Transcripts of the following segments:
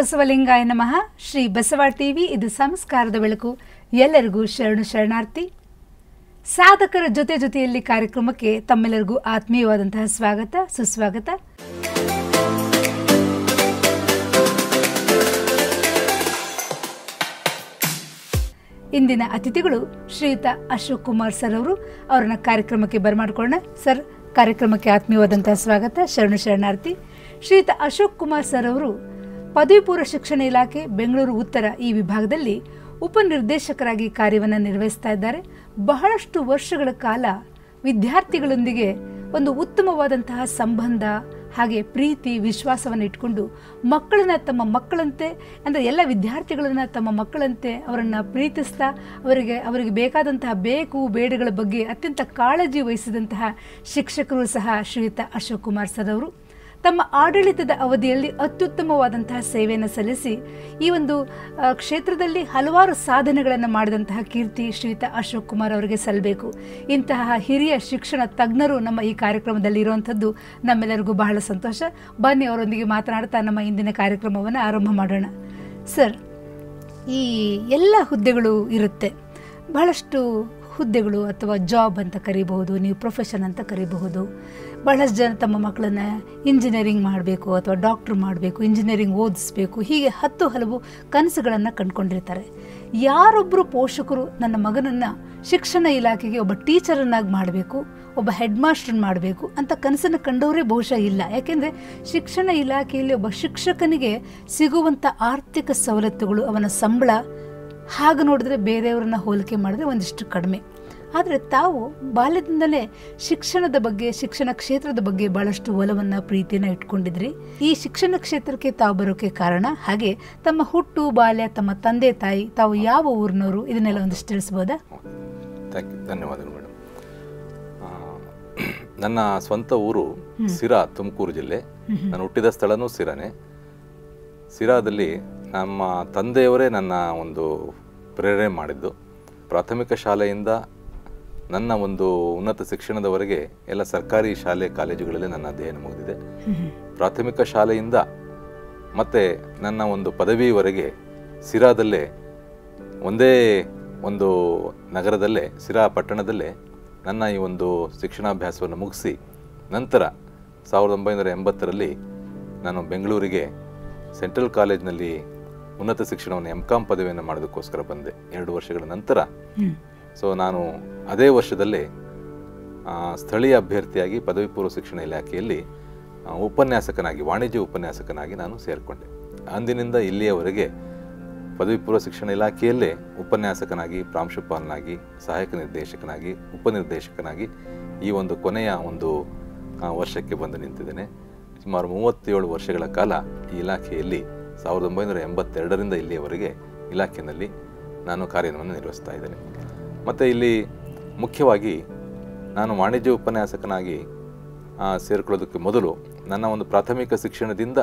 ಬಸವಲಿಂಗಾಯ ನಮಃ ಶ್ರೀ ಬಸವ ಟಿವಿ ಇದು ಸಂಸ್ಕಾರದ ಬೆಳಕು ಎಲ್ಲರಿಗೂ ಶರಣು ಶರಣಾರ್ಥಿ ಸಾಧಕರ ಜೊತೆ ಜೊತೆಯಲ್ಲಿ ಕಾರ್ಯಕ್ರಮಕ್ಕೆ ತಮ್ಮೆಲ್ಲರಿಗೂ ಆತ್ಮೀಯವಾದಂತಹ ಸ್ವಾಗತ ಸುಸ್ವಾಗತ ಇಂದಿನ ಅತಿಥಿಗಳು ಶ್ರೀಯುತ ಅಶೋಕ್ ಕುಮಾರ್ ಸರ್ ಅವರು ಅವರನ್ನ ಕಾರ್ಯಕ್ರಮಕ್ಕೆ ಬರಮಾಡ್ಕೊಳ್ಳೋಣ ಸರ್ ಕಾರ್ಯಕ್ರಮಕ್ಕೆ ಆತ್ಮೀಯವಾದಂತಹ ಸ್ವಾಗತ ಶರಣು ಶರಣಾರ್ಥಿ ಶ್ರೀಯುತ ಅಶೋಕ್ ಕುಮಾರ್ ಸರ್ ಅವರು ಪದವಿ ಪೂರ್ವ ಶಿಕ್ಷಣ ಇಲಾಖೆ ಬೆಂಗಳೂರು ಉತ್ತರ ಈ ವಿಭಾಗದಲ್ಲಿ ಉಪನಿರ್ದೇಶಕರಾಗಿ ಕಾರ್ಯವನ್ನು ನಿರ್ವಹಿಸ್ತಾ ಇದ್ದಾರೆ ಬಹಳಷ್ಟು ವರ್ಷಗಳ ಕಾಲ ವಿದ್ಯಾರ್ಥಿಗಳೊಂದಿಗೆ ಒಂದು ಉತ್ತಮವಾದಂತಹ ಸಂಬಂಧ ಹಾಗೆ ಪ್ರೀತಿ ವಿಶ್ವಾಸವನ್ನು ಇಟ್ಕೊಂಡು ಮಕ್ಕಳನ್ನ ತಮ್ಮ ಮಕ್ಕಳಂತೆ ಅಂದರೆ ಎಲ್ಲ ವಿದ್ಯಾರ್ಥಿಗಳನ್ನ ತಮ್ಮ ಮಕ್ಕಳಂತೆ ಅವರನ್ನು ಪ್ರೀತಿಸ್ತಾ ಅವರಿಗೆ ಅವರಿಗೆ ಬೇಕಾದಂತಹ ಬೇಕು ಬೇಡಗಳ ಬಗ್ಗೆ ಅತ್ಯಂತ ಕಾಳಜಿ ವಹಿಸಿದಂತಹ ಶಿಕ್ಷಕರು ಸಹ ಶ್ರೀಯುತ ಅಶೋಕ್ ಕುಮಾರ್ ಸರ್ ಅವರು ತಮ್ಮ ಆಡಳಿತದ ಅವಧಿಯಲ್ಲಿ ಅತ್ಯುತ್ತಮವಾದಂತಹ ಸೇವೆಯನ್ನು ಸಲ್ಲಿಸಿ ಈ ಒಂದು ಆ, ಕ್ಷೇತ್ರದಲ್ಲಿ ಹಲವಾರು ಸಾಧನೆಗಳನ್ನು ಮಾಡಿದಂತಹ ಕೀರ್ತಿ ಶ್ರೀಯುತ ಅಶೋಕ್ ಕುಮಾರ್ ಅವರಿಗೆ ಸಲ್ಲಬೇಕು ಇಂತಹ ಹಿರಿಯ ಶಿಕ್ಷಣ ತಜ್ಞರು ನಮ್ಮ ಈ ಕಾರ್ಯಕ್ರಮದಲ್ಲಿ ಇರುವಂಥದ್ದು ನಮ್ಮೆಲ್ಲರಿಗೂ ಬಹಳ ಸಂತೋಷ ಬನ್ನಿ ಅವರೊಂದಿಗೆ ಮಾತನಾಡ್ತಾ ನಮ್ಮ ಇಂದಿನ ಕಾರ್ಯಕ್ರಮವನ್ನು ಆರಂಭ ಮಾಡೋಣ ಸರ್ ಈ ಎಲ್ಲ ಹುದ್ದೆಗಳು ಇರುತ್ತೆ ಬಹಳಷ್ಟು ಹುದ್ದೆಗಳು ಅಥವಾ ಜಾಬ್ ಅಂತ ಕರಿಬಹುದು ನೀವು ಪ್ರೊಫೆಷನ್ ಅಂತ ಕರಿಬಹುದು ಬಹಳಷ್ಟು ಜನ ತಮ್ಮ ಮಕ್ಕಳನ್ನ ಇಂಜಿನಿಯರಿಂಗ್ ಮಾಡಬೇಕು ಅಥವಾ ಡಾಕ್ಟ್ರ್ ಮಾಡಬೇಕು ಇಂಜಿನಿಯರಿಂಗ್ ಓದಿಸ್ಬೇಕು ಹೀಗೆ ಹತ್ತು ಹಲವು ಕನಸುಗಳನ್ನು ಕಂಡುಕೊಂಡಿರ್ತಾರೆ ಯಾರೊಬ್ಬರು ಪೋಷಕರು ನನ್ನ ಮಗನನ್ನು ಶಿಕ್ಷಣ ಇಲಾಖೆಗೆ ಒಬ್ಬ ಟೀಚರನ್ನಾಗಿ ಮಾಡಬೇಕು ಒಬ್ಬ ಹೆಡ್ ಮಾಸ್ಟರ್ ಮಾಡಬೇಕು ಅಂತ ಕನಸನ್ನು ಕಂಡವರೇ ಬಹುಶಃ ಇಲ್ಲ ಯಾಕೆಂದರೆ ಶಿಕ್ಷಣ ಇಲಾಖೆಯಲ್ಲಿ ಒಬ್ಬ ಶಿಕ್ಷಕನಿಗೆ ಸಿಗುವಂಥ ಆರ್ಥಿಕ ಸವಲತ್ತುಗಳು ಅವನ ಸಂಬಳ ಹಾಗೆ ನೋಡಿದ್ರೆ ಬೇರೆಯವರನ್ನ ಹೋಲಿಕೆ ಮಾಡಿದ್ರೆ ಒಂದಿಷ್ಟು ಕಡಿಮೆ ಆದರೆ ತಾವು ಬಾಲ್ಯದಿಂದಲೇ ಶಿಕ್ಷಣದ ಬಗ್ಗೆ ಶಿಕ್ಷಣ ಕ್ಷೇತ್ರದ ಬಗ್ಗೆ ಬಹಳಷ್ಟು ಒಲವನ್ನು ಪ್ರೀತಿಯನ್ನು ಇಟ್ಕೊಂಡಿದ್ರಿ ಈ ಶಿಕ್ಷಣ ಕ್ಷೇತ್ರಕ್ಕೆ ತಾವು ಬರೋಕೆ ಕಾರಣ ಹಾಗೆ ತಮ್ಮ ಹುಟ್ಟು ಬಾಲ್ಯ ತಮ್ಮ ತಂದೆ ತಾಯಿ ತಾವು ಯಾವ ಊರಿನವರು ಇದನ್ನೆಲ್ಲ ಒಂದಿಷ್ಟು ತಿಳಿಸ್ಬೋದಾ ಥ್ಯಾಂಕ್ ಯು ಧನ್ಯವಾದಗಳು ಮೇಡಮ್ ಆ, ನನ್ನ ಸ್ವಂತ ಊರು ಸಿರಾ ತುಮಕೂರು ಜಿಲ್ಲೆ ನಾನು ಹುಟ್ಟಿದ ಸ್ಥಳನೂ ಸಿರಾನೇ ಸಿರಾದಲ್ಲಿ ನಮ್ಮ ತಂದೆಯವರೇ ನನ್ನ ಒಂದು ಪ್ರೇರಣೆ ಮಾಡಿದ್ದು ಪ್ರಾಥಮಿಕ ಶಾಲೆಯಿಂದ ನನ್ನ ಒಂದು ಉನ್ನತ ಶಿಕ್ಷಣದವರೆಗೆ ಎಲ್ಲ ಸರ್ಕಾರಿ ಶಾಲೆ ಕಾಲೇಜುಗಳಲ್ಲಿ ನನ್ನ ಅಧ್ಯಯನ ಮುಗಿದಿದೆ ಪ್ರಾಥಮಿಕ ಶಾಲೆಯಿಂದ ಮತ್ತೆ ನನ್ನ ಒಂದು ಪದವಿವರೆಗೆ ಸಿರಾದಲ್ಲೇ ಒಂದೇ ಒಂದು ನಗರದಲ್ಲೇ ಸಿರಾ ಪಟ್ಟಣದಲ್ಲೇ ನನ್ನ ಈ ಒಂದು ಶಿಕ್ಷಣಾಭ್ಯಾಸವನ್ನು ಮುಗಿಸಿ ನಂತರ ಸಾವಿರದ ಒಂಬೈನೂರ ಎಂಬತ್ತರಲ್ಲಿ ನಾನು ಬೆಂಗಳೂರಿಗೆ ಸೆಂಟ್ರಲ್ ಕಾಲೇಜ್ನಲ್ಲಿ ಉನ್ನತ ಶಿಕ್ಷಣವನ್ನು ಎಂ ಕಾಮ್ ಪದವಿಯನ್ನು ಮಾಡೋದಕ್ಕೋಸ್ಕರ ಬಂದೆ ಎರಡು ವರ್ಷಗಳ ನಂತರ ಸೊ ನಾನು ಅದೇ ವರ್ಷದಲ್ಲೇ ಆ, ಸ್ಥಳೀಯ ಅಭ್ಯರ್ಥಿಯಾಗಿ ಪದವಿ ಪೂರ್ವ ಶಿಕ್ಷಣ ಇಲಾಖೆಯಲ್ಲಿ ಆ, ಉಪನ್ಯಾಸಕನಾಗಿ ವಾಣಿಜ್ಯ ಉಪನ್ಯಾಸಕನಾಗಿ ನಾನು ಸೇರಿಕೊಂಡೆ ಅಂದಿನಿಂದ ಇಲ್ಲಿಯವರೆಗೆ ಪದವಿ ಪೂರ್ವ ಶಿಕ್ಷಣ ಇಲಾಖೆಯಲ್ಲೇ ಉಪನ್ಯಾಸಕನಾಗಿ ಪ್ರಾಂಶುಪಾಲನಾಗಿ ಸಹಾಯಕ ನಿರ್ದೇಶಕನಾಗಿ ಉಪನಿರ್ದೇಶಕನಾಗಿ ಈ ಒಂದು ಕೊನೆಯ ಒಂದು ಆ, ವರ್ಷಕ್ಕೆ ಬಂದು ನಿಂತಿದ್ದೇನೆ ಸುಮಾರು ಮೂವತ್ತೇಳು ವರ್ಷಗಳ ಕಾಲ ಈ ಇಲಾಖೆಯಲ್ಲಿ ಸಾವಿರದ ಒಂಬೈನೂರ ಎಂಬತ್ತೆರಡರಿಂದ ಇಲ್ಲಿಯವರೆಗೆ ಇಲಾಖೆಯಲ್ಲಿ ನಾನು ಕಾರ್ಯವನ್ನು ನಿರ್ವಹಿಸ್ತಾ ಇದ್ದೇನೆ ಮತ್ತು ಇಲ್ಲಿ ಮುಖ್ಯವಾಗಿ ನಾನು ವಾಣಿಜ್ಯ ಉಪನ್ಯಾಸಕನಾಗಿ ಆ, ಸೇರಿಕೊಳ್ಳೋದಕ್ಕೆ ಮೊದಲು ನನ್ನ ಒಂದು ಪ್ರಾಥಮಿಕ ಶಿಕ್ಷಣದಿಂದ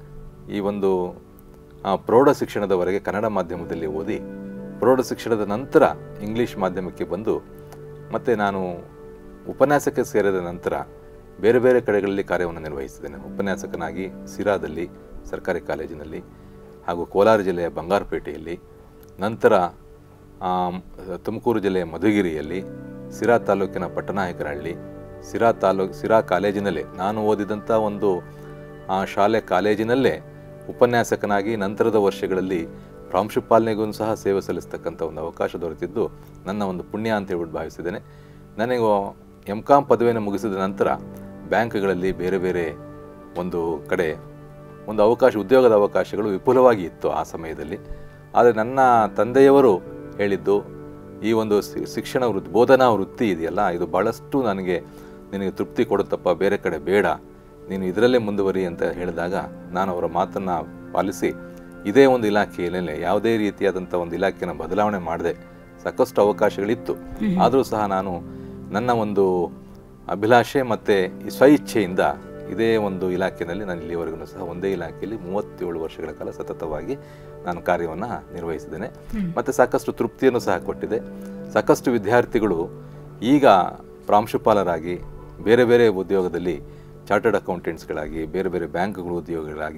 ಈ ಒಂದು ಆ, ಪ್ರೌಢ ಶಿಕ್ಷಣದವರೆಗೆ ಕನ್ನಡ ಮಾಧ್ಯಮದಲ್ಲಿ ಓದಿ ಪ್ರೌಢ ಶಿಕ್ಷಣದ ನಂತರ ಇಂಗ್ಲೀಷ್ ಮಾಧ್ಯಮಕ್ಕೆ ಬಂದು ಮತ್ತು ನಾನು ಉಪನ್ಯಾಸಕ್ಕೆ ಸೇರಿದ ನಂತರ ಬೇರೆ ಬೇರೆ ಕಡೆಗಳಲ್ಲಿ ಕಾರ್ಯವನ್ನು ನಿರ್ವಹಿಸಿದ್ದೇನೆ ಉಪನ್ಯಾಸಕನಾಗಿ ಸಿರಾದಲ್ಲಿ ಸರ್ಕಾರಿ ಕಾಲೇಜಿನಲ್ಲಿ ಹಾಗೂ ಕೋಲಾರ ಜಿಲ್ಲೆಯ ಬಂಗಾರಪೇಟೆಯಲ್ಲಿ ನಂತರ ಆಮ್, ತುಮಕೂರು ಜಿಲ್ಲೆಯ ಮಧುಗಿರಿಯಲ್ಲಿ ಸಿರಾ ತಾಲೂಕಿನ ಪಟ್ಟನಾಯಕನಹಳ್ಳಿ ಸಿರಾ ತಾಲೂಕು ಸಿರಾ ಕಾಲೇಜಿನಲ್ಲೇ ನಾನು ಓದಿದಂಥ ಒಂದು ಆ ಶಾಲೆ ಕಾಲೇಜಿನಲ್ಲೇ ಉಪನ್ಯಾಸಕನಾಗಿ ನಂತರದ ವರ್ಷಗಳಲ್ಲಿ ಪ್ರಾಂಶುಪಾಲನೆಗೂ ಸಹ ಸೇವೆ ಸಲ್ಲಿಸ್ತಕ್ಕಂಥ ಒಂದು ಅವಕಾಶ ದೊರೆತಿದ್ದು ನನ್ನ ಒಂದು ಪುಣ್ಯ ಅಂತ ಹೇಳ್ಬಿಟ್ಟು ಭಾವಿಸಿದ್ದೇನೆ ನನಗೆ ಎಂ ಕಾಮ್ ಪದವಿಯನ್ನು ಮುಗಿಸಿದ ನಂತರ ಬ್ಯಾಂಕ್ಗಳಲ್ಲಿ ಬೇರೆ ಬೇರೆ ಒಂದು ಕಡೆ ಒಂದು ಅವಕಾಶ ಉದ್ಯೋಗದ ಅವಕಾಶಗಳು ವಿಪುಲವಾಗಿ ಇತ್ತು ಆ ಸಮಯದಲ್ಲಿ ಆದರೆ ನನ್ನ ತಂದೆಯವರು ಹೇಳಿದ್ದು ಈ ಒಂದು ಶಿ- ಶಿಕ್ಷಣ ವೃತ್ತಿ ಬೋಧನಾ ವೃತ್ತಿ ಇದೆಯಲ್ಲ ಇದು ಭಾಳಷ್ಟು ನನಗೆ ನಿನಗೆ ತೃಪ್ತಿ ಕೊಡುತ್ತಪ್ಪ ಬೇರೆ ಕಡೆ ಬೇಡ ನೀನು ಇದರಲ್ಲೇ ಮುಂದುವರಿ ಅಂತ ಹೇಳಿದಾಗ ನಾನು ಅವರ ಮಾತನ್ನು ಪಾಲಿಸಿ ಇದೇ ಒಂದು ಇಲಾಖೆಯಲ್ಲೇ ಯಾವುದೇ ರೀತಿಯಾದಂಥ ಒಂದು ಇಲಾಖೆನ ಬದಲಾವಣೆ ಮಾಡದೆ ಸಾಕಷ್ಟು ಅವಕಾಶಗಳಿತ್ತು ಆದರೂ ಸಹ ನಾನು ನನ್ನ ಒಂದು ಅಭಿಲಾಷೆ ಮತ್ತು ಈ ಸ್ವಇಚ್ಛೆಯಿಂದ ಇದೇ ಒಂದು ಇಲಾಖೆಯಲ್ಲಿ ನಾನು ಇಲ್ಲಿವರೆಗೂ ಸಹ ಒಂದೇ ಇಲಾಖೆಯಲ್ಲಿ ಮೂವತ್ತೇಳು ವರ್ಷಗಳ ಕಾಲ ಸತತವಾಗಿ ನಾನು ಕಾರ್ಯವನ್ನು ನಿರ್ವಹಿಸಿದ್ದೇನೆ ಮತ್ತು ಸಾಕಷ್ಟು ತೃಪ್ತಿಯನ್ನು ಸಹ ಕೊಟ್ಟಿದೆ ಸಾಕಷ್ಟು ವಿದ್ಯಾರ್ಥಿಗಳು ಈಗ ಪ್ರಾಂಶುಪಾಲರಾಗಿ ಬೇರೆ ಬೇರೆ ಉದ್ಯೋಗದಲ್ಲಿ ಚಾರ್ಟರ್ಡ್ ಅಕೌಂಟೆಂಟ್ಸ್ಗಳಾಗಿ ಬೇರೆ ಬೇರೆ ಬ್ಯಾಂಕ್ಗಳು ಉದ್ಯೋಗಗಳಾಗಿ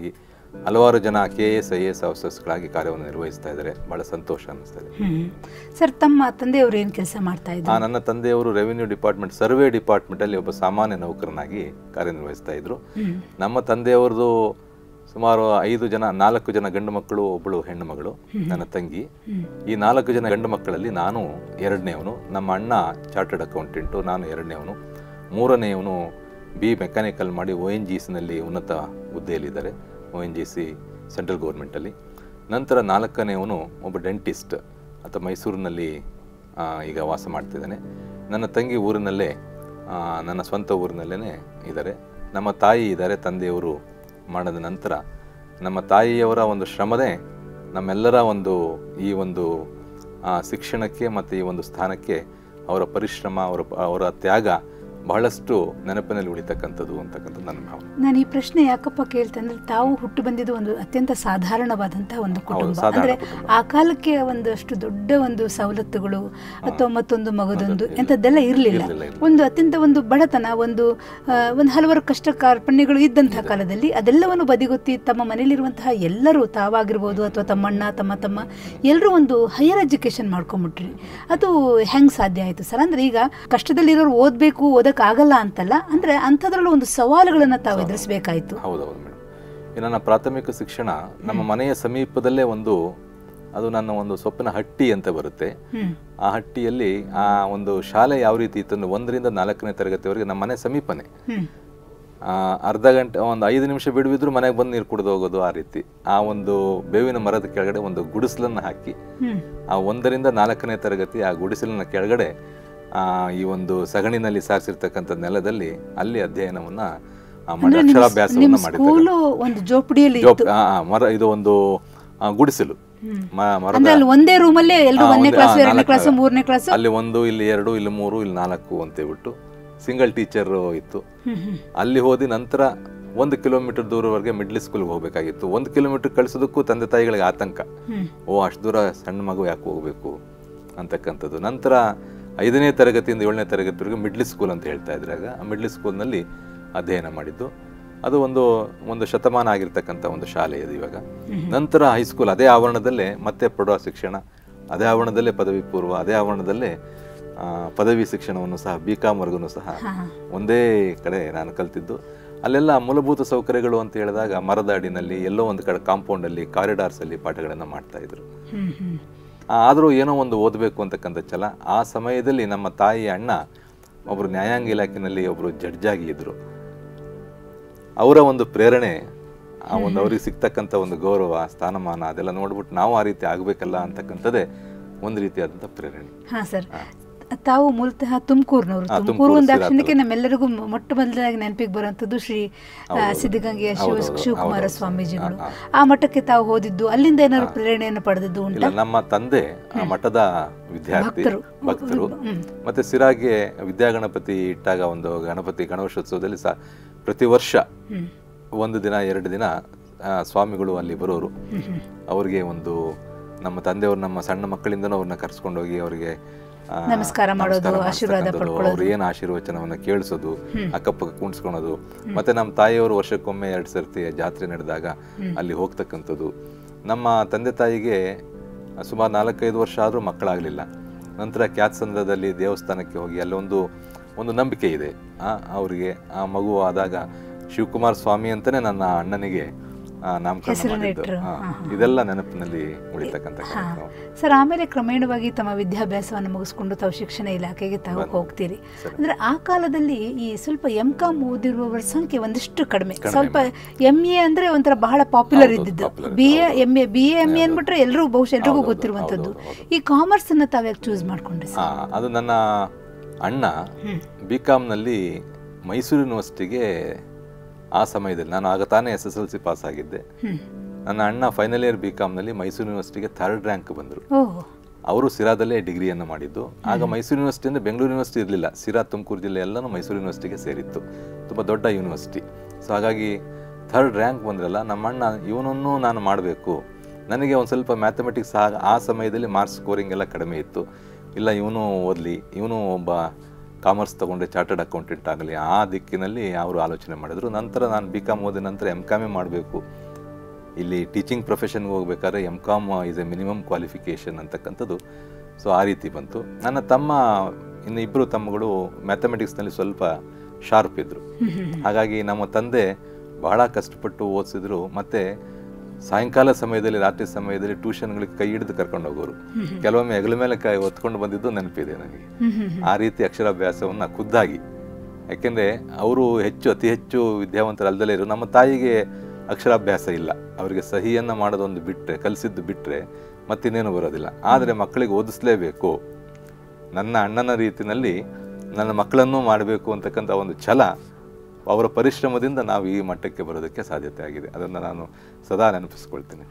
ಹಲವಾರು ಜನ ಕೆ ಎಸ್ ಐ ಎಸ್ ಆಫೀಸರ್ಸ್ಗಳಾಗಿ ಕಾರ್ಯವನ್ನು ನಿರ್ವಹಿಸ್ತಾ ಇದ್ದಾರೆ ಭಾಳ ಸಂತೋಷ ಅನ್ನಿಸ್ತಾ ಇದೆ ಹ್ಮ್ ಸರ್ ತಮ್ಮ ತಂದೆಯವರು ಏನು ಕೆಲಸ ಮಾಡ್ತಾ ಇದ್ರು ಆ, ನನ್ನ ತಂದೆಯವರು ರೆವಿನ್ಯೂ ಡಿಪಾರ್ಟ್ಮೆಂಟ್ ಸರ್ವೆ ಡಿಪಾರ್ಟ್ಮೆಂಟಲ್ಲಿ ಒಬ್ಬ ಸಾಮಾನ್ಯ ನೌಕರನಾಗಿ ಕಾರ್ಯನಿರ್ವಹಿಸ್ತಾ ಇದ್ರು ಹ್ಮ್ ನಮ್ಮ ತಂದೆಯವ್ರದ್ದು ಸುಮಾರು ಐದು ಜನ ನಾಲ್ಕು ಜನ ಗಂಡು ಮಕ್ಕಳು ಒಬ್ಬಳು ಹೆಣ್ಣು ಮಗಳು ನನ್ನ ತಂಗಿ ಹ್ಮ್. ಈ ನಾಲ್ಕು ಜನ ಗಂಡು ಮಕ್ಕಳಲ್ಲಿ ನಾನು ಎರಡನೇವನು ನಮ್ಮ ಅಣ್ಣ ಚಾರ್ಟರ್ಡ್ ಅಕೌಂಟೆಂಟು ನಾನು ಎರಡನೇವನು ಮೂರನೆಯವನು ಬಿ ಮೆಕ್ಯಾನಿಕಲ್ ಮಾಡಿ ಒ ಎನ್ ಜಿ ಸಿನಲ್ಲಿ ಉನ್ನತ ಹುದ್ದೆಯಲ್ಲಿದ್ದಾರೆ O N G C central ಗೌರ್ಮೆಂಟಲ್ಲಿ ನಂತರ ನಾಲ್ಕನೆಯವನು ಒಬ್ಬ ಡೆಂಟಿಸ್ಟ್ ಆತ ಮೈಸೂರಿನಲ್ಲಿ ಆ, ಈಗ ವಾಸ ಮಾಡ್ತಿದ್ದಾನೆ ನನ್ನ ತಂಗಿ ಊರಿನಲ್ಲೇ ಆ, ನನ್ನ ಸ್ವಂತ ಊರಿನಲ್ಲೇ ಇದ್ದಾರೆ ನಮ್ಮ ತಾಯಿ ಇದ್ದಾರೆ ತಂದೆಯವರು ಮಾಡಿದ ನಂತರ ನಮ್ಮ ತಾಯಿಯವರ ಒಂದು ಶ್ರಮದೇ ನಮ್ಮೆಲ್ಲರ ಒಂದು ಈ ಒಂದು ಆ, ಶಿಕ್ಷಣಕ್ಕೆ ಮತ್ತು ಈ ಒಂದು ಸ್ಥಾನಕ್ಕೆ ಅವರ ಪರಿಶ್ರಮ ಅವರ ಅವರ ತ್ಯಾಗ ಬಹಳಷ್ಟು ನೆನಪಿನಲ್ಲಿ ಉಳಿತಕ್ಕಂಥದ್ದು ಅಂತಕ್ಕಂಥದ್ದು ನನ್ನ ಭಾವನೆ ನಾನು ಈ ಪ್ರಶ್ನೆ ಯಾಕಪ್ಪ ಕೇಳ್ತೆ ಅಂದ್ರೆ ತಾವು ಹುಟ್ಟು ಬಂದಿದ್ದು ಒಂದು ಅತ್ಯಂತ ಸಾಧಾರಣವಾದಂತಹ ಒಂದು ಕುಟುಂಬ ಸಾಧಾರಣ ಅಂದ್ರೆ ಕುಟುಂಬ. ಆ ಕಾಲಕ್ಕೆ ಒಂದಷ್ಟು ದೊಡ್ಡ ಒಂದು ಸವಲತ್ತುಗಳು ಅಥವಾ ಮತ್ತೊಂದು ಮಗದೊಂದು ಎಂಥದ್ದೆಲ್ಲ ಇರಲಿಲ್ಲ ಇರ್ಲಿಲ್ಲ, ಇರ್ಲಿಲ್ಲ. ಒಂದು ಅತ್ಯಂತ ಒಂದು ಬಡತನ ಒಂದು ಆ, ಒಂದು ಹಲವಾರು ಕಷ್ಟ ಕಾರ್ಪಣ್ಯಗಳು ಇದ್ದಂತಹ ಕಾಲದಲ್ಲಿ ಅದೆಲ್ಲವನ್ನು ಬದಿಗೊತ್ತಿ ತಮ್ಮ ಮನೇಲಿರುವಂತಹ ಎಲ್ಲರೂ ತಾವಾಗಿರ್ಬೋದು ಅಥವಾ ತಮ್ಮಣ್ಣ ತಮ್ಮ ತಮ್ಮ ಎಲ್ಲರೂ ಒಂದು ಹೈಯರ್ ಎಜುಕೇಶನ್ ಮಾಡ್ಕೊಂಬಿಟ್ರಿ ಅದು ಹೆಂಗ್ ಸಾಧ್ಯ ಆಯ್ತು ಸರ್ ಅಂದ್ರೆ ಈಗ ಕಷ್ಟದಲ್ಲಿರೋರು ಓದಬೇಕು ಓದಕ್ಕಾಗಲ್ಲ ಅಂತಲ್ಲ ಅಂದ್ರೆ ಅಂಥದ್ರಲ್ಲೂ ಒಂದು ಸವಾಲುಗಳನ್ನ ತಾವು ಎದುರಿಸಬೇಕಾಯ್ತು ಹೌದೌದು ಮೇಡಮ್ ಈ ನನ್ನ ಪ್ರಾಥಮಿಕ ಶಿಕ್ಷಣ ನಮ್ಮ ಮನೆಯ ಸಮೀಪದಲ್ಲೇ ಒಂದು ಅದು ನನ್ನ ಒಂದು ಸೊಪ್ಪಿನ ಹಟ್ಟಿ ಅಂತ ಬರುತ್ತೆ ಹ್ಮ್ ಆ ಹಟ್ಟಿಯಲ್ಲಿ ಆ ಒಂದು ಶಾಲೆ ಯಾವ ರೀತಿ ಇತ್ತು ಅಂದ್ರೆ ಒಂದರಿಂದ ನಾಲ್ಕನೇ ತರಗತಿವರೆಗೆ ನಮ್ಮ ಮನೆ ಸಮೀಪನೇ ಹ್ಮ್ ಆ, ಅರ್ಧ ಗಂಟೆ ಒಂದು ಐದು ನಿಮಿಷ ಬಿಡುವಿದ್ರು ಮನೆಗೆ ಬಂದು ನೀರು ಕುಡಿದು ಹೋಗೋದು ಆ ರೀತಿ ಆ ಒಂದು ಬೇವಿನ ಮರದ ಕೆಳಗಡೆ ಒಂದು ಗುಡಿಸಲನ್ನು ಹಾಕಿ ಹ್ಮ್ ಆ ಒಂದರಿಂದ ನಾಲ್ಕನೇ ತರಗತಿ ಆ ಗುಡಿಸಲಿನ ಕೆಳಗಡೆ ಆ, ಈ ಒಂದು ಸಗಣಿನಲ್ಲಿ ಸಾರಿಸಿರ್ತಕ್ಕಂಥ ನೆಲದಲ್ಲಿ ಅಲ್ಲಿ ಅಧ್ಯಯನವನ್ನ ಆ, ಮಾಡಿ ಅಂದ್ರೆ ನಿಮ್ ಅಕ್ಷರಾಭ್ಯಾಸವನ್ನ ನಿಮ್ ಮಾಡಿದ್ದಾರೆ ಸ್ಕೂಲು ಒಂದು ಜೋಪಡಿಯಲ್ಲಿ ಜೋಪ್ ಆ, ಆ, ಮರ ಇದು ಒಂದು ಆ, ಗುಡಿಸಲು ಹ್ಮ್. ಮ- ಮರದ ಅಂದ್ರೆ ಅಲ್ಲಿ ಒಂದೇ ರೂಮಲ್ಲೇ ಎಲ್ಲರೂ ಆ, ಒಂದನೇ ಒಂದೇ- ಕ್ಲಾಸ್ ಆ, ಎರಡನೇ ನಾಲ್ಕು ಕ್ಲಾಸ್ ಜನ. ಮೂರನೇ ಕ್ಲಾಸ್ ಅಲ್ಲಿ ಒಂದು ಇಲ್ಲಿ ಎರಡು ಇಲ್ಲಿ ಮೂರು ಇಲ್ಲಿ ನಾಲ್ಕು ಅಂತ ಹೇಳ್ಬಿಟ್ಟು ಸಿಂಗಲ್ ಟೀಚರ್ ಇತ್ತು ಹ್ಮ್ ಹ್ಮ್ ಅಲ್ಲಿ ಹೋದಿ ನಂತರ ಒಂದು ಕಿಲೋಮೀಟರ್ ದೂರವರೆಗೆ ಮಿಡ್ಲ್ ಸ್ಕೂಲ್ಗೆ ಹೋಗ್ಬೇಕಾಗಿತ್ತು ಒಂದು ಕಿಲೋಮೀಟರ್ ಕಳಿಸೋದಕ್ಕೂ ತಂದೆ ತಾಯಿಗಳಿಗೆ ಆತಂಕ ಹ್ಮ್ ಓ ಅಷ್ಟು ದೂರ ಸಣ್ಣ ಮಗು ಯಾಕೆ ಹೋಗಬೇಕು ಅಂತಕ್ಕಂಥದ್ದು ನಂತರ ಐದನೇ ತರಗತಿಯಿಂದ ಏಳನೇ ತರಗತಿವರೆಗೂ ಮಿಡ್ಲ್ ಸ್ಕೂಲ್ ಅಂತ ಹೇಳ್ತಾ ಇದ್ರಾಗ ಆ ಮಿಡ್ಲ್ ಸ್ಕೂಲ್ನಲ್ಲಿ ಅಧ್ಯಯನ ಮಾಡಿದ್ದು ಅದು ಒಂದು ಒಂದು ಶತಮಾನ ಆಗಿರ್ತಕ್ಕಂಥ ಒಂದು ಶಾಲೆ ಇದು ಇವಾಗ ನಂತರ ಹೈಸ್ಕೂಲ್ ಅದೇ ಆವರಣದಲ್ಲೇ ಮತ್ತೆ ಪ್ರೌಢ ಶಿಕ್ಷಣ ಅದೇ ಆವರಣದಲ್ಲೇ ಪದವಿ ಪೂರ್ವ ಅದೇ ಆವರಣದಲ್ಲೇ ಆ, ಪದವಿ ಶಿಕ್ಷಣವನ್ನು ಸಹ ಬಿ ಕಾಮ್ವರೆಗೂ ಸಹ ಹಾ ಹಾ. ಒಂದೇ ಕಡೆ ನಾನು ಕಲ್ತಿದ್ದು ಅಲ್ಲೆಲ್ಲ ಮೂಲಭೂತ ಸೌಕರ್ಯಗಳು ಅಂತ ಹೇಳಿದಾಗ ಮರದ ಅಡಿನಲ್ಲಿ ಎಲ್ಲೋ ಒಂದು ಕಡೆ ಕಾಂಪೌಂಡಲ್ಲಿ ಕಾರಿಡಾರ್ಸಲ್ಲಿ ಪಾಠಗಳನ್ನು ಮಾಡ್ತಾ ಇದ್ರು ಹ್ಮ್ ಹ್ಮ್ ಆದರೂ ಏನೋ ಒಂದು ಓದಬೇಕು ಅಂತಕ್ಕಂಥ ಛಲ ಆ ಸಮಯದಲ್ಲಿ ನಮ್ಮ ತಾಯಿ ಅಣ್ಣ ಒಬ್ಬರು ನ್ಯಾಯಾಂಗ ಇಲಾಖೆಯಲ್ಲಿ ಒಬ್ಬರು ಜಡ್ಜಾಗಿ ಇದ್ದರು ಅವರ ಒಂದು ಪ್ರೇರಣೆ ಆ ಒಂದು ಅವ್ರಿಗೆ ಸಿಗ್ತಕ್ಕಂಥ ಒಂದು ಗೌರವ ಸ್ಥಾನಮಾನ ಅದೆಲ್ಲ ನೋಡ್ಬಿಟ್ಟು ನಾವು ಆ ರೀತಿ ಆಗಬೇಕಲ್ಲ ಅಂತಕ್ಕಂಥದ್ದೇ ಒಂದು ರೀತಿಯಾದಂಥ ಪ್ರೇರಣೆ ಹಾ ಸರ್ ತಾವು ಮೂಲತಃ ತುಮಕೂರಿನವರು ಹಾ, ತುಮಕೂರು ತುಮಕೂರು ಒಂದು ಸಿರಾಪುರ. ಕ್ಷಣಕ್ಕೆ ನಮ್ಮೆಲ್ಲರಿಗೂ ಮೊ- ಮೊಟ್ಟ ಮೊದಲಾಗಿ ನೆನಪಿಗೆ ಬರುವಂಥದ್ದು ಶ್ರೀ ಆ, ಸಿದ್ಧಗಂಗೆಯ ಶಿವ ಹೌದೌದು, ಶಿವಕುಮಾರ ಹೌದೌದು. ಸ್ವಾಮೀಜಿಗಳು ಹಾ, ಆ ಮಟ್ಟಕ್ಕೆ ತಾವು ಓದಿದ್ದು ಅಲ್ಲಿಂದ ಏನಾದ್ರು ಪ್ರೇರಣೆಯನ್ನು ಪಡೆದದ್ದು ಉಂಟಾ ಇಲ್ಲ ನಮ್ಮ ತಂದೆ ಆ ಮಠದ ವಿದ್ಯಾರ್ಥಿ ಭಕ್ತರು. ಭಕ್ತರು ಹ್ಮ್. ಮತ್ತೆ ಸಿರಾಗೆ ವಿದ್ಯಾಗಣಪತಿ ಇಟ್ಟಾಗ ಒಂದು ಗಣಪತಿ ಗಣೇಶೋತ್ಸವದಲ್ಲಿ ಸಹ ಪ್ರತಿ ವರ್ಷ ಹ್ಮ್ ಒಂದು ದಿನ ಎರಡು ದಿನ ಆ, ಸ್ವಾಮಿಗಳು ಅಲ್ಲಿ ಬರೋರು ಹ್ಮ್ ಹ್ಮ್ ಅವರಿಗೆ ಒಂದು ನಮ್ಮ ತಂದೆಯವರು ನಮ್ಮ ಸಣ್ಣ ಮಕ್ಕಳಿಂದನೂ ಅವ್ರನ್ನ ಕರ್ಸ್ಕೊಂಡೋಗಿ ಅವರಿಗೆ ಆ, ನಮಸ್ಕಾರ ಮಾಡೋದು, ನಮಸ್ಕಾರ ಆಶೀರ್ವಾದ ಮಾಡಿಸ್ತಕ್ಕಂಥದ್ದು, ಪಡ್ಕೊಳ್ಳೋದು. ಅವ್ರ ಏನು ಆಶೀರ್ವಚನವನ್ನ ಕೇಳಿಸೋದು ಅಕ್ಕಪಕ್ಕ ಕುಣಿಸ್ಕೊಳೋದು ಮತ್ತೆ ನಮ್ಮ ತಾಯಿಯವರು ವರ್ಷಕ್ಕೊಮ್ಮೆ ಎರಡು ಸರ್ತಿ ಜಾತ್ರೆ ನಡೆದಾಗ ಅಲ್ಲಿ ಹೋಗ್ತಕ್ಕಂಥದ್ದು ನಮ್ಮ ತಂದೆ ತಾಯಿಗೆ ಸುಮಾರು ನಾಲ್ಕೈದು ವರ್ಷ ಆದರೂ ಮಕ್ಕಳಾಗಲಿಲ್ಲ ನಂತರ ಕ್ಯಾತ್ಸಂದ್ರದಲ್ಲಿ ದೇವಸ್ಥಾನಕ್ಕೆ ಹೋಗಿ ಅಲ್ಲೊಂದು ಒಂದು ನಂಬಿಕೆ ಇದೆ ಆ ಅವರಿಗೆ ಆ ಮಗು ಆದಾಗ ಶಿವಕುಮಾರ್ ಸ್ವಾಮಿ ಅಂತಾನೆ ನನ್ನ ಅಣ್ಣನಿಗೆ ಆ, ನಾಮಕರಣ ಹೆಸರನ್ನ ಮಾಡಿದ್ದು ಇಟ್ರು. ಆ, ಹಾ, ಇದೆಲ್ಲ ನೆನಪಿನಲ್ಲಿ ಉಳಿತಕ್ಕಂಥ ಕಾರ್ಯಕ್ರಮ ಸರ್ ಆಮೇಲೆ ಕ್ರಮೇಣವಾಗಿ ತಮ್ಮ ವಿದ್ಯಾಭ್ಯಾಸವನ್ನು ಮುಗಿಸ್ಕೊಂಡು ತಾವು ಶಿಕ್ಷಣ ಇಲಾಖೆಗೆ ತಾವು ಹೋಗ್ತೀರಿ ಅಂದ್ರೆ ಆ ಕಾಲದಲ್ಲಿ ಈ ಸ್ವಲ್ಪ ಎಂ ಕಾಮ್ ಓದಿರುವವರ ಸಂಖ್ಯೆ ಒಂದಿಷ್ಟು ಕಡಿಮೆ ಸ್ವಲ್ಪ ಎಂ ಎ ಅಂದ್ರೆ ಒಂಥರ ಬಹಳ ಪಾಪ್ಯುಲರ್ ಹೌದು, ಇದ್ದಿದ್ದು popular B A M A B A M A ಅಂದ್ಬಿಟ್ರೆ ಎಲ್ಲರೂ ಬಹುಶಃ ಎಲ್ರಿಗೂ ಗೊತ್ತಿರುವಂಥದ್ದು ಈ ಕಾಮರ್ಸ್ ಅನ್ನ ತಾವ್ ಯಾಕೆ ಚೂಸ್ ಮಾಡ್ಕೊಂಡ್ರಿ ಆ, ಸರ್ ಅದು ನನ್ನ ಅಣ್ಣ ಹ್ಮ್. ಬಿ ಕಾಮ್ನಲ್ಲಿ ಮೈಸೂರು ಯೂನಿವರ್ಸಿಟಿಗೆ ಆ ಸಮಯದಲ್ಲಿ ನಾನು ಆಗ ತಾನೇ S S L C pass ಆಗಿದ್ದೆ ಹ್ಮ್ ನನ್ನ ಅಣ್ಣ ಫೈನಲ್ ಇಯರ್ ಬಿ ಕಾಮ್ನಲ್ಲಿ ಮೈಸೂರು ಯೂನಿವರ್ಸಿಟಿಗೆ ಥರ್ಡ್ ರ್ಯಾಂಕ್ ಬಂದರು ಓಹ್ ಅವರು ಸಿರಾದಲ್ಲೇ ಡಿಗ್ರಿಯನ್ನು ಮಾಡಿದ್ದು ಆಗ ಮೈಸೂರು ಯೂನಿವರ್ಸಿಟಿ ಅಂದರೆ ಬೆಂಗಳೂರು ಯೂನಿವರ್ಸಿಟಿ ಇರಲಿಲ್ಲ ಸಿರಾ ತುಮಕೂರು ಜಿಲ್ಲೆ ಎಲ್ಲನೂ ಮೈಸೂರು ಯೂನಿವರ್ಸಿಟಿಗೆ ಸೇರಿತ್ತು ತುಂಬ ದೊಡ್ಡ ಯೂನಿವರ್ಸಿಟಿ ಸೊ ಹಾಗಾಗಿ ಥರ್ಡ್ ರ್ಯಾಂಕ್ ಬಂದ್ರಲ್ಲ ನಮ್ಮ ಅಣ್ಣ ಇವನನ್ನು ನಾನು ಮಾಡಬೇಕು ನನಗೆ ಒಂದು ಸ್ವಲ್ಪ ಮ್ಯಾಥಮೆಟಿಕ್ಸ್ ಆ ಆ ಸಮಯದಲ್ಲಿ ಮಾರ್ಕ್ಸ್ ಸ್ಕೋರಿಂಗ್ ಎಲ್ಲ ಕಡಿಮೆ ಇತ್ತು ಇಲ್ಲ ಇವನು ಓದಲಿ ಇವನು ಒಬ್ಬ ಕಾಮರ್ಸ್ ತಗೊಂಡ್ರೆ ಚಾರ್ಟರ್ಡ್ ಅಕೌಂಟೆಂಟ್ ಆಗಲಿ ಆ ದಿಕ್ಕಿನಲ್ಲಿ ಅವರು ಆಲೋಚನೆ ಮಾಡಿದ್ರು ನಂತರ ನಾನು ಬಿ ಕಾಮ್ ಓದಿದ ನಂತರ ಎಮ್ ಕಾಮೇ ಮಾಡಬೇಕು ಇಲ್ಲಿ ಟೀಚಿಂಗ್ ಪ್ರೊಫೆಷನ್ಗೆ ಹೋಗ್ಬೇಕಾದ್ರೆ M com is a minimum qualification ಅಂತಕ್ಕಂಥದ್ದು ಸೊ ಆ ರೀತಿ ಬಂತು ನನ್ನ ತಮ್ಮ ಇನ್ನು ಇಬ್ಬರು ತಮ್ಮಗಳು ಮ್ಯಾಥಮೆಟಿಕ್ಸ್ನಲ್ಲಿ ಸ್ವಲ್ಪ ಶಾರ್ಪ್ ಇದ್ದರು ಹಾಗಾಗಿ ನಮ್ಮ ತಂದೆ ಬಹಳ ಕಷ್ಟಪಟ್ಟು ಓದಿಸಿದ್ರು ಮತ್ತು ಸಾಯಂಕಾಲ ಸಮಯದಲ್ಲಿ ರಾತ್ರಿ ಸಮಯದಲ್ಲಿ ಟ್ಯೂಷನ್ಗಳಿಗೆ ಕೈ ಹಿಡಿದು ಕರ್ಕೊಂಡು ಹೋಗೋರು ಕೆಲವೊಮ್ಮೆ ಹೆಗಲ ಮೇಲೆ ಕೈ ಹೊತ್ಕೊಂಡು ಬಂದಿದ್ದು ನೆನಪಿದೆ ನನಗೆ ಆ ರೀತಿ ಅಕ್ಷರಾಭ್ಯಾಸವನ್ನು ಖುದ್ದಾಗಿ ಯಾಕೆಂದರೆ ಅವರು ಹೆಚ್ಚು ಅತಿ ಹೆಚ್ಚು ವಿದ್ಯಾವಂತರಲ್ಲದಲೇ ಇರು ನಮ್ಮ ತಾಯಿಗೆ ಅಕ್ಷರಾಭ್ಯಾಸ ಇಲ್ಲ ಅವರಿಗೆ ಸಹಿಯನ್ನು ಮಾಡೋದೊಂದು ಬಿಟ್ಟರೆ ಕಲಿಸಿದ್ದು ಬಿಟ್ಟರೆ ಮತ್ತಿನ್ನೇನು ಬರೋದಿಲ್ಲ ಆದರೆ ಮಕ್ಕಳಿಗೆ ಓದಿಸ್ಲೇಬೇಕು ನನ್ನ ಅಣ್ಣನ ರೀತಿಯಲ್ಲಿ ನನ್ನ ಮಕ್ಕಳನ್ನೂ ಮಾಡಬೇಕು ಅಂತಕ್ಕಂಥ ಒಂದು ಛಲ ಅವರ ಪರಿಶ್ರಮದಿಂದ ನಾವು ಈ ಮಟ್ಟಕ್ಕೆ ಬರೋದಕ್ಕೆ ಸಾಧ್ಯತೆ ಆಗಿದೆ ಅದನ್ನು ನಾನು ಸದಾ ನೆನಪಿಸ್ಕೊಳ್ತೀನಿ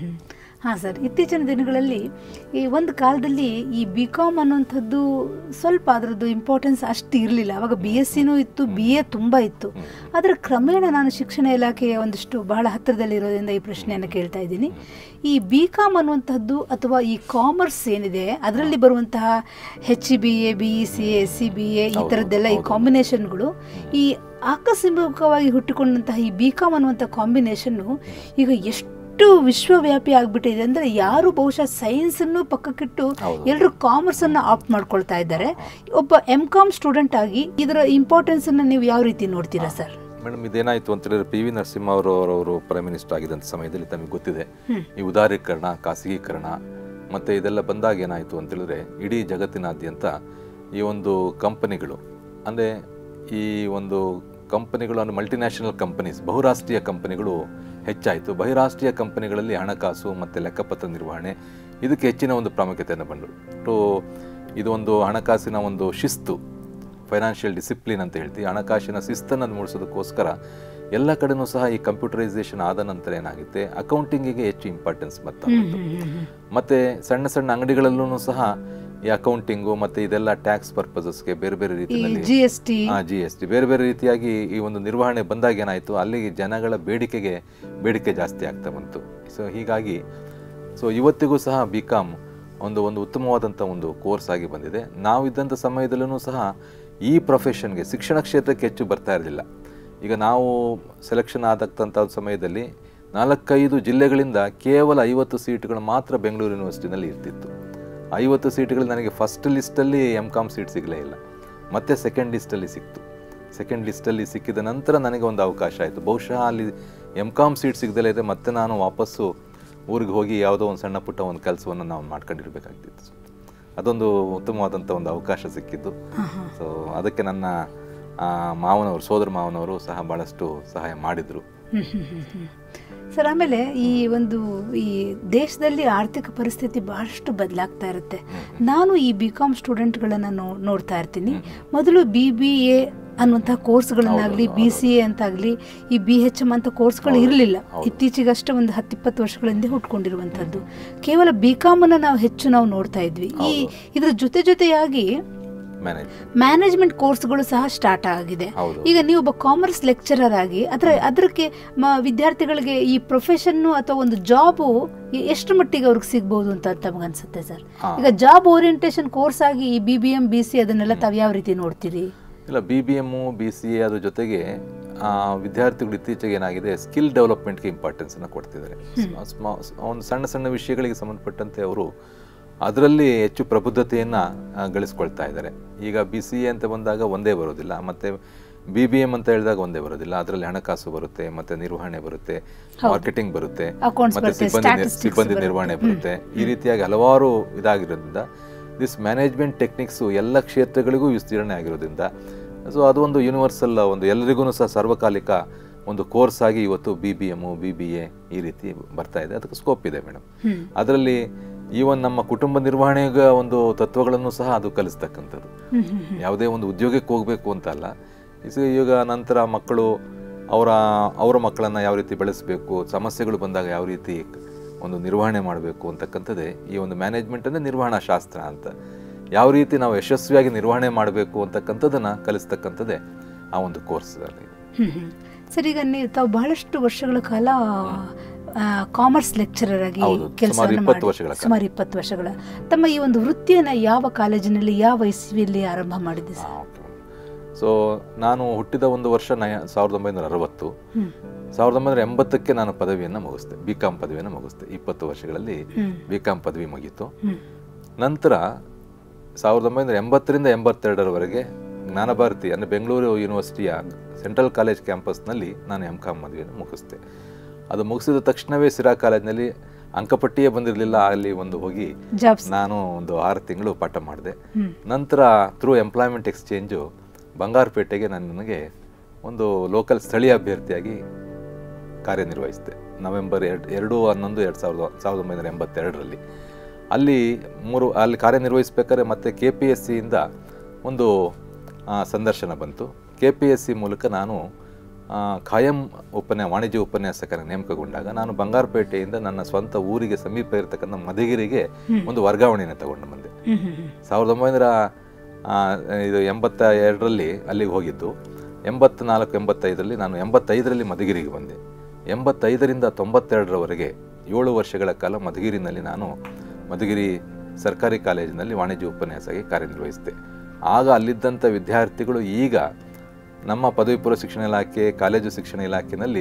ಹಾಂ ಸರ್ ಇತ್ತೀಚಿನ ದಿನಗಳಲ್ಲಿ ಈ ಒಂದು ಕಾಲದಲ್ಲಿ ಈ ಬಿ ಕಾಮ್ ಅನ್ನುವಂಥದ್ದು ಸ್ವಲ್ಪ ಅದರದ್ದು ಇಂಪಾರ್ಟೆನ್ಸ್ ಅಷ್ಟು ಇರಲಿಲ್ಲ ಅವಾಗ ಬಿ ಎಸ್ ಸಿನೂ ಇತ್ತು ಬಿ ಎ ತುಂಬ ಇತ್ತು ಆದರೆ ಕ್ರಮೇಣ ನಾನು ಶಿಕ್ಷಣ ಇಲಾಖೆಯ ಒಂದಿಷ್ಟು ಬಹಳ ಹತ್ತಿರದಲ್ಲಿರೋದ್ರಿಂದ ಈ ಪ್ರಶ್ನೆಯನ್ನು ಕೇಳ್ತಾ ಇದ್ದೀನಿ ಈ ಬಿ ಕಾಮ್ ಅನ್ನುವಂಥದ್ದು ಅಥವಾ ಈ ಕಾಮರ್ಸ್ ಏನಿದೆ ಅದರಲ್ಲಿ ಬರುವಂತಹ H B A B E C S C B A ಈ ಥರದ್ದೆಲ್ಲ ಈ ಕಾಂಬಿನೇಷನ್ಗಳು ಈ ಆಕಸ್ಮಿಕವಾಗಿ ಹುಟ್ಟಿಕೊಂಡಂತಹ ಈ ಬಿ ಕಾಮ್ ಅನ್ನುವಂಥ ಕಾಂಬಿನೇಷನ್ನು ಈಗ ಎಷ್ಟು ವಿಶ್ವವ್ಯಾಪಿ ಆಗಿಬಿಟ್ಟಿದೆ ಅಂದರೆ ಯಾರು ಬಹುಶಃ ಸೈನ್ಸನ್ನು ಪಕ್ಕಕ್ಕಿಟ್ಟು ಹೌದು. ಎಲ್ಲರೂ ಕಾಮರ್ಸನ್ನು ಆಪ್ಟ್ ಮಾಡ್ಕೊಳ್ತಾ ಇದ್ದಾರೆ ಒಬ್ಬ ಎಮ್ ಕಾಮ್ ಸ್ಟೂಡೆಂಟ್ ಆಗಿ ಇದರ ಇಂಪಾರ್ಟೆನ್ಸನ್ನು ನೀವು ಯಾವ ರೀತಿ ನೋಡ್ತೀರಾ ಸರ್ ಮೇಡಮ್ ಇದೇನಾಯಿತು ಅಂತ ಹೇಳಿದ್ರೆ ಪಿ ವಿ ನರಸಿಂಹ ಅವರು ಅವರವರು ಪ್ರೈಮ್ ಮಿನಿಸ್ಟರ್ ಆಗಿದ್ದಂಥ ಸಮಯದಲ್ಲಿ ತಮಗೆ ಗೊತ್ತಿದೆ ಈ ಉದಾರೀಕರಣ ಖಾಸಗೀಕರಣ ಮತ್ತು ಇದೆಲ್ಲ ಬಂದಾಗ ಏನಾಯಿತು ಅಂತ ಹೇಳಿದ್ರೆ ಇಡೀ ಜಗತ್ತಿನಾದ್ಯಂತ ಈ ಒಂದು ಕಂಪನಿಗಳು ಅಂದರೆ ಈ ಒಂದು ಕಂಪನಿಗಳು ಅಂದರೆ ಮಲ್ಟಿನ್ಯಾಷನಲ್ ಕಂಪನೀಸ್ ಬಹುರಾಷ್ಟ್ರೀಯ ಕಂಪನಿಗಳು ಹೆಚ್ಚಾಯಿತು ಬಹುರಾಷ್ಟ್ರೀಯ ಕಂಪನಿಗಳಲ್ಲಿ ಹಣಕಾಸು ಮತ್ತು ಲೆಕ್ಕಪತ್ರ ನಿರ್ವಹಣೆ ಇದಕ್ಕೆ ಹೆಚ್ಚಿನ ಒಂದು ಪ್ರಾಮುಖ್ಯತೆಯನ್ನು ಬಂದರು ಟು ಇದು ಒಂದು ಹಣಕಾಸಿನ ಒಂದು ಶಿಸ್ತು ಫೈನಾನ್ಷಿಯಲ್ ಡಿಸಿಪ್ಲಿನ್ ಅಂತ ಹೇಳ್ತೀವಿ ಹಣಕಾಸಿನ ಶಿಸ್ತನ್ನು ಮೂಡಿಸೋದಕ್ಕೋಸ್ಕರ ಎಲ್ಲ ಕಡೆನೂ ಸಹ ಈ ಕಂಪ್ಯೂಟರೈಸೇಷನ್ ಆದ ನಂತರ ಏನಾಗುತ್ತೆ ಅಕೌಂಟಿಂಗಿಗೆ ಹೆಚ್ಚು ಇಂಪಾರ್ಟೆನ್ಸ್ ಬರ್ತಾ ಬಂತು ಮತ್ತೆ ಸಣ್ಣ ಸಣ್ಣ ಅಂಗಡಿಗಳಲ್ಲೂ ಸಹ ಈ ಅಕೌಂಟಿಂಗು ಮತ್ತೆ ಇದೆಲ್ಲ ಟ್ಯಾಕ್ಸ್ ಪರ್ಪಸಸ್ಗೆ ಬೇರೆ ಬೇರೆ ಈ ರೀತಿಯಲ್ಲಿ G S T G S T ಬೇರೆ ಬೇರೆ ರೀತಿಯಾಗಿ ಈ ಒಂದು ನಿರ್ವಹಣೆ ಬಂದಾಗ ಏನಾಯಿತು ಅಲ್ಲಿಗೆ ಜನಗಳ ಬೇಡಿಕೆಗೆ ಬೇಡಿಕೆ ಜಾಸ್ತಿ ಆಗ್ತಾ ಬಂತು ಸೊ ಹೀಗಾಗಿ ಸೊ ಇವತ್ತಿಗೂ ಸಹ ಬಿ ಕಾಮ್ ಒಂದು ಒಂದು ಉತ್ತಮವಾದಂಥ ಒಂದು ಕೋರ್ಸ್ ಆಗಿ ಬಂದಿದೆ ನಾವು ಇದ್ದಂಥ ಸಮಯದಲ್ಲೂ ಸಹ ಈ ಪ್ರೊಫೆಷನ್ಗೆ ಶಿಕ್ಷಣ ಕ್ಷೇತ್ರಕ್ಕೆ ಹೆಚ್ಚು ಬರ್ತಾ ಇರಲಿಲ್ಲ ಈಗ ನಾವು ಸೆಲೆಕ್ಷನ್ ಆದಂಥ ಸಮಯದಲ್ಲಿ ನಾಲ್ಕೈದು ಜಿಲ್ಲೆಗಳಿಂದ ಕೇವಲ ಐವತ್ತು ಸೀಟುಗಳು ಮಾತ್ರ ಬೆಂಗಳೂರು ಯೂನಿವರ್ಸಿಟಿನಲ್ಲಿ ಇರ್ತಿತ್ತು ಐವತ್ತು ಸೀಟ್ಗಳು ನನಗೆ ಫಸ್ಟ್ ಲಿಸ್ಟಲ್ಲಿ ಎಮ್ ಕಾಮ್ ಸೀಟ್ ಸಿಗಲೇ ಇಲ್ಲ ಮತ್ತೆ ಸೆಕೆಂಡ್ ಲಿಸ್ಟಲ್ಲಿ ಸಿಕ್ತು ಸೆಕೆಂಡ್ ಲಿಸ್ಟಲ್ಲಿ ಸಿಕ್ಕಿದ ನಂತರ ನನಗೆ ಒಂದು ಅವಕಾಶ ಆಯಿತು ಬಹುಶಃ ಅಲ್ಲಿ ಎಮ್ ಕಾಮ್ ಸೀಟ್ ಸಿಗದಲ್ಲೇ ಇದೆ ಮತ್ತೆ ನಾನು ವಾಪಸ್ಸು ಊರಿಗೆ ಹೋಗಿ ಯಾವುದೋ ಒಂದು ಸಣ್ಣ ಪುಟ್ಟ ಒಂದು ಕೆಲಸವನ್ನು ನಾವು ಮಾಡ್ಕೊಂಡಿರ್ಬೇಕಾಗ್ತಿತ್ತು ಅದೊಂದು ಉತ್ತಮವಾದಂಥ ಒಂದು ಅವಕಾಶ ಸಿಕ್ಕಿದ್ದು ಸೊ ಅದಕ್ಕೆ ನನ್ನ ಆ, ಮಾವನವರು ಸೋದರ ಮಾವನವರು ಸಹ ಭಾಳಷ್ಟು ಸಹಾಯ ಮಾಡಿದರು ಹ್ಮ್, ಹ್ಮ್, ಹ್ಮ್, ಹ್ಮ್. ಸರ್ ಆಮೇಲೆ ಈ ಒಂದು ಈ ದೇಶದಲ್ಲಿ ಆರ್ಥಿಕ ಪರಿಸ್ಥಿತಿ ಬಹಳಷ್ಟು ಬದಲಾಗ್ತಾ ಇರುತ್ತೆ ನಾನು ಈ ಬಿ ಕಾಮ್ ಸ್ಟೂಡೆಂಟ್ಗಳನ್ನು ನೋ ನೋಡ್ತಾ ಇರ್ತೀನಿ ಮೊದಲು ಬಿ ಬಿ ಎ ಅನ್ನುವಂಥ ಕೋರ್ಸ್ಗಳನ್ನಾಗಲಿ ಬಿ ಸಿ ಎ ಅಂತಾಗಲಿ ಈ ಬಿ ಎಚ್ ಎಮ್ ಅಂತ ಕೋರ್ಸ್ಗಳು ಇರಲಿಲ್ಲ ಇತ್ತೀಚೆಗಷ್ಟೇ ಒಂದು ಹತ್ತಿಪ್ಪತ್ತು ವರ್ಷಗಳ ಹಿಂದೆ ಹುಟ್ಕೊಂಡಿರುವಂಥದ್ದು ಕೇವಲ ಬಿ ಕಾಮನ್ನು ನಾವು ಹೆಚ್ಚು ನಾವು ನೋಡ್ತಾ ಇದ್ವಿ ಈ ಇದ್ರ ಜೊತೆ ಜೊತೆಯಾಗಿ ಮ್ಯಾನೇಜ್ ಮ್ಯಾನೇಜ್ಮೆಂಟ್ ಕೋರ್ಸ್ಗಳು ಸಹ ಸ್ಟಾರ್ಟ್ ಆಗಿದೆ ಹೌದು. ಈಗ ನೀವು ಒಬ್ಬ ಕಾಮರ್ಸ್ ಲೆಕ್ಚರರ್ ಆಗಿ ಅದರ ಅದಕ್ಕೆ ಮ- ವಿದ್ಯಾರ್ಥಿಗಳಿಗೆ ಈ ಪ್ರೊಫೆಷನ್ನು ಅಥವಾ ಒಂದು ಜಾಬು ಎಷ್ಟು ಮಟ್ಟಿಗೆ ಅವ್ರಿಗೆ ಸಿಗ್ಬೋದು ಅಂತ ತಮಗನ್ಸುತ್ತೆ ಸರ್ ಹಾ. ಈಗ ಜಾಬ್ ಓರಿಯಂಟೇಷನ್ ಕೋರ್ಸ್ ಆಗಿ ಈ B B M B C ಅದನ್ನೆಲ್ಲ ತಾವು ಯಾವ ರೀತಿ ನೋಡ್ತೀರಿ ಇಲ್ಲ B B M B C A ಅದ್ರ ಜೊತೆಗೆ ಆ, ವಿದ್ಯಾರ್ಥಿಗಳು ಇತ್ತೀಚೆಗೆ ಏನಾಗಿದೆ ಸ್ಕಿಲ್ ಡೆವಲಪ್ಮೆಂಟ್ಗೆ ಇಂಪಾರ್ಟೆನ್ಸನ್ನು ಕೊಡ್ತಿದ್ದಾರೆ ಸ್ಮ- ಸ್- ಒಂದು ಸಣ್ಣ ಸಣ್ಣ ವಿಷಯಗಳಿಗೆ ಸಂಬಂಧಪಟ್ಟಂತೆ ಅವರು ಅದರಲ್ಲಿ ಹೆಚ್ಚು ಪ್ರಬುದ್ಧತೆಯನ್ನು ಗಳಿಸ್ಕೊಳ್ತಾ ಇದ್ದಾರೆ ಈಗ ಬಿ ಸಿ ಎ ಅಂತ ಬಂದಾಗ ಒಂದೇ ಬರೋದಿಲ್ಲ ಮತ್ತು ಬಿ ಬಿ ಎಮ್ ಅಂತ ಹೇಳಿದಾಗ ಒಂದೇ ಬರೋದಿಲ್ಲ ಅದರಲ್ಲಿ ಹಣಕಾಸು ಬರುತ್ತೆ ಮತ್ತೆ ನಿರ್ವಹಣೆ ಬರುತ್ತೆ ಮಾರ್ಕೆಟಿಂಗ್ ಬರುತ್ತೆ Accounts ಮತ್ತೆ ಬರುತ್ತೆ, ಸಿಬ್ಬಂದಿ ನಿರ್- statistics ಸಿಬ್ಬಂದಿ ಬರುತ್ತೆ. ನಿರ್ವಹಣೆ ಬರುತ್ತೆ ಈ ರೀತಿಯಾಗಿ ಹಲವಾರು ಇದಾಗಿರೋದ್ರಿಂದ ದಿಸ್ ಮ್ಯಾನೇಜ್ಮೆಂಟ್ ಟೆಕ್ನಿಕ್ಸು ಎಲ್ಲ ಕ್ಷೇತ್ರಗಳಿಗೂ ವಿಸ್ತೀರ್ಣೆ ಆಗಿರೋದ್ರಿಂದ ಸೊ ಅದು ಒಂದು ಯೂನಿವರ್ಸಲ್ ಒಂದು ಎಲ್ಲರಿಗೂ ಸಹ ಸರ್ವಕಾಲಿಕ ಒಂದು ಕೋರ್ಸ್ ಆಗಿ ಇವತ್ತು B B M B B A ಈ ರೀತಿ ಬರ್ತಾ ಇದೆ ಅದಕ್ಕೆ ಸ್ಕೋಪ್ ಇದೆ ಮೇಡಮ್ ಅದರಲ್ಲಿ ಈವನ್ ನಮ್ಮ ಕುಟುಂಬ ನಿರ್ವಹಣೆಗ ಒಂದು ತತ್ವಗಳನ್ನು ಸಹ ಅದು ಕಲಿಸ್ತಕ್ಕಂಥದ್ದು ಯಾವುದೇ ಒಂದು ಉದ್ಯೋಗಕ್ಕೆ ಹೋಗಬೇಕು ಅಂತ ಅಲ್ಲ ಇಸ್- ಈಗ ನಂತರ ಮಕ್ಕಳು ಅವರ ಅವರ ಮಕ್ಕಳನ್ನು ಯಾವ ರೀತಿ ಬೆಳೆಸಬೇಕು ಸಮಸ್ಯೆಗಳು ಬಂದಾಗ ಯಾವ ರೀತಿ ಒಂದು ನಿರ್ವಹಣೆ ಮಾಡಬೇಕು ಅಂತಕ್ಕಂಥದ್ದೇ ಈ ಒಂದು ಮ್ಯಾನೇಜ್ಮೆಂಟ್ ಅಂದರೆ ನಿರ್ವಹಣಾ ಶಾಸ್ತ್ರ ಅಂತ ಯಾವ ರೀತಿ ನಾವು ಯಶಸ್ವಿಯಾಗಿ ನಿರ್ವಹಣೆ ಮಾಡಬೇಕು ಅಂತಕ್ಕಂಥದ್ದನ್ನು ಕಲಿಸ್ತಕ್ಕಂಥದ್ದೇ ಆ ಒಂದು ಕೋರ್ಸ್ ಹ್ಮ್ ಹ್ಮ್. ಸರ್ ಈಗ ನೀವು ತಾವು ಬಹಳಷ್ಟು ವರ್ಷಗಳ ಕಾಲ ಕಾಮರ್ಸ್ ಲೆಕ್ಚರರ್ ಆಗಿ ಹೌದು, ಸುಮಾರು ಕೆಲಸ ಇಪ್ಪತ್ತು ವರ್ಷಗಳ ಕಾಲ. ಸುಮಾರು ಇಪ್ಪತ್ತು ವರ್ಷಗಳ ತಮ್ಮ ಈ ಒಂದು ವೃತ್ತಿಯನ್ನ ಯಾವ ಕಾಲೇಜಿನಲ್ಲಿ ಯಾವ ಇಸ್ವಿಯಲ್ಲಿ ಆರಂಭ ಮಾಡಿದ್ದೆ ಸರ್ ಸೊ ನಾನು ಹುಟ್ಟಿದ ಒಂದು ವರ್ಷ ನಯ ಸಾವಿರದ ಒಂಬೈನೂರ ಅರವತ್ತು ಹ್ಮ್. ಸಾವಿರದ ಒಂಬೈನೂರ ಎಂಬತ್ತಕ್ಕೆ ನಾನು ಪದವಿಯನ್ನು ಮುಗಿಸ್ದೆ ಬಿ ಕಾಮ್ ಪದವಿಯನ್ನು ಮುಗಿಸ್ದೆ ಇಪ್ಪತ್ತು ವರ್ಷಗಳಲ್ಲಿ ಹ್ಮ್. ಬಿ ಕಾಮ್ ಪದವಿ ಮುಗೀತು ಹ್ಮ್. ನಂತರ ಸಾವಿರದ ಒಂಬೈನೂರ ಎಂಬತ್ತರಿಂದ ಎಂಬತ್ತೆರಡರವರೆಗೆ ಜ್ಞಾನಭಾರತಿ ಅಂದರೆ ಬೆಂಗಳೂರು ಯೂನಿವರ್ಸಿಟಿಯ ಸೆಂಟ್ರಲ್ ಕಾಲೇಜ್ ಕ್ಯಾಂಪಸ್ನಲ್ಲಿ ನಾನು ಎಂ ಕಾಮ್ ಮದುವೆಯನ್ನು ಮುಗಿಸ್ದೆ ಅದು ಮುಗಿಸಿದ ತಕ್ಷಣವೇ ಸಿರಾ ಕಾಲೇಜ್ನಲ್ಲಿ ಅಂಕಪಟ್ಟಿಯೇ ಬಂದಿರಲಿಲ್ಲ ಅಲ್ಲಿ ಒಂದು ಹೋಗಿ ಜಾಬ್ಸ್ ನಾನು ಒಂದು ಆರು ತಿಂಗಳು ಪಾಠ ಮಾಡಿದೆ ಹ್ಮ್. ನಂತರ ಥ್ರೂ ಎಂಪ್ಲಾಯ್ಮೆಂಟ್ ಎಕ್ಸ್ಚೇಂಜು ಬಂಗಾರಪೇಟೆಗೆ ನಾನು ನನಗೆ ಒಂದು ಲೋಕಲ್ ಸ್ಥಳೀಯ ಅಭ್ಯರ್ಥಿಯಾಗಿ ಕಾರ್ಯನಿರ್ವಹಿಸಿದೆ ನವೆಂಬರ್ ಎರಡು ಎರಡು ಹನ್ನೊಂದು ಎರಡು ಸಾವಿರದ ಸಾವಿರದ ಒಂಬೈನೂರ ಎಂಬತ್ತೆರಡರಲ್ಲಿ ಅಲ್ಲಿ ಮೂರು ಅಲ್ಲಿ ಕಾರ್ಯನಿರ್ವಹಿಸಬೇಕಾದ್ರೆ ಮತ್ತೆ ಕೆ ಪಿ ಎಸ್ ಸಿಯಿಂದ ಒಂದು ಆ, ಸಂದರ್ಶನ ಬಂತು ಕೆ ಪಿ ಎಸ್ ಸಿ ಮೂಲಕ ನಾನು ಆ, ಖಾಯಂ ಉಪನ್ಯಾ ವಾಣಿಜ್ಯ ಉಪನ್ಯಾಸಕರ ನೇಮಕಗೊಂಡಾಗ ನಾನು ಬಂಗಾರಪೇಟೆಯಿಂದ ನನ್ನ ಸ್ವಂತ ಊರಿಗೆ ಸಮೀಪ ಇರತಕ್ಕಂಥ ಮಧುಗಿರಿಗೆ ಒಂದು ವರ್ಗಾವಣೆಯನ್ನು ತಗೊಂಡು ಬಂದೆ ಹ್ಮ್ ಹ್ಮ್ ಹ್ಮ್. ಸಾವಿರದ ಒಂಬೈನೂರ ಆ, ಇದು ಎಂಬತ್ತ ಎರಡರಲ್ಲಿ ಅಲ್ಲಿಗೆ ಹೋಗಿದ್ದು ಎಂಬತ್ನಾಲ್ಕು ಎಂಬತ್ತೈದರಲ್ಲಿ ನಾನು ಎಂಬತ್ತೈದರಲ್ಲಿ ಮಧುಗಿರಿಗೆ ಬಂದೆ ಎಂಬತ್ತೈದರಿಂದ ತೊಂಬತ್ತೆರಡರವರೆಗೆ ಏಳು ವರ್ಷಗಳ ಕಾಲ ಮಧುಗಿರಿನಲ್ಲಿ ನಾನು ಮಧುಗಿರಿ ಸರ್ಕಾರಿ ಕಾಲೇಜಿನಲ್ಲಿ ವಾಣಿಜ್ಯ ಉಪನ್ಯಾಸಕಿ ಕಾರ್ಯನಿರ್ವಹಿಸಿದೆ ಆಗ ಅಲ್ಲಿದ್ದಂಥ ವಿದ್ಯಾರ್ಥಿಗಳು ಈಗ ನಮ್ಮ ಪದವಿ ಪೂರ್ವ ಶಿಕ್ಷಣ ಇಲಾಖೆ ಕಾಲೇಜು ಶಿಕ್ಷಣ ಇಲಾಖೆಯಲ್ಲಿ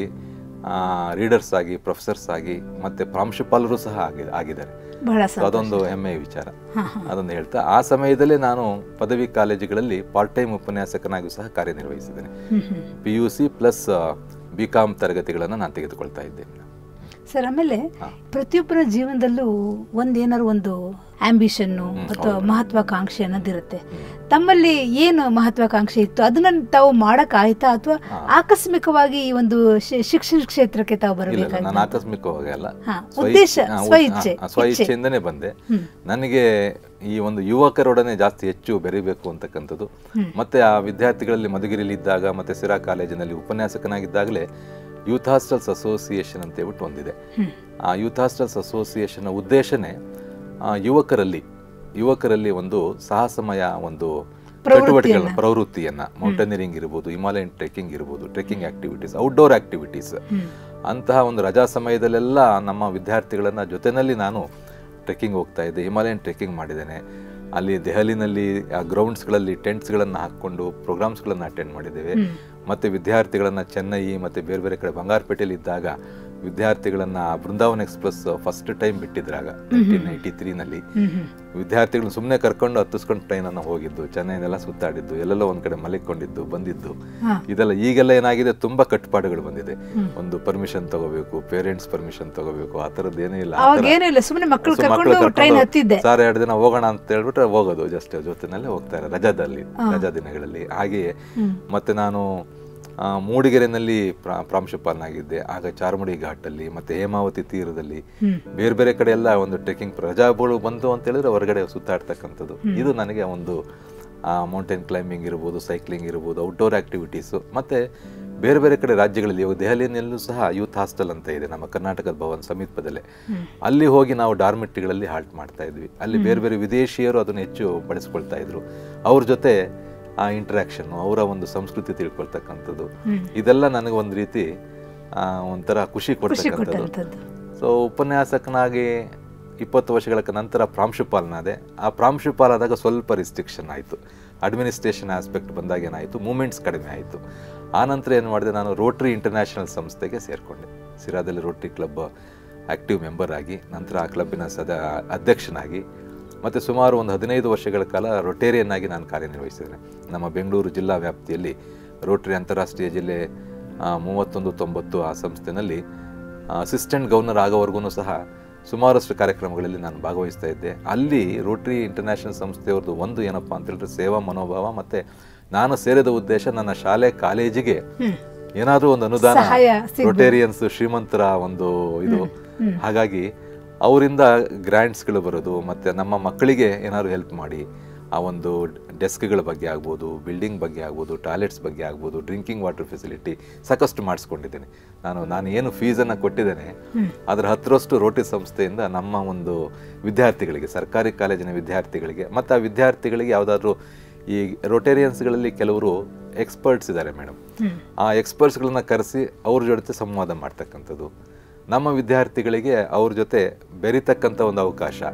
ರೀಡರ್ಸ್ ಆಗಿ ಪ್ರೊಫೆಸರ್ಸ್ ಆಗಿ ಮತ್ತು ಪ್ರಾಂಶುಪಾಲರು ಸಹ ಆಗಿ ಆಗಿದ್ದಾರೆ ಬಹಳ ಸೊ ಸಂತೋಷ ಅದೊಂದು ಹೆಮ್ಮೆಯ ವಿಚಾರ ಹಾ, ಹಾ. ಅದನ್ನು ಹೇಳ್ತಾ ಆ ಸಮಯದಲ್ಲೇ ನಾನು ಪದವಿ ಕಾಲೇಜುಗಳಲ್ಲಿ ಪಾರ್ಟ್ ಟೈಮ್ ಉಪನ್ಯಾಸಕನಾಗಿ ಸಹ ಕಾರ್ಯನಿರ್ವಹಿಸಿದ್ದೇನೆ ಹ್ಮ್ ಹ್ಮ್. P U C plus B com ತರಗತಿಗಳನ್ನು ನಾನು ತೆಗೆದುಕೊಳ್ತಾ ಇದ್ದೇನೆ ಸರ್ ಆಮೇಲೆ ಹಾ. ಪ್ರತಿಯೊಬ್ಬರ ಜೀವನದಲ್ಲೂ ಒಂದೇನಾದ್ರು ಒಂದು ಆಂಬಿಷನ್ನು ಅಥವಾ ಮಹತ್ವಾಕಾಂಕ್ಷೆ ಅನ್ನೋದಿರುತ್ತೆ ತಮ್ಮಲ್ಲಿ ಏನು ಮಹತ್ವಾಕಾಂಕ್ಷೆ ಇತ್ತು ಅದನ್ನ ತಾವು ಮಾಡಕ್ ಆಯ್ತಾ ಅಥವಾ ಆಕಸ್ಮಿಕವಾಗಿ ಈ ಒಂದು ಶಿ- ಶಿಕ್ಷಣ ಕ್ಷೇತ್ರಕ್ಕೆ ತಾವು ಇಲ್ಲ ಇಲ್ಲ, ಬರಬೇಕಾಯ್ತು ನಾನು ಆಕಸ್ಮಿಕವಾಗಿ ಅಲ್ಲ ಹಾ, ಸ್ವ ಉದ್ದೇಶ, ಇಚ್ಛೆ- ಹಾ, ಸ್ವ ಉ- ಇಚ್ಛೆ, ಹಾ, ಸ್ವ ಇಚ್ಛೆಯಿಂದನೇ ಬಂದೆ ನನಗೆ ಈ ಒಂದು ಯುವಕರೊಡನೆ ಜಾಸ್ತಿ ಹೆಚ್ಚು ಬೆರಿಬೇಕು ಅಂತಕ್ಕಂಥದ್ದು ಮತ್ತೆ ಆ ವಿದ್ಯಾರ್ಥಿಗಳಲ್ಲಿ ಮಧುಗಿರಿಲಿ ಇದ್ದಾಗ ಮತ್ತೆ ಸಿರಾ ಕಾಲೇಜಿನಲ್ಲಿ ಉಪನ್ಯಾಸಕನಾಗಿದ್ದಾಗಲೇ ಯೂತ್ ಹಾಸ್ಟೆಲ್ಸ್ ಅಸೋಸಿಯೇಷನ್ ಅಂತ ಹೇಳ್ಬಿಟ್ಟು ಒಂದಿದೆ ಆ ಯೂತ್ ಹಾಸ್ಟೆಲ್ಸ್ ಅಸೋಸಿಯೇಷನ್ ಉದ್ದೇಶನೇ ಆ, ಯುವಕರಲ್ಲಿ ಯುವಕರಲ್ಲಿ ಒಂದು ಸಾಹಸಮಯ ಒಂದು ಚಟುವಟಿಕೆಗಳ ಪ್ರವೃತ್ತಿಯನ್ನ ಮೌಂಟೇನಿಯರಿಂಗ್ ಇರ್ಬೋದು ಹಿಮಾಲಯನ್ ಟ್ರೆಕ್ಕಿಂಗ್ ಇರ್ಬೋದು ಟ್ರೆಕ್ಕಿಂಗ್ ಆಕ್ಟಿವಿಟೀಸ್ ಔಟ್ಡೋರ್ ಆಕ್ಟಿವಿಟೀಸ್ ಅಂತಹ ಒಂದು ರಜಾ ಸಮಯದಲ್ಲೆಲ್ಲ ನಮ್ಮ ವಿದ್ಯಾರ್ಥಿಗಳನ್ನ ಜೊತೆನಲ್ಲಿ ನಾನು ಟ್ರೆಕ್ಕಿಂಗ್ ಹೋಗ್ತಾ ಇದ್ದೆ ಹಿಮಾಲಯನ್ ಟ್ರೆಕ್ಕಿಂಗ್ ಮಾಡಿದ್ದೇನೆ ಅಲ್ಲಿ ದೆಹಲಿನಲ್ಲಿ ಆ ಗ್ರೌಂಡ್ಸ್ಗಳಲ್ಲಿ ಟೆಂಟ್ಸ್ಗಳನ್ನು ಹಾಕ್ಕೊಂಡು ಪ್ರೋಗ್ರಾಮ್ಸ್ಗಳನ್ನು ಅಟೆಂಡ್ ಮಾಡಿದ್ದೇವೆ ಮತ್ತು ವಿದ್ಯಾರ್ಥಿಗಳನ್ನು ಚೆನ್ನೈ ಮತ್ತು ಬೇರೆ ಬೇರೆ ಕಡೆ ಬಂಗಾರಪೇಟೆಯಲ್ಲಿ ಇದ್ದಾಗ ವಿದ್ಯಾರ್ಥಿಗಳನ್ನ ಬೃಂದಾವನ್ ಎಕ್ಸ್ಪ್ರೆಸ್ ಫಸ್ಟ್ ಟೈಮ್ ಬಿಟ್ಟಿದ್ರಾಗ ನೈನ್ಟೀನ್ ನೈಂಟಿ ತ್ರೀನಲ್ಲಿ ವಿದ್ಯಾರ್ಥಿಗಳನ್ನ ಸುಮ್ಮನೆ ಕರ್ಕೊಂಡು ಹತ್ತಿಸ್ಕೊಂಡು ಟ್ರೈನನ್ನು ಹೋಗಿದ್ದು ಚೆನ್ನೈನೆಲ್ಲ ಸುತ್ತಾಡಿದ್ದು ಎಲ್ಲೆಲ್ಲೋ ಒಂದ್ ಕಡೆ ಮಲಿಕೊಂಡಿದ್ದು ಬಂದಿದ್ದು ಹಾ. ಇದೆಲ್ಲ ಈಗೆಲ್ಲ ಏನಾಗಿದೆ ತುಂಬಾ ಕಟ್ಟುಪಾಡುಗಳು ಬಂದಿದೆ ಒಂದು ಪರ್ಮಿಷನ್ ತಗೋಬೇಕು ಪೇರೆಂಟ್ಸ್ ಪರ್ಮಿಷನ್ ತಗೋಬೇಕು ಆ ಥರದ್ದು ಏನೂ ಇಲ್ಲ ಆ ಅವಾಗ ಥರ- ಏನೂ ಇಲ್ಲ ಸುಮ್ಮನೆ ಮಕ್ಕಳು ಸೊ ಮಕ್ಳು ಕರ್ಕೊಂಡು ಟ್ರೈನ್ ಕರ್ಕೊಂಡು ಹತ್ತಿದ್ದೆ ಸಾರ್ ಎರಡು ದಿನ ಹೋಗೋಣ ಅಂತ ಹೇಳ್ಬಿಟ್ರೆ ಹೋಗೋದು ಜಸ್ಟ್ ಜೊತೆನಲ್ಲೇ ಹೋಗ್ತಾರೆ ರಜಾದಲ್ಲಿ ರಜಾ ದಿನಗಳಲ್ಲಿ ಹಾಗೆಯೇ ಮತ್ತೆ ನಾನು ಆ, ಮೂಡಿಗೆರೆನಲ್ಲಿ ಪ್ರಾ- ಪ್ರಾಂಶುಪಾಲನಾಗಿದ್ದೆ ಆಗ ಚಾರ್ಮುಡಿ ಘಾಟಲ್ಲಿ ಮತ್ತೆ ಹೇಮಾವತಿ ತೀರದಲ್ಲಿ ಬೇರೆ ಬೇರೆ ಕಡೆ ಎಲ್ಲ ಒಂದು ಟ್ರೆಕ್ಕಿಂಗ್ ರಜಾಗಳು ಬಂತು ಅಂತ ಹೇಳಿದ್ರೆ ಹೊರಗಡೆ ಸುತ್ತಾಡ್ತಕ್ಕಂಥದ್ದು ಇದು ನನಗೆ ಒಂದು ಮೌಂಟೇನ್ ಕ್ಲೈಂಬಿಂಗ್ ಇರ್ಬೋದು ಸೈಕ್ಲಿಂಗ್ ಇರ್ಬೋದು ಔಟ್ಡೋರ್ ಆಕ್ಟಿವಿಟೀಸು ಮತ್ತೆ ಬೇರೆ ಬೇರೆ ಕಡೆ ರಾಜ್ಯಗಳಲ್ಲಿ ಇವಾಗ ದೆಹಲಿಯಲ್ಲೂ ಸಹ ಯೂತ್ ಹಾಸ್ಟೆಲ್ ಅಂತ ಇದೆ ನಮ್ಮ ಕರ್ನಾಟಕದ ಭವನ್ ಸಮೀಪದಲ್ಲೇ ಅಲ್ಲಿ ಹೋಗಿ ನಾವು ಡಾರ್ಮೆಟ್ರಿಗಳಲ್ಲಿ ಹಾಲ್ಟ್ ಮಾಡ್ತಾ ಇದ್ವಿ ಅಲ್ಲಿ ಬೇರೆ ಬೇರೆ ವಿದೇಶಿಯರು ಅದನ್ನು ಹೆಚ್ಚು ಬಳಸ್ಕೊಳ್ತಾ ಇದ್ರು ಅವ್ರ ಜೊತೆ ಆ ಇಂಟ್ರಾಕ್ಷನ್ ಅವರ ಒಂದು ಸಂಸ್ಕೃತಿ ತಿಳ್ಕೊಳ್ತಕ್ಕಂಥದ್ದು ಇದೆಲ್ಲ ನನಗೆ ಒಂದು ರೀತಿ ಆ, ಒಂಥರ ಖುಷಿ ಖುಷಿ ಕೊಡ್ತಕ್ಕಂಥದ್ದು ಕೊಟ್ಟಂಥದ್ದು ಸೊ ಉಪನ್ಯಾಸಕನಾಗಿ ಇಪ್ಪತ್ತು ವರ್ಷಗಳ ನಂತರ ಪ್ರಾಂಶುಪಾಲನಾದೆ ಆ ಪ್ರಾಂಶುಪಾಲಾದಾಗ ಸ್ವಲ್ಪ ರಿಸ್ಟ್ರಿಕ್ಷನ್ ಆಯಿತು ಅಡ್ಮಿನಿಸ್ಟ್ರೇಷನ್ ಆಸ್ಪೆಕ್ಟ್ ಬಂದಾಗ ಏನಾಯಿತು ಮೂಮೆಂಟ್ಸ್ ಕಡಿಮೆ ಆಯಿತು ಆನಂತರ ಏನು ಮಾಡಿದೆ ನಾನು ರೋಟ್ರಿ ಇಂಟರ್ನ್ಯಾಷನಲ್ ಸಂಸ್ಥೆಗೆ ಸೇರಿಕೊಂಡೆ ಸಿರಾದಲ್ಲಿ ರೋಟ್ರಿ ಕ್ಲಬ್ ಆ್ಯಕ್ಟಿವ್ ಮೆಂಬರ್ ಆಗಿ ನಂತರ ಆ ಕ್ಲಬ್ಬಿನ ಸದ ಅಧ್ಯಕ್ಷನಾಗಿ ಮತ್ತು ಸುಮಾರು ಒಂದು ಹದಿನೈದು ವರ್ಷಗಳ ಕಾಲ ರೊಟೇರಿಯನ್ ಆಗಿ ನಾನು ಕಾರ್ಯನಿರ್ವಹಿಸಿದ್ದೇನೆ ನಮ್ಮ ಬೆಂಗಳೂರು ಜಿಲ್ಲಾ ವ್ಯಾಪ್ತಿಯಲ್ಲಿ ರೋಟರಿ ಅಂತಾರಾಷ್ಟ್ರೀಯ ಜಿಲ್ಲೆ ಆ, ಮೂವತ್ತೊಂದು ತೊಂಬತ್ತು ಆ ಸಂಸ್ಥೆನಲ್ಲಿ ಅಸಿಸ್ಟೆಂಟ್ ಗವರ್ನರ್ ಆಗೋವರೆಗೂ ಸಹ ಸುಮಾರಷ್ಟು ಕಾರ್ಯಕ್ರಮಗಳಲ್ಲಿ ನಾನು ಭಾಗವಹಿಸ್ತಾ ಇದ್ದೆ ಅಲ್ಲಿ ರೋಟರಿ ಇಂಟರ್ನ್ಯಾಷನಲ್ ಸಂಸ್ಥೆಯವ್ರದ್ದು ಒಂದು ಏನಪ್ಪ ಅಂತ ಹೇಳಿದ್ರೆ ಸೇವಾ ಮನೋಭಾವ ಮತ್ತೆ ನಾನು ಸೇರಿದ ಉದ್ದೇಶ ನನ್ನ ಶಾಲೆ ಕಾಲೇಜಿಗೆ ಏನಾದರೂ ಒಂದು ಅನುದಾನ ಸಹಾಯ ರೊಟೇರಿಯನ್ಸ್ ಶ್ರೀಮಂತರ ಒಂದು ಇದು ಹಾಗಾಗಿ ಅವರಿಂದ ಗ್ರ್ಯಾಂಟ್ಸ್ಗಳು ಬರೋದು ಮತ್ತೆ ನಮ್ಮ ಮಕ್ಕಳಿಗೆ ಏನಾದ್ರು ಹೆಲ್ಪ್ ಮಾಡಿ ಆ ಒಂದು ಡೆಸ್ಕ್ಗಳ ಬಗ್ಗೆ ಆಗ್ಬೋದು ಬಿಲ್ಡಿಂಗ್ ಬಗ್ಗೆ ಆಗ್ಬೋದು ಟಾಯ್ಲೆಟ್ಸ್ ಬಗ್ಗೆ ಆಗ್ಬೋದು ಡ್ರಿಂಕಿಂಗ್ ವಾಟರ್ ಫೆಸಿಲಿಟಿ ಸಾಕಷ್ಟು ಮಾಡಿಸ್ಕೊಂಡಿದ್ದೇನೆ ನಾನು ನಾನು ಏನು ಫೀಸನ್ನು ಕೊಟ್ಟಿದ್ದೇನೆ ಅದರ ಹತ್ತರಷ್ಟು ರೋಟಿ ಸಂಸ್ಥೆಯಿಂದ ನಮ್ಮ ಒಂದು ವಿದ್ಯಾರ್ಥಿಗಳಿಗೆ ಸರ್ಕಾರಿ ಕಾಲೇಜಿನ ವಿದ್ಯಾರ್ಥಿಗಳಿಗೆ ಮತ್ತು ಆ ವಿದ್ಯಾರ್ಥಿಗಳಿಗೆ ಯಾವುದಾದ್ರೂ ಈ ರೊಟೇರಿಯನ್ಸ್ಗಳಲ್ಲಿ ಕೆಲವರು ಎಕ್ಸ್ಪರ್ಟ್ಸ್ ಇದ್ದಾರೆ ಮೇಡಮ್ ಆ ಎಕ್ಸ್ಪರ್ಟ್ಸ್ಗಳನ್ನ ಕರೆಸಿ ಅವ್ರ ಜೊತೆ ಸಂವಾದ ಮಾಡ್ತಕ್ಕಂಥದ್ದು ನಮ್ಮ ವಿದ್ಯಾರ್ಥಿಗಳಿಗೆ ಅವ್ರ ಜೊತೆ ಬೆರಿತಕ್ಕಂಥ ಒಂದು ಅವಕಾಶ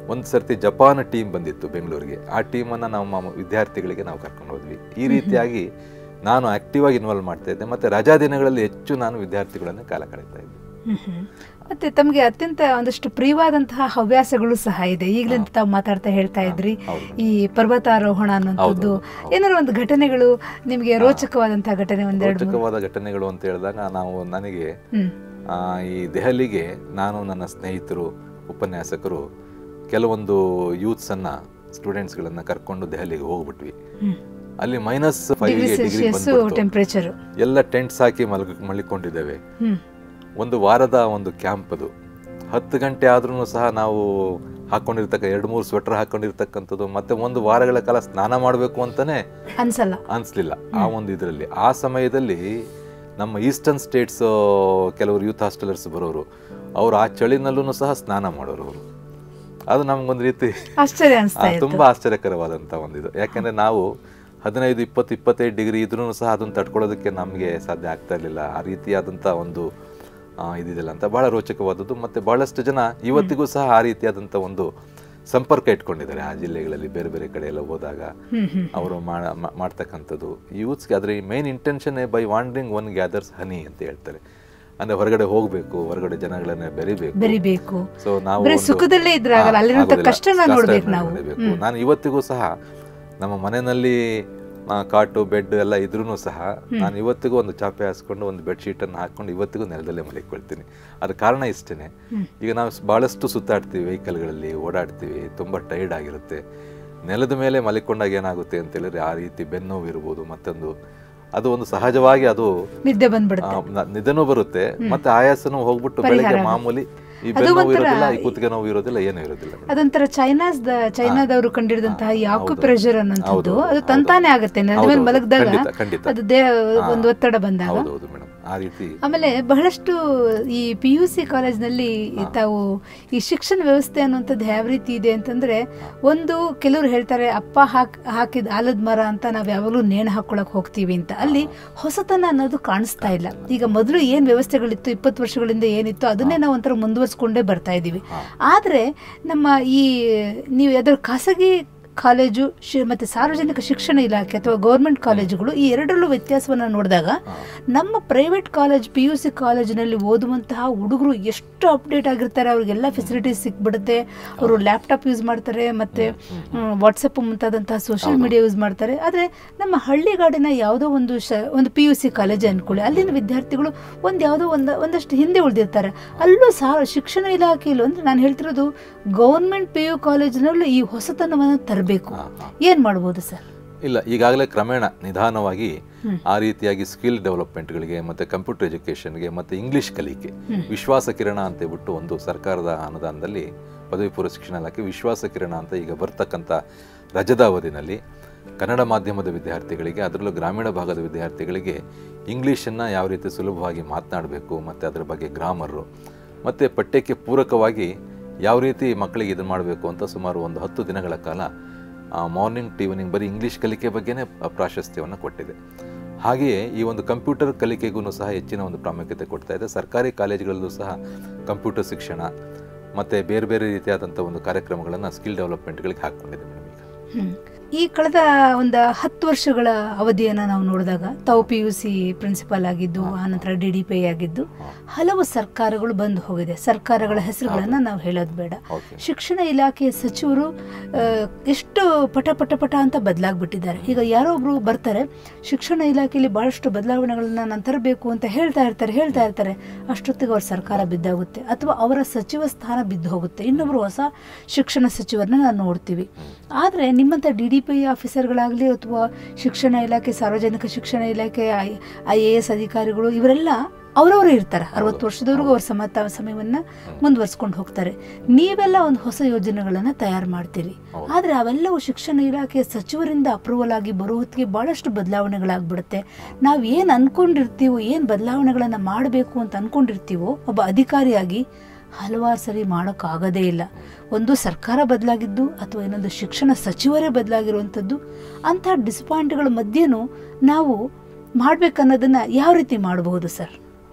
ಒಂದು ಸರ್ತಿ ಜಪಾನ್ ಟೀಮ್ ಬಂದಿತ್ತು ಬೆಂಗಳೂರಿಗೆ ಆ ಟೀಮನ್ನು ನಮ್ಮ ವಿದ್ಯಾರ್ಥಿಗಳಿಗೆ ನಾವು ಕರ್ಕೊಂಡು ಹೋದ್ವಿ ಈ ರೀತಿಯಾಗಿ ನಾನು ಆಕ್ಟಿವ್ ಆಗಿ ಇನ್ವಾಲ್ವ್ ಮಾಡ್ತಾ ಇದ್ದೆ ಮತ್ತೆ ರಜಾ ದಿನಗಳಲ್ಲಿ ಹೆಚ್ಚು ನಾನು ವಿದ್ಯಾರ್ಥಿಗಳನ್ನು ಕಾಲ ಕಳೀತಾ ಇದ್ದೆ ಹ್ಮ್ ಹ್ಮ್. ಮತ್ತೆ ತಮಗೆ ಅತ್ಯಂತ ಒಂದಷ್ಟು ಪ್ರಿಯವಾದಂತಹ ಹವ್ಯಾಸಗಳು ಸಹ ಇದೆ ಈಗಲಿಂದ ತಾವು ಮಾತಾಡ್ತಾ ಹೇಳ್ತಾ ಇದ್ರಿ ಹೌದು. ಈ ಪರ್ವತಾರೋಹಣ ಅನ್ನುವಂಥದ್ದು ಹೌದು, ಹೌದು. ಏನಾದ್ರು ಒಂದು ಘಟನೆಗಳು ನಿಮಗೆ ರೋಚಕವಾದಂತಹ ಘಟನೆ ಒಂದೆರಡು ಮೂರು ರೋಚಕವಾದ ಘಟನೆಗಳು ಅಂತ ಹೇಳಿದಾಗ ನಾವು ನನಗೆ ಹ್ಮ್ ಆ, ಈ ದೆಹಲಿಗೆ ನಾನು ನನ್ನ ಸ್ನೇಹಿತರು ಉಪನ್ಯಾಸಕರು ಕೆಲವೊಂದು ಯೂತ್ಸನ್ನು ಸ್ಟೂಡೆಂಟ್ಸ್ಗಳನ್ನು ಕರ್ಕೊಂಡು ದೆಹಲಿಗೆ ಹೋಗ್ಬಿಟ್ವಿ ಹ್ಮ್ ಅಲ್ಲಿ ಮೈನಸ್ ಡಿಗ್ರಿ ಫೈವ್ಗೆ ಡಿಗ್ರಿ ಸೆಲ್ಸಿಯಸ್ ಬಂದ್ಬಿಡ್ತು ಟೆಂಪರೇಚರ್ ಎಲ್ಲ ಟೆಂಟ್ಸ್ ಹಾಕಿ ಮಲ್ಕ ಮಲ್ಕೊಂಡಿದ್ದೇವೆ ಹ್ಮ್ ಒಂದು ವಾರದ ಒಂದು ಕ್ಯಾಂಪ್ ಅದು ಹತ್ತು ಗಂಟೆ ಆದ್ರೂ ಸಹ ನಾವು ಹಾಕೊಂಡಿರ್ತಕ್ಕ ಎರಡು ಮೂರು ಸ್ವೆಟರ್ ಹಾಕೊಂಡಿರ್ತಕ್ಕಂಥದ್ದು ಮತ್ತೆ ಒಂದು ವಾರಗಳ ಕಾಲ ಸ್ನಾನ ಮಾಡಬೇಕು ಅಂತಾನೆ ಅನ್ಸಲ್ಲ ಅನಿಸ್ಲಿಲ್ಲ ಆ ಒಂದು ಇದರಲ್ಲಿ ಆ ಸಮಯದಲ್ಲಿ ನಮ್ಮ ಈಸ್ಟರ್ನ್ ಸ್ಟೇಟ್ಸ್ ಕೆಲವರು ಯೂತ್ ಹಾಸ್ಟೆಲರ್ಸ್ ಬರೋರು ಅವರು ಆ ಚಳಿನಲ್ಲೂ ಸಹ ಸ್ನಾನ ಮಾಡೋರು ಅವರು ಅದು ನಮ್ಗೊಂದು ರೀತಿ ಆಶ್ಚರ್ಯ ಅನಿಸ್ತಾ ಆ, ಇತ್ತು ತುಂಬಾ ಆಶ್ಚರ್ಯಕರವಾದಂಥ ಒಂದು ಇದು ಯಾಕಂದ್ರೆ ನಾವು ಹದಿನೈದು ಇಪ್ಪತ್ತು ಇಪ್ಪತ್ತೈದು ಡಿಗ್ರಿ ಇದ್ರೂ ಸಹ ಅದನ್ನು ತಡ್ಕೊಳ್ಳೋದಕ್ಕೆ ನಮಗೆ ಸಾಧ್ಯ ಆಗ್ತಾ ಇರಲಿಲ್ಲ ಆ ರೀತಿಯಾದಂಥ ಒಂದು ಆ, ಇದಿದೆಲ್ಲ ಅಂತ ಬಹಳ ರೋಚಕವಾದದ್ದು ಮತ್ತೆ ಬಹಳಷ್ಟು ಜನ ಇವತ್ತಿಗೂ ಸಹ ಆ ರೀತಿಯಾದಂಥ ಒಂದು ಸಂಪರ್ಕ ಇಟ್ಕೊಂಡಿದ್ದಾರೆ ಆ ಜಿಲ್ಲೆಗಳಲ್ಲಿ ಬೇರೆ ಬೇರೆ ಕಡೆ ಎಲ್ಲ ಹೋದಾಗ ಹ್ಮ್ ಹ್ಮ್ ಅವರು ಮಾ- ಮಾ- ಮಾಡ್ತಕ್ಕಂಥದ್ದು ಯೂತ್ಸ್ಗೆ ಅದರ main intention by wandering one gathers honey ಅಂತ ಹೇಳ್ತಾರೆ ಅಂದ್ರೆ ಹೊರಗಡೆ ಹೋಗ್ಬೇಕು ಹೊರಗಡೆ ಜನಗಳನ್ನ ಬೆರಿಬೇಕು ಬೆರಿಬೇಕು ಸೊ ನಾವು ಬರೀ ಒಂದು- ಸುಖದಲ್ಲೇ ಇದ್ರೆ ಆಗಲ್ಲ ಹಾ, ಅಲ್ಲಿರುವಂತ ಆಗೋದಿಲ್ಲ. ಕಷ್ಟನ ಕಷ್ಟ ನೋಡ್ಬೇಕು ನಾವು ನೋಡ್ಬೇಕು. ನಾನು ಇವತ್ತಿಗೂ ಸಹ ನಮ್ಮ ಮನೆಯಲ್ಲಿ ಆ, ಕಾಟು ಬೆಡ್ ಎಲ್ಲ ಇದ್ರೂ ಸಹ ನಾನು ಇವತ್ತಿಗೂ ಒಂದು ಚಾಪೆ ಹಾಸ್ಕೊಂಡು ಒಂದು ಬೆಡ್ಶೀಟ್ ಅನ್ನು ಹಾಕೊಂಡು ಇವತ್ತಿಗೂ ನೆಲದಲ್ಲೇ ಮಲಿಕೊಳ್ತೀನಿ ಅದ್ರ ಕಾರಣ ಇಷ್ಟೇನೆ ಈಗ ನಾವು ಸ್- ಬಹಳಷ್ಟು ಸುತ್ತಾಡ್ತೀವಿ ವೆಹಿಕಲ್ಗಳಲ್ಲಿ ಓಡಾಡ್ತೀವಿ ತುಂಬಾ ಟೈರ್ಡ್ ಆಗಿರುತ್ತೆ ನೆಲದ ಮೇಲೆ ಮಲಿಕೊಂಡಾಗ ಏನಾಗುತ್ತೆ ಅಂತ ಹೇಳಿದ್ರೆ ಆ ರೀತಿ ಬೆನ್ನೋವು ಇರ್ಬೋದು ಮತ್ತೊಂದು ಅದು ಒಂದು ಸಹಜವಾಗಿ ಅದು ನಿದ್ದೆ ಆ, ಬಂದ್ಬಿಡುತ್ತೆ ನ- ನಿದ್ದೆನೂ ಬರುತ್ತೆ ಮತ್ತೆ ಆಯಾಸನೂ ಹೋಗ್ಬಿಟ್ಟು ಬೆಳಗ್ಗೆ ಮಾಮೂಲಿ ಈ ಅದು ಬೆನ್ನು ನೋವು ಒಂಥರ ಇರೋದಿಲ್ಲ ಈ ಕುತ್ತಿಗೆ ನೋವು ಇರೋದಿಲ್ಲ ಏನೂ ಇರೋದಿಲ್ಲ ಮೇಡಮ್. ಅದೊಂಥರ ಚೈನಾಸ್ ಚೈನಾದವರು ಕಂಡಿಡಿದಂತಹ ಈ ಹೌದು. ಆಕ್ಯುಪ್ರೆಷರ್ ಅನ್ನೋಂಥದ್ದು ಹೌದು, ಅದು ಹೌದು. ತಂತಾನೆ ಆಗುತ್ತೆ ನೆಲದ ಹೌದು, ಮೇಲೆ ಹೌದು. ಮಲಗಿದಾಗ ಖಂಡಿತ, ಖಂಡಿತ. ಅದು ದೇಹ ಹಾ. ಒಂದು ಒತ್ತಡ ಬಂದಾಗ ಹೌದೌದು ಮೇಡಮ್ ಆ ರೀತಿ ಆಮೇಲೆ ಬಹಳಷ್ಟು ಈ ಪಿ ಯು ಸಿ ಕಾಲೇಜ್ನಲ್ಲಿ ತಾವು ಈ ಶಿಕ್ಷಣ ವ್ಯವಸ್ಥೆ ಅನ್ನುವಂಥದ್ದು ಯಾವ ರೀತಿ ಇದೆ ಅಂತಂದ್ರೆ ಒಂದು ಕೆಲವರು ಹೇಳ್ತಾರೆ ಅಪ್ಪ ಹಾಕ್ ಹಾಕಿದ ಆಲದ ಮರ ಅಂತ ನಾವು ಯಾವಾಗಲೂ ನೇಣು ಹಾಕೊಳಕ್ ಹೋಗ್ತೀವಿ ಅಂತ ಅಲ್ಲಿ ಹೊಸತನ ಅನ್ನೋದು ಕಾಣಿಸ್ತಾ ಇಲ್ಲ ಈಗ ಮೊದಲು ಏನು ವ್ಯವಸ್ಥೆಗಳಿತ್ತು ಇಪ್ಪತ್ತು ವರ್ಷಗಳಿಂದ ಏನಿತ್ತು ಅದನ್ನೇ ನಾವು ಒಂಥರ ಮುಂದುವರ್ಸ್ಕೊಂಡೇ ಬರ್ತಾ ಇದ್ದೀವಿ ಆದರೆ ನಮ್ಮ ಈ ನೀವು ಅದರ ಖಾಸಗಿ ಕಾಲೇಜು ಶಿ ಮತ್ತು ಸಾರ್ವಜನಿಕ ಶಿಕ್ಷಣ ಇಲಾಖೆ ಅಥವಾ ಗೌರ್ಮೆಂಟ್ ಕಾಲೇಜುಗಳು ಈ ಎರಡರಲ್ಲೂ ವ್ಯತ್ಯಾಸವನ್ನು ನೋಡಿದಾಗ ನಮ್ಮ private college P U C ಕಾಲೇಜಿನಲ್ಲಿ ಓದುವಂತಹ ಹುಡುಗರು ಎಷ್ಟು ಅಪ್ಡೇಟ್ ಆಗಿರ್ತಾರೆ ಅವ್ರಿಗೆಲ್ಲ ಫೆಸಿಲಿಟೀಸ್ ಸಿಕ್ಬಿಡುತ್ತೆ ಅವರು ಲ್ಯಾಪ್ಟಾಪ್ ಯೂಸ್ ಮಾಡ್ತಾರೆ ಮತ್ತು ವಾಟ್ಸಪ್ ಮುಂತಾದಂತಹ ಸೋಷಿಯಲ್ ಮೀಡಿಯಾ ಯೂಸ್ ಮಾಡ್ತಾರೆ ಆದರೆ ನಮ್ಮ ಹಳ್ಳಿಗಾಡಿನ ಯಾವುದೋ ಒಂದು ಶ ಒಂದು ಪಿ ಯು ಸಿ ಕಾಲೇಜ್ ಅಂದ್ಕೊಳ್ಳಿ ಅಲ್ಲಿನ ವಿದ್ಯಾರ್ಥಿಗಳು ಒಂದು ಯಾವುದೋ ಒಂದು ಒಂದಷ್ಟು ಹಿಂದೆ ಉಳಿದಿರ್ತಾರೆ ಅಲ್ಲೂ ಸಹ ಶಿಕ್ಷಣ ಇಲಾಖೆಯಲ್ಲೂ ಅಂದರೆ ನಾನು ಹೇಳ್ತಿರೋದು ಗೌರ್ಮೆಂಟ್ ಪಿ ಯು ಕಾಲೇಜಿನಲ್ಲೂ ಈ ಹೊಸತನವನ್ನು ತರಬೇಕು ಹಾ, ಹಾ. ಏನು ಮಾಡ್ಬೋದು ಸರ್ ಇಲ್ಲ ಈಗಾಗಲೇ ಕ್ರಮೇಣ ನಿಧಾನವಾಗಿ ಹ್ಮ್. ಆ ರೀತಿಯಾಗಿ ಸ್ಕಿಲ್ ಡೆವಲಪ್ಮೆಂಟ್ಗಳಿಗೆ ಮತ್ತೆ ಕಂಪ್ಯೂಟರ್ ಎಜುಕೇಷನ್ಗೆ ಮತ್ತೆ ಇಂಗ್ಲಿಷ್ ಕಲಿಕೆ ವಿಶ್ವಾಸ ಕಿರಣ ಅಂತ ಹೇಳ್ಬಿಟ್ಟು ಒಂದು ಸರ್ಕಾರದ ಅನುದಾನದಲ್ಲಿ ಪದವಿ ಪೂರ್ವ ಶಿಕ್ಷಣ ಇಲಾಖೆ ವಿಶ್ವಾಸ ಕಿರಣ ಅಂತ ಈಗ ಬರ್ತಕ್ಕಂಥ ರಜದ ಅವಧಿನಲ್ಲಿ ಕನ್ನಡ ಮಾಧ್ಯಮದ ವಿದ್ಯಾರ್ಥಿಗಳಿಗೆ ಅದರಲ್ಲೂ ಗ್ರಾಮೀಣ ಭಾಗದ ವಿದ್ಯಾರ್ಥಿಗಳಿಗೆ ಇಂಗ್ಲೀಷನ್ನು ಯಾವ ರೀತಿ ಸುಲಭವಾಗಿ ಮಾತನಾಡಬೇಕು ಮತ್ತು ಅದರ ಬಗ್ಗೆ ಗ್ರಾಮರು ಮತ್ತು ಪಠ್ಯಕ್ಕೆ ಪೂರಕವಾಗಿ ಯಾವ ರೀತಿ ಮಕ್ಕಳಿಗೆ ಇದನ್ನು ಮಾಡಬೇಕು ಅಂತ ಸುಮಾರು ಒಂದು ಹತ್ತು ದಿನಗಳ ಕಾಲ ಮಾರ್ನಿಂಗ್ ಟು ಈವ್ನಿಂಗ್ ಬರೀ ಇಂಗ್ಲೀಷ್ ಕಲಿಕೆ ಬಗ್ಗೆನೇ ಪ್ರಾಶಸ್ತ್ಯವನ್ನು ಕೊಟ್ಟಿದೆ ಹಾಗೆಯೇ ಈ ಒಂದು ಕಂಪ್ಯೂಟರ್ ಕಲಿಕೆಗೂ ಸಹ ಹೆಚ್ಚಿನ ಒಂದು ಪ್ರಾಮುಖ್ಯತೆ ಕೊಡ್ತಾ ಇದೆ ಸರ್ಕಾರಿ ಕಾಲೇಜುಗಳಲ್ಲೂ ಸಹ ಕಂಪ್ಯೂಟರ್ ಶಿಕ್ಷಣ ಮತ್ತು ಬೇರೆ ಬೇರೆ ರೀತಿಯಾದಂಥ ಒಂದು ಕಾರ್ಯಕ್ರಮಗಳನ್ನು ಸ್ಕಿಲ್ ಡೆವಲಪ್ಮೆಂಟ್ಗಳಿಗೆ ಹಾಕ್ಕೊಂಡಿದೆ ಮೇಡಮ್ ಈಗ ಹ್ಮ್. ಈ ಕಳೆದ ಒಂದು ಹತ್ತು ವರ್ಷಗಳ ಅವಧಿಯನ್ನು ನಾವು ನೋಡಿದಾಗ ತಾವು ಪಿ ಯು ಸಿ ಪ್ರಿನ್ಸಿಪಾಲ್ ಆಗಿದ್ದು ಆನಂತರ ಡಿ ಡಿ ಪಿ ಆಗಿದ್ದು ಹಲವು ಸರ್ಕಾರಗಳು ಬಂದು ಹೋಗಿದೆ ಸರ್ಕಾರಗಳ ಹೆಸರುಗಳನ್ನು ನಾವು ಹೇಳೋದು ಬೇಡ ಓಕೆ ಶಿಕ್ಷಣ ಇಲಾಖೆಯ ಸಚಿವರು ಆ, ಎಷ್ಟು ಪಟ ಪಟ ಪಟ ಅಂತ ಬದಲಾಗ್ಬಿಟ್ಟಿದ್ದಾರೆ ಈಗ ಯಾರೋ ಒಬ್ರು ಬರ್ತಾರೆ ಶಿಕ್ಷಣ ಇಲಾಖೆಯಲ್ಲಿ ಬಹಳಷ್ಟು ಬದಲಾವಣೆಗಳನ್ನ ನಾನು ತರಬೇಕು ಅಂತ ಹೇಳ್ತಾ ಇರ್ತಾರೆ ಹೇಳ್ತಾ ಇರ್ತಾರೆ ಅಷ್ಟೊತ್ತಿಗೆ ಅವ್ರ ಸರ್ಕಾರ ಬಿದ್ದಾಗುತ್ತೆ ಅಥವಾ ಅವರ ಸಚಿವ ಸ್ಥಾನ ಬಿದ್ದು ಹೋಗುತ್ತೆ ಇನ್ನೊಬ್ರು ಹೊಸ ಶಿಕ್ಷಣ ಸಚಿವರನ್ನ ನಾವು ನೋಡ್ತೀವಿ ಆದರೆ ನಿಮ್ಮಂಥ ಡಿ ಡಿ ಪಿ ಆಫೀಸರ್ಗಳಾಗಲಿ ಅಥವಾ ಶಿಕ್ಷಣ ಇಲಾಖೆ ಸಾರ್ವಜನಿಕ ಶಿಕ್ಷಣ ಇಲಾಖೆ ಐ ಎ ಎಸ್ ಅಧಿಕಾರಿಗಳು ಇವರೆಲ್ಲ ಅವರವರೇ ಇರ್ತಾರೆ ಅರವತ್ತು ವರ್ಷದವರೆಗೂ ಅವ್ರ ಸಮ ತ- ಸಮಯವನ್ನು ಮುಂದುವರ್ಸ್ಕೊಂಡು ಹೋಗ್ತಾರೆ ನೀವೆಲ್ಲ ಒಂದು ಹೊಸ ಯೋಜನೆಗಳನ್ನು ತಯಾರು ಮಾಡ್ತೀರಿ ಹೌದು. ಆದರೆ ಅವೆಲ್ಲವೂ ಶಿಕ್ಷಣ ಇಲಾಖೆಯ ಸಚಿವರಿಂದ ಅಪ್ರೂವಲ್ ಆಗಿ ಬರೋ ಹೊತ್ತಿಗೆ ಭಾಳಷ್ಟು ಬದಲಾವಣೆಗಳಾಗ್ಬಿಡುತ್ತೆ ನಾವು ಏನು ಅನ್ಕೊಂಡಿರ್ತೀವೋ ಏನು ಬದಲಾವಣೆಗಳನ್ನು ಮಾಡಬೇಕು ಅಂತ ಅನ್ಕೊಂಡಿರ್ತೀವೋ ಒಬ್ಬ ಅಧಿಕಾರಿಯಾಗಿ ಹಲವಾರು ಸರಿ ಮಾಡೋಕ್ಕಾಗೋದೇ ಇಲ್ಲ ಒಂದು ಸರ್ಕಾರ ಬದಲಾಗಿದ್ದು ಅಥವಾ ಇನ್ನೊಂದು ಶಿಕ್ಷಣ ಸಚಿವರೇ ಬದಲಾಗಿರುವಂಥದ್ದು ಅಂಥ ಡಿಸಪಾಯಿಂಟ್ಗಳ ಮಧ್ಯೆನೂ ನಾವು ಮಾಡ್ಬೇಕನ್ನೋದನ್ನು ಯಾವ ರೀತಿ ಮಾಡಬಹುದು ಸರ್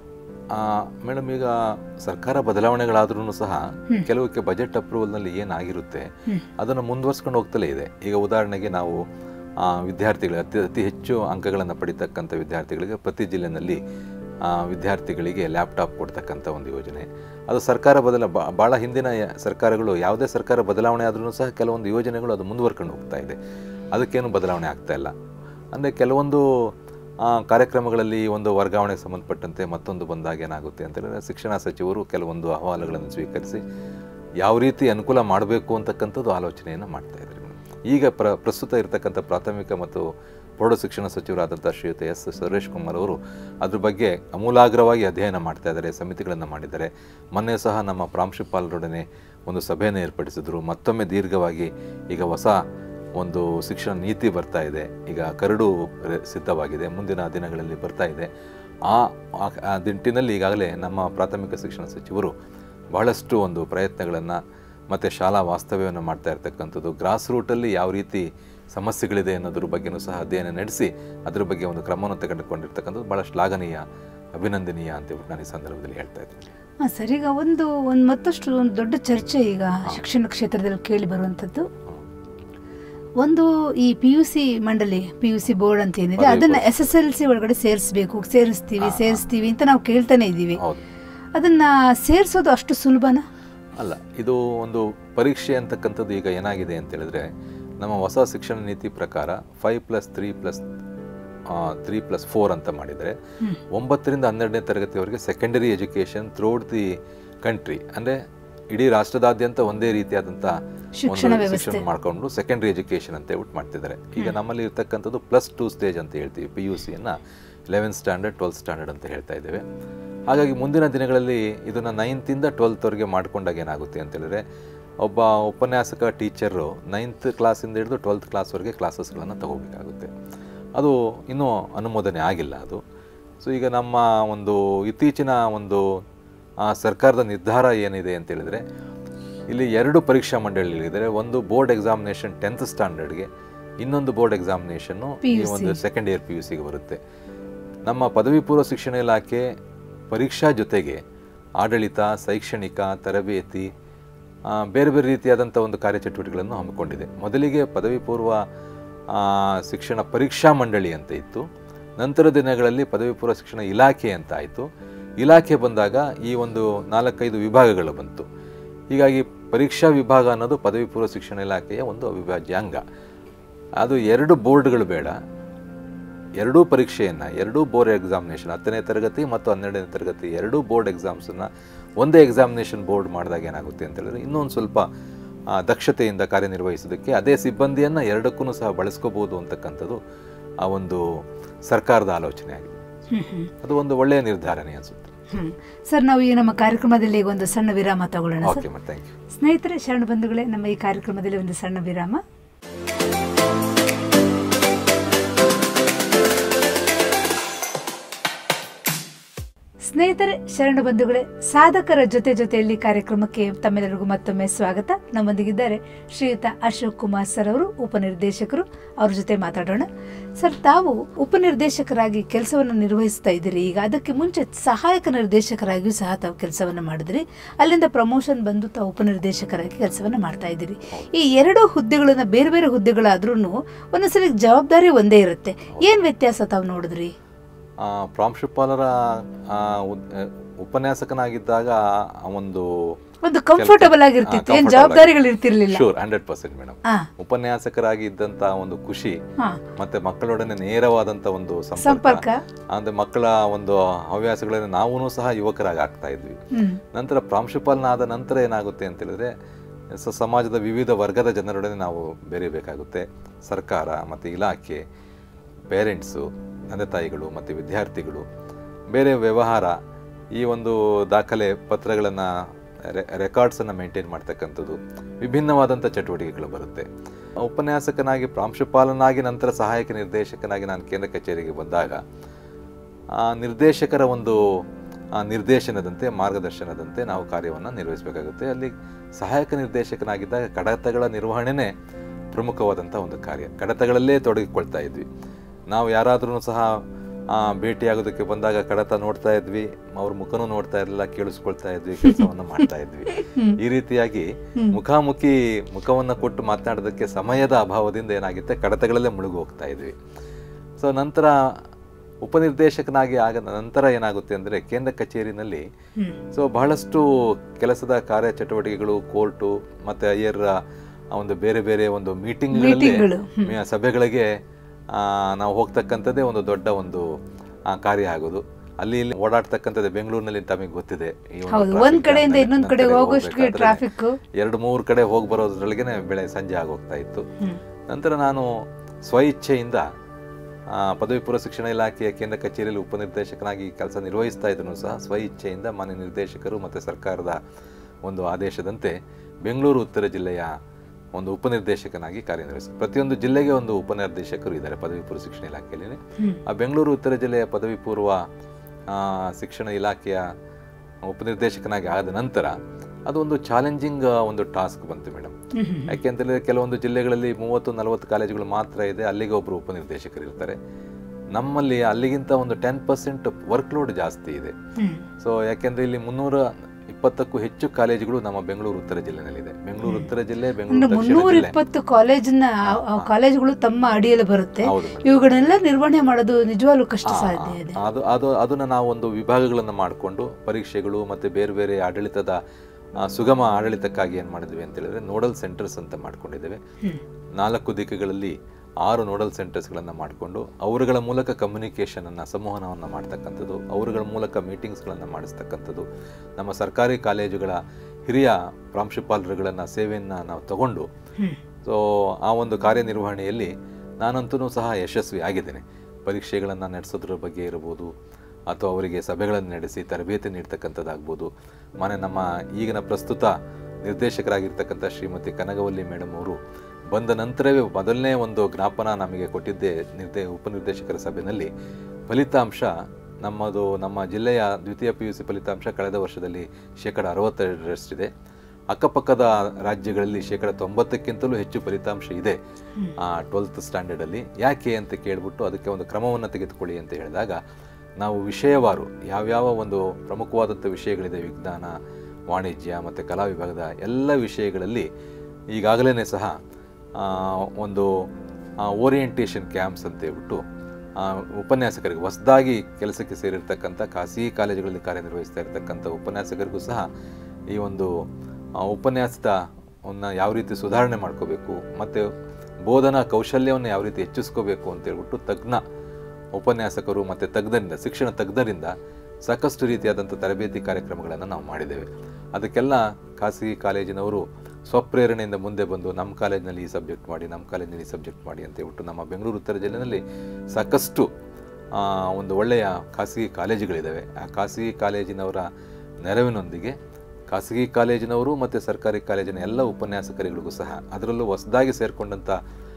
ಮೇಡಮ್ ಈಗ ಸರ್ಕಾರ ಬದಲಾವಣೆಗಳಾದ್ರೂ ಸಹ ಕೆಲವಕ್ಕೆ ಬಜೆಟ್ ಅಪ್ರೂವಲ್ನಲ್ಲಿ ಏನಾಗಿರುತ್ತೆ ಅದನ್ನು ಮುಂದುವರ್ಸ್ಕೊಂಡು ಹೋಗ್ತಲೇ ಇದೆ ಈಗ ಉದಾಹರಣೆಗೆ ನಾವು ಆ, ವಿದ್ಯಾರ್ಥಿಗಳು ಅತಿ ಅತಿ ಹೆಚ್ಚು ಅಂಕಗಳನ್ನು ಪಡಿತಕ್ಕಂಥ ವಿದ್ಯಾರ್ಥಿಗಳಿಗೆ ಪ್ರತಿ ಜಿಲ್ಲೆನಲ್ಲಿ ಆ, ವಿದ್ಯಾರ್ಥಿಗಳಿಗೆ ಲ್ಯಾಪ್ಟಾಪ್ ಕೊಡ್ತಕ್ಕಂಥ ಒಂದು ಯೋಜನೆ ಅದು ಸರ್ಕಾರ ಬದಲ ಬಾ- ಭಾಳ ಹಿಂದಿನ ಯ- ಸರ್ಕಾರಗಳು ಯಾವುದೇ ಸರ್ಕಾರ ಬದಲಾವಣೆ ಆದ್ರೂ ಸಹ ಕೆಲವೊಂದು ಯೋಜನೆಗಳು ಅದು ಮುಂದುವರ್ಕೊಂಡು ಹೋಗ್ತಾ ಇದೆ ಅದಕ್ಕೇನು ಬದಲಾವಣೆ ಆಗ್ತಾ ಇಲ್ಲ ಅಂದರೆ ಕೆಲವೊಂದು ಆ, ಕಾರ್ಯಕ್ರಮಗಳಲ್ಲಿ ಒಂದು ವರ್ಗಾವಣೆಗೆ ಸಂಬಂಧಪಟ್ಟಂತೆ ಮತ್ತೊಂದು ಬಂದಾಗ ಏನಾಗುತ್ತೆ ಅಂತ ಹೇಳಿದ್ರೆ ಶಿಕ್ಷಣ ಸಚಿವರು ಕೆಲವೊಂದು ಅಹವಾಲುಗಳನ್ನು ಸ್ವೀಕರಿಸಿ ಯಾವ ರೀತಿ ಅನುಕೂಲ ಮಾಡಬೇಕು ಅಂತಕ್ಕಂಥದ್ದು ಆಲೋಚನೆಯನ್ನು ಮಾಡ್ತಾ ಇದ್ದಾರೆ ಈಗ ಪ್ರ ಪ್ರಸ್ತುತ ಇರತಕ್ಕಂಥ ಪ್ರಾಥಮಿಕ ಮತ್ತು ಪ್ರೌಢ ಶಿಕ್ಷಣ ಸಚಿವರಾದಂಥ ಶ್ರೀಯುತ ಎಸ್ ಸುರೇಶ್ ಕುಮಾರ್ ಅವರು ಅದ್ರ ಬಗ್ಗೆ ಅಮೂಲಾಗ್ರವಾಗಿ ಅಧ್ಯಯನ ಮಾಡ್ತಾ ಇದ್ದಾರೆ ಸಮಿತಿಗಳನ್ನು ಮಾಡಿದ್ದಾರೆ ಮೊನ್ನೆ ಸಹ ನಮ್ಮ ಪ್ರಾಂಶುಪಾಲರೊಡನೆ ಒಂದು ಸಭೆಯನ್ನು ಏರ್ಪಡಿಸಿದ್ರು ಮತ್ತೊಮ್ಮೆ ದೀರ್ಘವಾಗಿ ಈಗ ಹೊಸ ಒಂದು ಶಿಕ್ಷಣ ನೀತಿ ಬರ್ತಾ ಇದೆ ಈಗ ಕರಡು ರೆ- ಸಿದ್ಧವಾಗಿದೆ ಮುಂದಿನ ದಿನಗಳಲ್ಲಿ ಬರ್ತಾ ಇದೆ ಆ ಆ- ಆ ನಿಟ್ಟಿನಲ್ಲಿ ಈಗಾಗಲೇ ನಮ್ಮ ಪ್ರಾಥಮಿಕ ಶಿಕ್ಷಣ ಸಚಿವರು ಬಹಳಷ್ಟು ಒಂದು ಪ್ರಯತ್ನಗಳನ್ನು ಮತ್ತು ಶಾಲಾ ವಾಸ್ತವ್ಯವನ್ನು ಮಾಡ್ತಾ ಇರ್ತಕ್ಕಂಥದ್ದು ಗ್ರಾಸ್ ರೂಟಲ್ಲಿ ಯಾವ ರೀತಿ ಸಮಸ್ಯೆಗಳಿದೆ ಅನ್ನೋದ್ರ ಬಗ್ಗೆನೂ ಸಹ ಅಧ್ಯಯನ ನಡೆಸಿ ಅದ್ರ ಬಗ್ಗೆ ಒಂದು ಕ್ರಮವನ್ನು ತೆಗೆದುಕೊಂಡಿರ್ತಕ್ಕಂಥದ್ದು ಭಾಳ ಶ್ಲಾಘನೀಯ ಅಭಿನಂದನೀಯ ಅಂತ ಹೇಳ್ಬಿಟ್ಟು ನಾನು ಈ ಸಂದರ್ಭದಲ್ಲಿ ಹೇಳ್ತಾ ಇದ್ದೀನಿ ಹಾಂ ಸರ್ ಈಗ ಒಂದು ಒಂದು ಮತ್ತಷ್ಟು ಒಂದು ದೊಡ್ಡ ಚರ್ಚೆ ಈಗ ಶಿಕ್ಷಣ ಕ್ಷೇತ್ರದಲ್ಲಿ ಕೇಳಿ ಬರುವಂಥದ್ದು ಒಂದು ಈ ಪಿ ಯು ಸಿ ಮಂಡಳಿ ಪಿ ಯು ಸಿ ಬೋರ್ಡ್ ಅಂತ ಏನಿದೆ ಅದನ್ನ ಎಸ್ ಎಸ್ ಎಲ್ ಸಿ ಒಳಗಡೆ ಸೇರಿಸ್ಬೇಕು ಸೇರಿಸ್ತೀವಿ ಸೇರಿಸ್ತೀವಿ ಅಂತ ನಾವು ಕೇಳ್ತಾನೆ ಇದ್ದೀವಿ ಹೌದು ಅದನ್ನ ಸೇರಿಸೋದು ಅಷ್ಟು ಸುಲಭನಾ ಅಲ್ಲ ಇದು ಒಂದು ಪರೀಕ್ಷೆ ಅಂತಕ್ಕಂಥದ್ದು ಈಗ ಏನಾಗಿದೆ ಅಂತ ಹೇಳಿದ್ರೆ ನಮ್ಮ ಹೊಸ ಶಿಕ್ಷಣ ನೀತಿ ಪ್ರಕಾರ five plus three plus three plus four ಅಂತ ಮಾಡಿದರೆ ಒಂಬತ್ತರಿಂದ ಹನ್ನೆರಡನೇ ತರಗತಿವರೆಗೆ secondary education throughout the country ಅಂದರೆ ಇಡೀ ರಾಷ್ಟ್ರದಾದ್ಯಂತ ಒಂದೇ ರೀತಿಯಾದಂಥ ಶಿಕ್ಷಣ ಒಂದು ಶಿಕ್ಷಣ ಮಾಡಿಕೊಂಡು ಸೆಕೆಂಡರಿ ಎಜುಕೇಷನ್ ಅಂತ ಹೇಳ್ಬಿಟ್ಟು ಮಾಡ್ತಿದ್ದಾರೆ ಈಗ ನಮ್ಮಲ್ಲಿ ಇರ್ತಕ್ಕಂಥದ್ದು ಪ್ಲಸ್ ಟು ಸ್ಟೇಜ್ ಅಂತ ಹೇಳ್ತೀವಿ ಪಿ ಯು ಸಿಯನ್ನು ಲೆವೆಂತ್ ಸ್ಟ್ಯಾಂಡರ್ಡ್ ಟ್ವೆಲ್ತ್ ಸ್ಟ್ಯಾಂಡರ್ಡ್ ಅಂತ ಹೇಳ್ತಾ ಇದ್ದೇವೆ ಹಾಗಾಗಿ ಮುಂದಿನ ದಿನಗಳಲ್ಲಿ ಇದನ್ನು ನೈನ್ತಿಂದ ಟ್ವೆಲ್ತ್ವರೆಗೆ ಮಾಡ್ಕೊಂಡಾಗ ಏನಾಗುತ್ತೆ ಅಂತ ಹೇಳಿದ್ರೆ ಒಬ್ಬ ಉಪನ್ಯಾಸಕ ಟೀಚರು ನೈನ್ತ್ ಕ್ಲಾಸಿಂದ ಹಿಡಿದು ಟ್ವೆಲ್ತ್ ಕ್ಲಾಸ್ವರೆಗೆ ಕ್ಲಾಸಸ್ಗಳನ್ನು ತಗೋಬೇಕಾಗುತ್ತೆ ಅದು ಇನ್ನೂ ಅನುಮೋದನೆ ಆಗಿಲ್ಲ ಅದು ಸೊ ಈಗ ನಮ್ಮ ಒಂದು ಇತ್ತೀಚಿನ ಒಂದು ಆ, ಸರ್ಕಾರದ ನಿರ್ಧಾರ ಏನಿದೆ ಅಂತ ಹೇಳಿದ್ರೆ ಇಲ್ಲಿ ಎರಡು ಪರೀಕ್ಷಾ ಮಂಡಳಿಗಳಿದ್ದಾರೆ ಒಂದು ಬೋರ್ಡ್ ಎಕ್ಸಾಮಿನೇಷನ್ ಟೆಂತ್ ಸ್ಟ್ಯಾಂಡರ್ಡ್ಗೆ ಇನ್ನೊಂದು ಬೋರ್ಡ್ ಎಕ್ಸಾಮಿನೇಷನ್ನು ಈ ಒಂದು ಸೆಕೆಂಡ್ ಇಯರ್ ಪಿ ಯು ಸಿಗೆ ಬರುತ್ತೆ ನಮ್ಮ ಪದವಿ ಪೂರ್ವ ಶಿಕ್ಷಣ ಇಲಾಖೆ ಪರೀಕ್ಷಾ ಜೊತೆಗೆ ಆಡಳಿತ ಶೈಕ್ಷಣಿಕ ತರಬೇತಿ ಆ, ಬೇರೆ ಬೇರೆ ರೀತಿಯಾದಂಥ ಒಂದು ಕಾರ್ಯಚಟುವಟಿಕೆಗಳನ್ನು ಹಮ್ಮಿಕೊಂಡಿದೆ ಮೊದಲಿಗೆ ಪದವಿ ಪೂರ್ವ ಆ, ಶಿಕ್ಷಣ ಪರೀಕ್ಷಾ ಮಂಡಳಿ ಅಂತ ಇತ್ತು ನಂತರ ದಿನಗಳಲ್ಲಿ ಪದವಿ ಪೂರ್ವ ಶಿಕ್ಷಣ ಇಲಾಖೆ ಅಂತ ಆಯಿತು ಇಲಾಖೆ ಬಂದಾಗ ಈ ಒಂದು ನಾಲ್ಕೈದು ವಿಭಾಗಗಳು ಬಂತು ಹೀಗಾಗಿ ಪರೀಕ್ಷಾ ವಿಭಾಗ ಅನ್ನೋದು ಪದವಿ ಪೂರ್ವ ಶಿಕ್ಷಣ ಇಲಾಖೆಯ ಒಂದು ಅವಿಭಾಜ್ಯ ಅಂಗ ಅದು ಎರಡು ಬೋರ್ಡ್ಗಳು ಬೇಡ ಎರಡೂ ಪರೀಕ್ಷೆಯನ್ನು ಎರಡೂ ಬೋರ್ಡ್ ಎಕ್ಸಾಮಿನೇಷನ್ ಹತ್ತನೇ ತರಗತಿ ಮತ್ತು ಹನ್ನೆರಡನೇ ತರಗತಿ ಎರಡೂ ಬೋರ್ಡ್ ಎಕ್ಸಾಮ್ಸನ್ನು ಒಂದೇ ಎಕ್ಸಾಮಿನೇಷನ್ ಬೋರ್ಡ್ ಮಾಡಿದಾಗ ಏನಾಗುತ್ತೆ ಅಂತ ಹೇಳಿದ್ರೆ ಇನ್ನೊಂದು ಸ್ವಲ್ಪ ಆ, ದಕ್ಷತೆಯಿಂದ ಕಾರ್ಯನಿರ್ವಹಿಸೋದಕ್ಕೆ ಅದೇ ಸಿಬ್ಬಂದಿಯನ್ನು ಎರಡಕ್ಕೂ ಸಹ ಬಳಸ್ಕೋಬೋದು ಅಂತಕ್ಕಂಥದ್ದು ಆ ಒಂದು ಸರ್ಕಾರದ ಆಲೋಚನೆ ಆಗಿದೆ ಹ್ಮ್ ಹ್ಮ್ ಅದು ಒಂದು ಒಳ್ಳೆಯ ನಿರ್ಧಾರನೇ ಅನಿಸುತ್ತೆ ಹ್ಮ್ ಸರ್ ನಾವು ಈ ನಮ್ಮ ಕಾರ್ಯಕ್ರಮದಲ್ಲಿ ಈಗ ಒಂದು ಸಣ್ಣ ವಿರಾಮ ತಗೊಳ್ಳೋಣ ಸರ್ ಓಕೆ ಮತ್ತೆ ಥ್ಯಾಂಕ್ ಯು ಸ್ನೇಹಿತರೆ ಶರಣ ಬಂಧುಗಳೇ ನಮ್ಮ ಈ ಕಾರ್ಯಕ್ರಮದಲ್ಲಿ ಒಂದು ಸಣ್ಣ ವಿರಾಮ ಸ್ನೇಹಿತರೆ ಶರಣ ಬಂಧುಗಳೇ ಸಾಧಕರ ಜೊತೆ ಜೊತೆಯಲ್ಲಿ ಕಾರ್ಯಕ್ರಮಕ್ಕೆ ತಮ್ಮೆಲ್ಲರಿಗೂ ಮತ್ತೊಮ್ಮೆ ಸ್ವಾಗತ ನಮ್ಮೊಂದಿಗಿದ್ದಾರೆ ಶ್ರೀಯುತ ಅಶೋಕ್ ಕುಮಾರ್ ಸರ್ ಅವರು ಉಪನಿರ್ದೇಶಕರು ಅವ್ರ ಜೊತೆ ಮಾತಾಡೋಣ ಸರ್ ತಾವು ಉಪನಿರ್ದೇಶಕರಾಗಿ ಕೆಲಸವನ್ನು ನಿರ್ವಹಿಸ್ತಾ ಇದ್ದೀರಿ ಈಗ ಅದಕ್ಕೆ ಮುಂಚೆ ಸಹಾಯಕ ನಿರ್ದೇಶಕರಾಗಿಯೂ ಸಹ ತಾವು ಕೆಲಸವನ್ನು ಮಾಡಿದ್ರಿ ಅಲ್ಲಿಂದ ಪ್ರಮೋಷನ್ ಬಂದು ತಾವು ಉಪನಿರ್ದೇಶಕರಾಗಿ ಕೆಲಸವನ್ನು ಮಾಡ್ತಾ ಇದ್ದೀರಿ ಈ ಎರಡು ಹುದ್ದೆಗಳನ್ನ ಬೇರೆ ಬೇರೆ ಹುದ್ದೆಗಳಾದ್ರೂ ಒಂದೊಂದ್ಸಲಿ ಜವಾಬ್ದಾರಿ ಒಂದೇ ಇರುತ್ತೆ ಏನ್ ವ್ಯತ್ಯಾಸ ತಾವು ನೋಡಿದ್ರಿ ಆ, ಪ್ರಾಂಶುಪಾಲರ ಆ, ಉದ್- ಆ, ಉಪನ್ಯಾಸಕನಾಗಿದ್ದಾಗ ಆ ಒಂದು ಒಂದು ಕಂಫರ್ಟಬಲ್ ಆಗಿರ್ತಿತ್ತು ಏನ್ ಜವಾಬ್ದಾರಿಗಳು ಇರ್ತಿರ್ಲಿಲ್ಲ ಶೂರ್ ಹಂಡ್ರೆಡ್ ಪರ್ಸೆಂಟ್ ಮೇಡಮ್ ಆ, ಉಪನ್ಯಾಸಕರಾಗಿ ಇದ್ದಂತ ಒಂದು ಖುಷಿ ಹಾ. ಮತ್ತೆ ಮಕ್ಕಳೊಡನೆ ನೇರವಾದಂತ ಒಂದು ಸಂಪರ್ಕ ಸಂಪರ್ಕ ಅಂದ್ರೆ ಮಕ್ಕಳ ಒಂದು ಹವ್ಯಾಸಗಳನ್ನು ನಾವೂ ಸಹ ಯುವಕರಾಗಿ ಆಗ್ತಾ ಇದ್ವಿ ಹ್ಮ್ ನಂತರ ಪ್ರಾಂಶುಪಾಲನಾದ ನಂತರ ಏನಾಗುತ್ತೆ ಅಂತ ಹೇಳಿದ್ರೆ ಸ- ಸಮಾಜದ ವಿವಿಧ ವರ್ಗದ ಜನರೊಡನೆ ನಾವು ಬೆರೆಯಬೇಕಾಗುತ್ತೆ ಸರ್ಕಾರ ಮತ್ತು ಇಲಾಖೆ ಪೇರೆಂಟ್ಸು ತಂದೆ ತಾಯಿಗಳು ಮತ್ತು ವಿದ್ಯಾರ್ಥಿಗಳು ಬೇರೆ ವ್ಯವಹಾರ ಈ ಒಂದು ದಾಖಲೆ ಪತ್ರಗಳನ್ನು ರೆಕಾರ್ಡ್ಸನ್ನು ಮೇಂಟೈನ್ ಮಾಡ್ತಕ್ಕಂಥದ್ದು ವಿಭಿನ್ನವಾದಂಥ ಚಟುವಟಿಕೆಗಳು ಬರುತ್ತೆ ಉಪನ್ಯಾಸಕನಾಗಿ ಪ್ರಾಂಶುಪಾಲನಾಗಿ ನಂತರ ಸಹಾಯಕ ನಿರ್ದೇಶಕನಾಗಿ ನಾನು ಕೇಂದ್ರ ಕಚೇರಿಗೆ ಬಂದಾಗ ಆ ನಿರ್ದೇಶಕರ ಒಂದು ಆ ನಿರ್ದೇಶನದಂತೆ ಮಾರ್ಗದರ್ಶನದಂತೆ ನಾವು ಕಾರ್ಯವನ್ನು ನಿರ್ವಹಿಸಬೇಕಾಗುತ್ತೆ ಅಲ್ಲಿ ಸಹಾಯಕ ನಿರ್ದೇಶಕನಾಗಿದ್ದಾಗ ಕಡತಗಳ ನಿರ್ವಹಣೆನೇ ಪ್ರಮುಖವಾದಂಥ ಒಂದು ಕಾರ್ಯ ಕಡತಗಳಲ್ಲೇ ತೊಡಗಿಕೊಳ್ತಾ ಇದ್ವಿ ನಾವು ಯಾರಾದ್ರೂ ಸಹ ಆ, ಭೇಟಿಯಾಗೋದಕ್ಕೆ ಬಂದಾಗ ಕಡತ ನೋಡ್ತಾ ಇದ್ವಿ ಅವ್ರ ಮುಖನೂ ನೋಡ್ತಾ ಇರಲಿಲ್ಲ ಕೇಳಿಸ್ಕೊಳ್ತಾ ಇದ್ವಿ ಕೆಲಸವನ್ನ ಮಾಡ್ತಾ ಇದ್ವಿ ಈ ರೀತಿಯಾಗಿ ಮುಖಾಮುಖಿ ಮುಖವನ್ನ ಕೊಟ್ಟು ಮಾತನಾಡೋದಕ್ಕೆ ಸಮಯದ ಅಭಾವದಿಂದ ಏನಾಗುತ್ತೆ ಕಡತಗಳಲ್ಲೇ ಮುಳುಗಿ ಹೋಗ್ತಾ ಇದ್ವಿ ಸೊ ನಂತರ ಉಪನಿರ್ದೇಶಕನಾಗಿ ಆದ ನಂತರ ಏನಾಗುತ್ತೆ ಅಂದರೆ ಕೇಂದ್ರ ಕಚೇರಿನಲ್ಲಿ ಸೊ ಬಹಳಷ್ಟು ಕೆಲಸದ ಕಾರ್ಯ ಚಟುವಟಿಕೆಗಳು ಕೋರ್ಟು ಮತ್ತೆ ಅಯ್ಯರ್ ಒಂದು ಬೇರೆ ಬೇರೆ ಒಂದು ಮೀಟಿಂಗ್ಗಳಲ್ಲಿ ಮೀಟಿಂಗ್ಗಳು, ಸಭೆಗಳಿಗೆ ಆ, ನಾವು ಹೋಗ್ತಕ್ಕಂಥದ್ದೇ ಒಂದು ದೊಡ್ಡ ಒಂದು ಆ, ಕಾರ್ಯ ಆಗೋದು ಅಲ್ಲಿ ಇಲ್ಲಿ ಓಡಾಡ್ತಕ್ಕಂಥದ್ದು ಬೆಂಗಳೂರಿನಲ್ಲಿ ತಮಗೆ ಗೊತ್ತಿದೆ ಈ ಒಂದು ಹೌದು traffic ಒಂದ್ ಕಡೆಯಿಂದ jam ನಲ್ಲಿ ಇನ್ನೊಂದ್ ಇನ್ನೊಂದ್ ಕಡೆ ಕಡೆಗೆ ಹೋಗೋಷ್ಟಿಗೆ ಹೋಗ್ಬೇಕಾದ್ರೆ ಟ್ರಾಫಿಕ್ ಎರಡು ಮೂರು ಕಡೆ ಹೋಗಿ ಬರೋದ್ರೊಳಗೇನೆ ಬೆಳೆ ಸಂಜೆ ಆಗೋಗ್ತಾ ಇತ್ತು ನಂತರ ನಾನು ಸ್ವಇಚ್ಛೆಯಿಂದ ಆ, ಪದವಿ ಪೂರ್ವ ಶಿಕ್ಷಣ ಇಲಾಖೆಯ ಕೇಂದ್ರ ಕಚೇರಿಯಲ್ಲಿ ಉಪನಿರ್ದೇಶಕನಾಗಿ ಕೆಲಸ ನಿರ್ವಹಿಸ್ತಾ ಇದ್ರು ಸಹ ಸ್ವಇಚ್ಛೆಯಿಂದ ಮಾನ್ಯ ನಿರ್ದೇಶಕರು ಮತ್ತು ಸರ್ಕಾರದ ಒಂದು ಆದೇಶದಂತೆ ಬೆಂಗಳೂರು ಉತ್ತರ ಜಿಲ್ಲೆಯ ಒಂದು ಉಪನಿರ್ದೇಶಕನಾಗಿ ಕಾರ್ಯನಿರ್ವಹಿಸಿ ಪ್ರತಿಯೊಂದು ಜಿಲ್ಲೆಗೆ ಒಂದು ಉಪನಿರ್ದೇಶಕರು ಇದ್ದಾರೆ ಪದವಿ ಪೂರ್ವ ಶಿಕ್ಷಣ ಇಲಾಖೆಯಲ್ಲಿ ಆ ಬೆಂಗಳೂರು ಉತ್ತರ ಜಿಲ್ಲೆಯ ಪದವಿ ಪೂರ್ವ ಆ, ಶಿಕ್ಷಣ ಇಲಾಖೆಯ ಉಪನಿರ್ದೇಶಕನಾಗಿ ಆದ ನಂತರ ಅದೊಂದು ಚಾಲೆಂಜಿಂಗ್ ಒಂದು ಟಾಸ್ಕ್ ಬಂತು ಮೇಡಮ್ ಯಾಕೆಂತಂದ್ರೆ ಕೆಲವೊಂದು ಜಿಲ್ಲೆಗಳಲ್ಲಿ ಮೂವತ್ತು ನಲವತ್ತು ಕಾಲೇಜುಗಳು ಮಾತ್ರ ಇದೆ ಅಲ್ಲಿಗೆ ಒಬ್ಬರು ಉಪನಿರ್ದೇಶಕರು ಇರ್ತಾರೆ ನಮ್ಮಲ್ಲಿ ಅಲ್ಲಿಗಿಂತ ಒಂದು ಟೆನ್ ಪರ್ಸೆಂಟ್ ವರ್ಕ್ ಲೋಡ್ ಜಾಸ್ತಿ ಇದೆ ಸೊ ಯಾಕೆಂದ್ರೆ ಇಲ್ಲಿ ಮುನ್ನೂರ ಇಪ್ಪತ್ತಕ್ಕೂ ಹೆಚ್ಚು ಕಾಲೇಜುಗಳು ನಮ್ಮ ಬೆಂಗಳೂರು ಉತ್ತರ ಜಿಲ್ಲೆನಲ್ಲಿದೆ ಬೆಂಗಳೂರು ಉತ್ತರ ಜಿಲ್ಲೆ ಬೆಂಗಳೂರು ದಕ್ಷಿಣ ಮುನ್ನೂರ ಜಿಲ್ಲೆ ಇಪ್ಪತ್ತು ಕಾಲೇಜಿನ ಆ- ಆ ಕಾಲೇಜುಗಳು ತಮ್ಮ ಅಡಿಯಲ್ಲಿ ಬರುತ್ತೆ ಹೌದು ಮೇಡಮ್. ಇವುಗಳನ್ನೆಲ್ಲ ನಿರ್ವಹಣೆ ಮಾಡೋದು ನಿಜವಾಗ್ಲೂ ಕಷ್ಟ ಆ, ಸಾಧ್ಯ ಇದೆ ಅದು ಅದು ಅದನ್ನ ನಾವು ಒಂದು ವಿಭಾಗಗಳನ್ನು ಮಾಡಿಕೊಂಡು ಪರೀಕ್ಷೆಗಳು ಮತ್ತೆ ಬೇರೆ ಬೇರೆ ಆಡಳಿತದ ಆ, ಸುಗಮ ಆಡಳಿತಕ್ಕಾಗಿ ಏನು ಮಾಡಿದ್ವಿ ಅಂತ ಹೇಳಿದ್ರೆ ನೋಡಲ್ ಸೆಂಟರ್ಸ್ ಅಂತ ಮಾಡ್ಕೊಂಡಿದ್ದೇವೆ ನಾಲ್ಕು ದಿಕ್ಕುಗಳಲ್ಲಿ ಆರು ನೋಡಲ್ ಸೆಂಟರ್ಸ್ಗಳನ್ನು ಮಾಡಿಕೊಂಡು ಅವರುಗಳ ಮೂಲಕ ಕಮ್ಯುನಿಕೇಷನನ್ನು ಸಂವಹನವನ್ನು ಮಾಡ್ತಕ್ಕಂಥದ್ದು ಅವರುಗಳ ಮೂಲಕ ಮೀಟಿಂಗ್ಸ್ಗಳನ್ನು ಮಾಡಿಸ್ತಕ್ಕಂಥದ್ದು ನಮ್ಮ ಸರ್ಕಾರಿ ಕಾಲೇಜುಗಳ ಹಿರಿಯ ಪ್ರಾಂಶುಪಾಲರುಗಳನ್ನು ಸೇವೆಯನ್ನು ನಾವು ತಗೊಂಡು ಸೊ ಆ ಒಂದು ಕಾರ್ಯನಿರ್ವಹಣೆಯಲ್ಲಿ ನಾನಂತೂ ಸಹ ಯಶಸ್ವಿ ಆಗಿದ್ದೇನೆ ಪರೀಕ್ಷೆಗಳನ್ನು ನಡೆಸೋದ್ರ ಬಗ್ಗೆ ಇರ್ಬೋದು ಅಥವಾ ಅವರಿಗೆ ಸಭೆಗಳನ್ನು ನಡೆಸಿ ತರಬೇತಿ ನೀಡ್ತಕ್ಕಂಥದ್ದಾಗ್ಬೋದು ಮನೆ ನಮ್ಮ ಈಗಿನ ಪ್ರಸ್ತುತ ನಿರ್ದೇಶಕರಾಗಿರ್ತಕ್ಕಂಥ ಶ್ರೀಮತಿ ಕನಗವಲ್ಲಿ ಮೇಡಮ್ ಅವರು ಬಂದ ನಂತರವೇ ಮೊದಲನೇ ಒಂದು ಜ್ಞಾಪನ ನಮಗೆ ಕೊಟ್ಟಿದ್ದೆ ನಿರ್ದೇ ಉಪನಿರ್ದೇಶಕರ ಸಭೆಯಲ್ಲಿ ಫಲಿತಾಂಶ ನಮ್ಮದು ನಮ್ಮ ಜಿಲ್ಲೆಯ ದ್ವಿತೀಯ ಪಿ ಯು ಸಿ ಫಲಿತಾಂಶ ಕಳೆದ ವರ್ಷದಲ್ಲಿ ಶೇಕಡ ಅರವತ್ತೆರಡರಷ್ಟಿದೆ ಅಕ್ಕಪಕ್ಕದ ರಾಜ್ಯಗಳಲ್ಲಿ ಶೇಕಡ ತೊಂಬತ್ತಕ್ಕಿಂತಲೂ ಹೆಚ್ಚು ಫಲಿತಾಂಶ ಇದೆ ಟ್ವೆಲ್ತ್ ಸ್ಟ್ಯಾಂಡರ್ಡಲ್ಲಿ ಯಾಕೆ ಅಂತ ಕೇಳ್ಬಿಟ್ಟು ಅದಕ್ಕೆ ಒಂದು ಕ್ರಮವನ್ನು ತೆಗೆದುಕೊಳ್ಳಿ ಅಂತ ಹೇಳಿದಾಗ ನಾವು ವಿಷಯವಾರು ಯಾವ್ಯಾವ ಒಂದು ಪ್ರಮುಖವಾದಂಥ ವಿಷಯಗಳಿದೆ ವಿಜ್ಞಾನ ವಾಣಿಜ್ಯ ಮತ್ತು ಕಲಾ ವಿಭಾಗದ ಎಲ್ಲ ವಿಷಯಗಳಲ್ಲಿ ಈಗಾಗಲೇ ಸಹ ಆ, ಒಂದು ಓರಿಯೆಂಟೇಷನ್ ಕ್ಯಾಂಪ್ಸ್ ಅಂತ ಹೇಳ್ಬಿಟ್ಟು ಆ, ಉಪನ್ಯಾಸಕರಿಗೆ ಹೊಸದಾಗಿ ಕೆಲಸಕ್ಕೆ ಸೇರಿರ್ತಕ್ಕಂಥ ಖಾಸಗಿ ಕಾಲೇಜುಗಳಲ್ಲಿ ಕಾರ್ಯನಿರ್ವಹಿಸ್ತಾ ಇರ್ತಕ್ಕಂಥ ಉಪನ್ಯಾಸಕರಿಗೂ ಸಹ ಈ ಒಂದು ಆ, ಉಪನ್ಯಾಸದ ಅವನ್ನ ಯಾವ ರೀತಿ ಸುಧಾರಣೆ ಮಾಡ್ಕೋಬೇಕು ಮತ್ತು ಬೋಧನಾ ಕೌಶಲ್ಯವನ್ನು ಯಾವ ರೀತಿ ಹೆಚ್ಚಿಸ್ಕೋಬೇಕು ಅಂತ ಹೇಳ್ಬಿಟ್ಟು ತಜ್ಞ ಉಪನ್ಯಾಸಕರು ಮತ್ತು ತಜ್ಞರಿಂದ ಶಿಕ್ಷಣ ತಜ್ಞರಿಂದ ಸಾಕಷ್ಟು ರೀತಿಯಾದಂಥ ತರಬೇತಿ ಕಾರ್ಯಕ್ರಮಗಳನ್ನು ನಾವು ಮಾಡಿದ್ದೇವೆ ಅದಕ್ಕೆಲ್ಲ ಖಾಸಗಿ ಕಾಲೇಜಿನವರು ಸ್ವಪ್ರೇರಣೆಯಿಂದ ಮುಂದೆ ಬಂದು ನಮ್ಮ ಕಾಲೇಜಿನಲ್ಲಿ ಈ ಸಬ್ಜೆಕ್ಟ್ ಮಾಡಿ ನಮ್ಮ ಕಾಲೇಜಿನಲ್ಲಿ ಈ ಸಬ್ಜೆಕ್ಟ್ ಮಾಡಿ ಅಂತ ಹೇಳ್ಬಿಟ್ಟು ನಮ್ಮ ಬೆಂಗಳೂರು ಉತ್ತರ ಜಿಲ್ಲೆಯಲ್ಲಿ ಸಾಕಷ್ಟು ಆ, ಒಂದು ಒಳ್ಳೆಯ ಖಾಸಗಿ ಕಾಲೇಜುಗಳಿದ್ದಾವೆ ಆ ಖಾಸಗಿ ಕಾಲೇಜಿನವರ ನೆರವಿನೊಂದಿಗೆ ಖಾಸಗಿ ಕಾಲೇಜಿನವರು ಮತ್ತು ಸರ್ಕಾರಿ ಕಾಲೇಜಿನ ಎಲ್ಲ ಉಪನ್ಯಾಸಕರುಗಳಿಗೂ ಸಹ ಅದರಲ್ಲೂ ಹೊಸದಾಗಿ ಸೇರಿಕೊಂಡಂಥ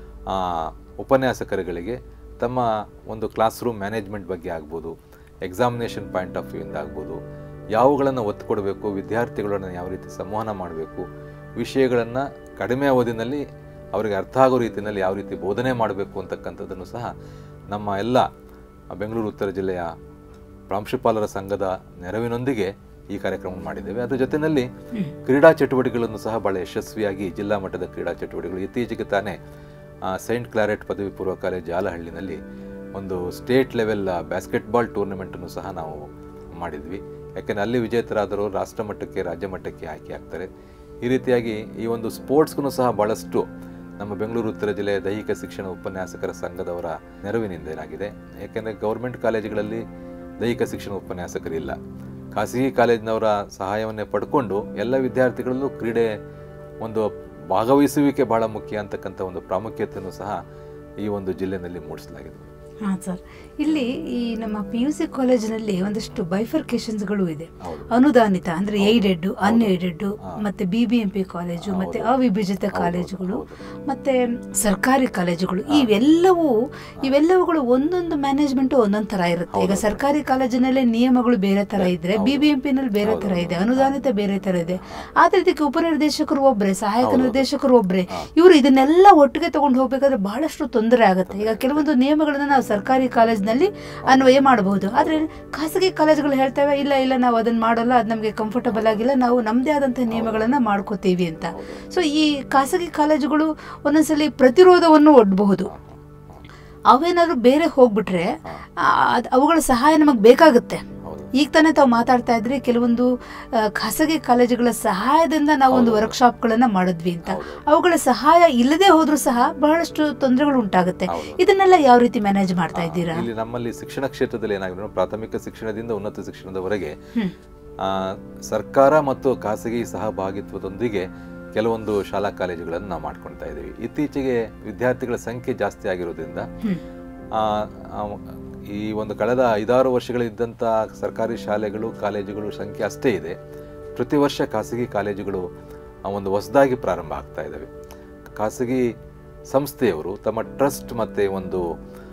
ಉಪನ್ಯಾಸಕರುಗಳಿಗೆ ತಮ್ಮ ಒಂದು ಕ್ಲಾಸ್ ರೂಮ್ ಮ್ಯಾನೇಜ್ಮೆಂಟ್ ಬಗ್ಗೆ ಆಗ್ಬೋದು ಎಕ್ಸಾಮಿನೇಷನ್ ಪಾಯಿಂಟ್ ಆಫ್ ವ್ಯೂಯಿಂದ ಆಗ್ಬೋದು ಯಾವುಗಳನ್ನು ಒತ್ತು ಕೊಡಬೇಕು ವಿದ್ಯಾರ್ಥಿಗಳನ್ನು ಯಾವ ರೀತಿ ಸಂವಹನ ಮಾಡಬೇಕು ವಿಷಯಗಳನ್ನು ಕಡಿಮೆ ಅವಧಿನಲ್ಲಿ ಅವರಿಗೆ ಅರ್ಥ ಆಗೋ ರೀತಿಯಲ್ಲಿ ಯಾವ ರೀತಿ ಬೋಧನೆ ಮಾಡಬೇಕು ಅಂತಕ್ಕಂಥದ್ದನ್ನು ಸಹ ನಮ್ಮ ಎಲ್ಲ ಬೆಂಗಳೂರು ಉತ್ತರ ಜಿಲ್ಲೆಯ ಪ್ರಾಂಶುಪಾಲರ ಸಂಘದ ನೆರವಿನೊಂದಿಗೆ ಈ ಕಾರ್ಯಕ್ರಮ ಮಾಡಿದ್ದೇವೆ ಅದ್ರ ಜೊತೆಯಲ್ಲಿ ಕ್ರೀಡಾ ಚಟುವಟಿಕೆಗಳನ್ನು ಸಹ ಬಹಳ ಯಶಸ್ವಿಯಾಗಿ ಜಿಲ್ಲಾ ಮಟ್ಟದ ಕ್ರೀಡಾ ಚಟುವಟಿಕೆಗಳು ಇತ್ತೀಚೆಗೆ ತಾನೇ ಆ, ಸೈಂಟ್ ಕ್ಲಾರೆಟ್ ಪದವಿ ಪೂರ್ವ ಕಾಲೇಜ್ ಜಾಲಹಳ್ಳಿನಲ್ಲಿ ಒಂದು ಸ್ಟೇಟ್ ಲೆವೆಲ್ ಬ್ಯಾಸ್ಕೆಟ್ಬಾಲ್ ಟೂರ್ನಮೆಂಟನ್ನು ಸಹ ನಾವು ಮಾಡಿದ್ವಿ ಯಾಕೆಂದರೆ ಅಲ್ಲಿ ವಿಜೇತರಾದರು ರಾಷ್ಟ್ರ ಮಟ್ಟಕ್ಕೆ ರಾಜ್ಯ ಮಟ್ಟಕ್ಕೆ ಆಯ್ಕೆ ಆಗ್ತಾರೆ ಈ ರೀತಿಯಾಗಿ ಈ ಒಂದು ಸ್ಪೋರ್ಟ್ಸ್ಗೂ ಸಹ ಭಾಳಷ್ಟು ನಮ್ಮ ಬೆಂಗಳೂರು ಉತ್ತರ ಜಿಲ್ಲೆಯ ದೈಹಿಕ ಶಿಕ್ಷಣ ಉಪನ್ಯಾಸಕರ ಸಂಘದವರ ನೆರವಿನಿಂದ ಏನಾಗಿದೆ ಯಾಕೆಂದರೆ ಗೌರ್ಮೆಂಟ್ ಕಾಲೇಜುಗಳಲ್ಲಿ ದೈಹಿಕ ಶಿಕ್ಷಣ ಉಪನ್ಯಾಸಕರಿಲ್ಲ ಖಾಸಗಿ ಕಾಲೇಜಿನವರ ಸಹಾಯವನ್ನೇ ಪಡ್ಕೊಂಡು ಎಲ್ಲ ವಿದ್ಯಾರ್ಥಿಗಳಲ್ಲೂ ಕ್ರೀಡೆ ಒಂದು ಭಾಗವಹಿಸುವಿಕೆ ಬಹಳ ಮುಖ್ಯ ಅಂತಕ್ಕಂಥ ಒಂದು ಪ್ರಾಮುಖ್ಯತೆಯನ್ನು ಸಹ ಈ ಒಂದು ಜಿಲ್ಲೆಯಲ್ಲಿ ಮೂಡಿಸಲಾಗಿದೆ ಹಾಂ ಸರ್ ಇಲ್ಲಿ ಈ ನಮ್ಮ ಪಿ ಯು ಸಿ ಕಾಲೇಜಿನಲ್ಲಿ ಒಂದಷ್ಟು ಬೈಫರ್ಕೇಶನ್ಸ್ಗಳು ಇದೆ ಹೌದು ಅನುದಾನಿತ ಅಂದ್ರೆ ಏಡೆಡ್ ಅನ್ಏಡೆಡ್ ಹಾ. ಮತ್ತೆ B B M P college ಮತ್ತೆ ಅವಿಭಜಿತ ಕಾಲೇಜುಗಳು ಹೌದು. ಮತ್ತೆ ಸರ್ಕಾರಿ ಕಾಲೇಜುಗಳು ಇವೆಲ್ಲವೂ ಇವೆಲ್ಲವುಗಳು ಒಂದೊಂದು ಮ್ಯಾನೇಜ್ಮೆಂಟ್ ಒಂದೊಂದು ತರ ಇರುತ್ತೆ ಈಗ ಸರ್ಕಾರಿ ಕಾಲೇಜಿನಲ್ಲಿ ನಿಯಮಗಳು ಬೇರೆ ತರ ಇದ್ರೆ ಬಿ ಬಿ ಎಂ ನಲ್ಲಿ ಬೇರೆ ತರ ಇದೆ ಅನುದಾನಿತ ಬೇರೆ ತರ ಇದೆ ಆದ್ರೆ ಇದಕ್ಕೆ ಉಪನಿರ್ದೇಶಕರು ಒಬ್ರೆ ಸಹಾಯಕ ನಿರ್ದೇಶಕರು ಒಬ್ರೆ ಇವರು ಇದನ್ನೆಲ್ಲ ಒಟ್ಟಿಗೆ ತಗೊಂಡು ಹೋಗ್ಬೇಕಾದ್ರೆ ಬಹಳಷ್ಟು ತೊಂದರೆ ಆಗುತ್ತೆ ಈಗ ಕೆಲವೊಂದು ನಿಯಮಗಳನ್ನ ನಾವು ಸರ್ಕಾರಿ ಕಾಲೇಜ್ನಲ್ಲಿ ಅನ್ವಯ ಮಾಡಬಹುದು ಆದರೆ ಖಾಸಗಿ ಕಾಲೇಜುಗಳು ಹೇಳ್ತವೆ ಇಲ್ಲ ಇಲ್ಲ ನಾವು ಅದನ್ನ ಮಾಡಲ್ಲ ಅದು ನಮಗೆ ಕಂಫರ್ಟಬಲ್ ಆಗಿಲ್ಲ ನಾವು ನಮ್ಮದೇ ಆದಂಥ ನಿಯಮಗಳನ್ನು ಮಾಡ್ಕೋತೀವಿ ಅಂತ ಸೊ ಈ ಖಾಸಗಿ ಕಾಲೇಜುಗಳು ಒಂದೊಂದ್ಸಲಿ ಪ್ರತಿರೋಧವನ್ನು ಒಡ್ಬಹುದು ಅವೇನಾದ್ರೂ ಬೇರೆ ಹೋಗ್ಬಿಟ್ರೆ ಆ, ಅದ್- ಅವುಗಳ ಸಹಾಯ ನಮಗೆ ಬೇಕಾಗುತ್ತೆ ಹೌದು ಈಗ ತಾನೇ ತಾವು ಮಾತಾಡ್ತಾ ಇದ್ರಿ ಕೆಲವೊಂದು ಆ, ಖಾಸಗಿ ಕಾಲೇಜುಗಳ ಸಹಾಯದಿಂದ ನಾವು ಒಂದು ವರ್ಕ್ಶಾಪ್ಗಳನ್ನ ಮಾಡಿದ್ವಿ ಅಂತ ಹೌದು. ಅವುಗಳ ಸಹಾಯ ಇಲ್ಲದೆ ಹೋದ್ರೂ ಸಹ ಬಹಳಷ್ಟು ತೊಂದರೆಗಳು ಉಂಟಾಗುತ್ತೆ ಹೌದು. ಇದನ್ನೆಲ್ಲ ಯಾವ ರೀತಿ ಮ್ಯಾನೇಜ್ ಮಾಡ್ತಾ ಇದ್ದೀರಾ ಇಲ್ಲಿ ನಮ್ಮಲ್ಲಿ ಶಿಕ್ಷಣ ಕ್ಷೇತ್ರದಲ್ಲಿ ಏನಾಗಿದೆ ಅಂದ್ರೆ ಪ್ರಾಥಮಿಕ ಶಿಕ್ಷಣದಿಂದ ಉನ್ನತ ಶಿಕ್ಷಣದವರೆಗೆ ಹ್ಮ್. ಆ, ಸರ್ಕಾರ ಮತ್ತು ಖಾಸಗಿ ಸಹಭಾಗಿತ್ವದೊಂದಿಗೆ ಕೆಲವೊಂದು ಶಾಲಾ ಕಾಲೇಜುಗಳನ್ನು ನಾವು ಮಾಡ್ಕೊಳ್ತಾ ಇದ್ದೀವಿ ಇತ್ತೀಚೆಗೆ ವಿದ್ಯಾರ್ಥಿಗಳ ಸಂಖ್ಯೆ ಜಾಸ್ತಿ ಆಗಿರೋದ್ರಿಂದ ಹ್ಮ್. ಆ, ಆ, ಈ ಒಂದು ಕಳೆದ ಐದಾರು ವರ್ಷಗಳಿದ್ದಂಥ ಸರ್ಕಾರಿ ಶಾಲೆಗಳು ಕಾಲೇಜುಗಳು ಸಂಖ್ಯೆ ಅಷ್ಟೇ ಇದೆ ಪ್ರತಿ ವರ್ಷ ಖಾಸಗಿ ಕಾಲೇಜುಗಳು ಆ, ಒಂದು ಹೊಸದಾಗಿ ಪ್ರಾರಂಭ ಆಗ್ತಾ ಇದ್ದಾವೆ ಖಾಸಗಿ ಸಂಸ್ಥೆಯವರು ತಮ್ಮ ಟ್ರಸ್ಟ್ ಮತ್ತು ಒಂದು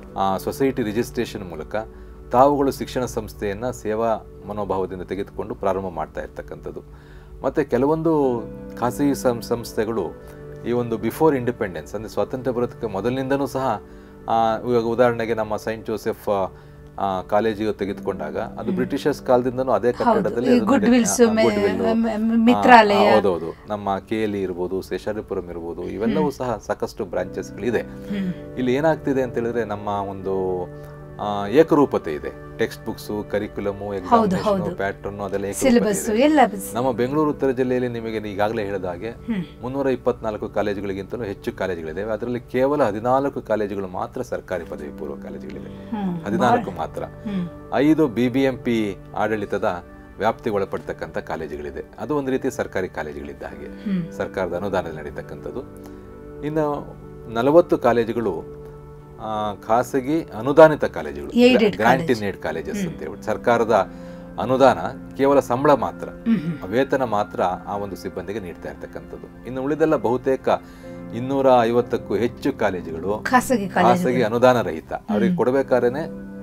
ಸೊಸೈಟಿ ರಿಜಿಸ್ಟ್ರೇಷನ್ ಮೂಲಕ ತಾವುಗಳು ಶಿಕ್ಷಣ ಸಂಸ್ಥೆಯನ್ನು ಸೇವಾ ಮನೋಭಾವದಿಂದ ತೆಗೆದುಕೊಂಡು ಪ್ರಾರಂಭ ಮಾಡ್ತಾ ಇರ್ತಕ್ಕಂಥದ್ದು ಮತ್ತು ಕೆಲವೊಂದು ಖಾಸಗಿ ಸಂ ಸಂಸ್ಥೆಗಳು ಈ ಒಂದು ಬಿಫೋರ್ ಇಂಡಿಪೆಂಡೆನ್ಸ್ ಅಂದರೆ ಸ್ವಾತಂತ್ರ್ಯ ಬರೋದಕ್ಕೆ ಮೊದಲಿನಿಂದನೂ ಸಹ ಆ, ಇವಾಗ ಉದಾಹರಣೆಗೆ ನಮ್ಮ ಸೈಂಟ್ ಜೋಸೆಫ್ ಆ, ಕಾಲೇಜಿಗೆ ತೆಗೆದುಕೊಂಡಾಗ ಅದು ಬ್ರಿಟಿಷರ್ಸ್ ಕಾಲದಿಂದನೂ ಅದೇ ಕಟ್ಟಡದಲ್ಲಿ ಈ ಅದು ಗುಡ್ ನಡೆ- ವಿಲ್ಸ್ ಆ, good will. ಮೆ- ಮೆ- ಮಿತ್ರಾಲಯ. ಆ, ಹೌದೌದು ನಮ್ಮ ಕೆ ಎಲ್ ಇರ್ಬೋದು ಶೇಷಾರಿಪುರಂ ಇರ್ಬೋದು ಇವೆಲ್ಲವೂ ಸಹ ಸಾಕಷ್ಟು ಬ್ರಾಂಚಸ್ಗಳಿದೆ ಹ್ಮ್. ಇಲ್ಲಿ ಏನಾಗ್ತಿದೆ ಅಂತ ಹೇಳಿದ್ರೆ ನಮ್ಮ ಒಂದು ಆ, ಏಕರೂಪತೆ ಇದೆ ಟೆಕ್ಸ್ಟ್ ಬುಕ್ಸು ಕರಿಕ್ಯುಲಮು ಎಕ್ಸಾಮಿನೇಷನ್ ಹೌದು. ಪ್ಯಾಟರ್ನ್ ಅದೆಲ್ಲ ಏಕರೂಪತೆ ಸಿಲೆಬಸ್ ಇದೆ. ಎಲ್ಲ ನಮ್ಮ ಬೆಂಗಳೂರು ಉತ್ತರ ಜಿಲ್ಲೆಯಲ್ಲಿ ನಿಮಗೆ ಈಗಾಗಲೇ ಹೇಳಿದ ಹಾಗೆ ಹ್ಮ್. ಮುನ್ನೂರ ಇಪ್ಪತ್ನಾಲ್ಕು ಕಾಲೇಜುಗಳಿಗಿಂತಲೂ ಹೆಚ್ಚು ಕಾಲೇಜುಗಳಿವೆ ಅದರಲ್ಲಿ ಕೇವಲ ಹದಿನಾಲ್ಕು ಕಾಲೇಜುಗಳು ಮಾತ್ರ ಸರ್ಕಾರಿ ಪದವಿ ಪೂರ್ವ ಕಾಲೇಜುಗಳಿವೆ ಹ್ಮ್. ಹದಿನಾಲ್ಕು ಮಾತ್ರ ಹ್ಮ್. ಐದು ಬಿ ಬಿ ಎಂ ಪಿ ಆಡಳಿತದ ವ್ಯಾಪ್ತಿಗೆ ಒಳಪಡ್ತಕ್ಕಂಥ ಕಾಲೇಜುಗಳಿದೆ ಅದು ಒಂದು ರೀತಿ ಸರ್ಕಾರಿ ಕಾಲೇಜುಗಳಿದ್ದ ಹಾಗೆ ಹ್ಮ್. ಸರ್ಕಾರದ ಅನುದಾನದಲ್ಲಿ ನಡೀತಕ್ಕಂಥದ್ದು ಇನ್ನು ನಲವತ್ತು ಕಾಲೇಜುಗಳು ಆ, ಖಾಸಗಿ ಅನುದಾನಿತ ಕಾಲೇಜುಗಳು Aided grant in aid colleges ಅಂತ ಹೇಳ್ಬಿಟ್ಟು ಸರ್ಕಾರದ ಅನುದಾನ ಕೇವಲ ಸಂಬಳ ಮಾತ್ರ ಹ್ಮ್. ಹ್ಮ್. ವೇತನ ಮಾತ್ರ ಆ ಒಂದು ಸಿಬ್ಬಂದಿಗೆ ನೀಡ್ತಾ ಇರ್ತಕ್ಕಂಥದ್ದು ಇನ್ನು ಉಳಿದೆಲ್ಲ ಬಹುತೇಕ ಇನ್ನೂರ ಐವತ್ತಕ್ಕೂ ಹೆಚ್ಚು ಕಾಲೇಜುಗಳು ಖಾಸಗಿ ಕಾಲೇಜು ಖಾಸಗಿ ಅನುದಾನ ರಹಿತ ಅವ್ರಿಗೆ ಕೊಡಬೇಕಾದ್ರೆ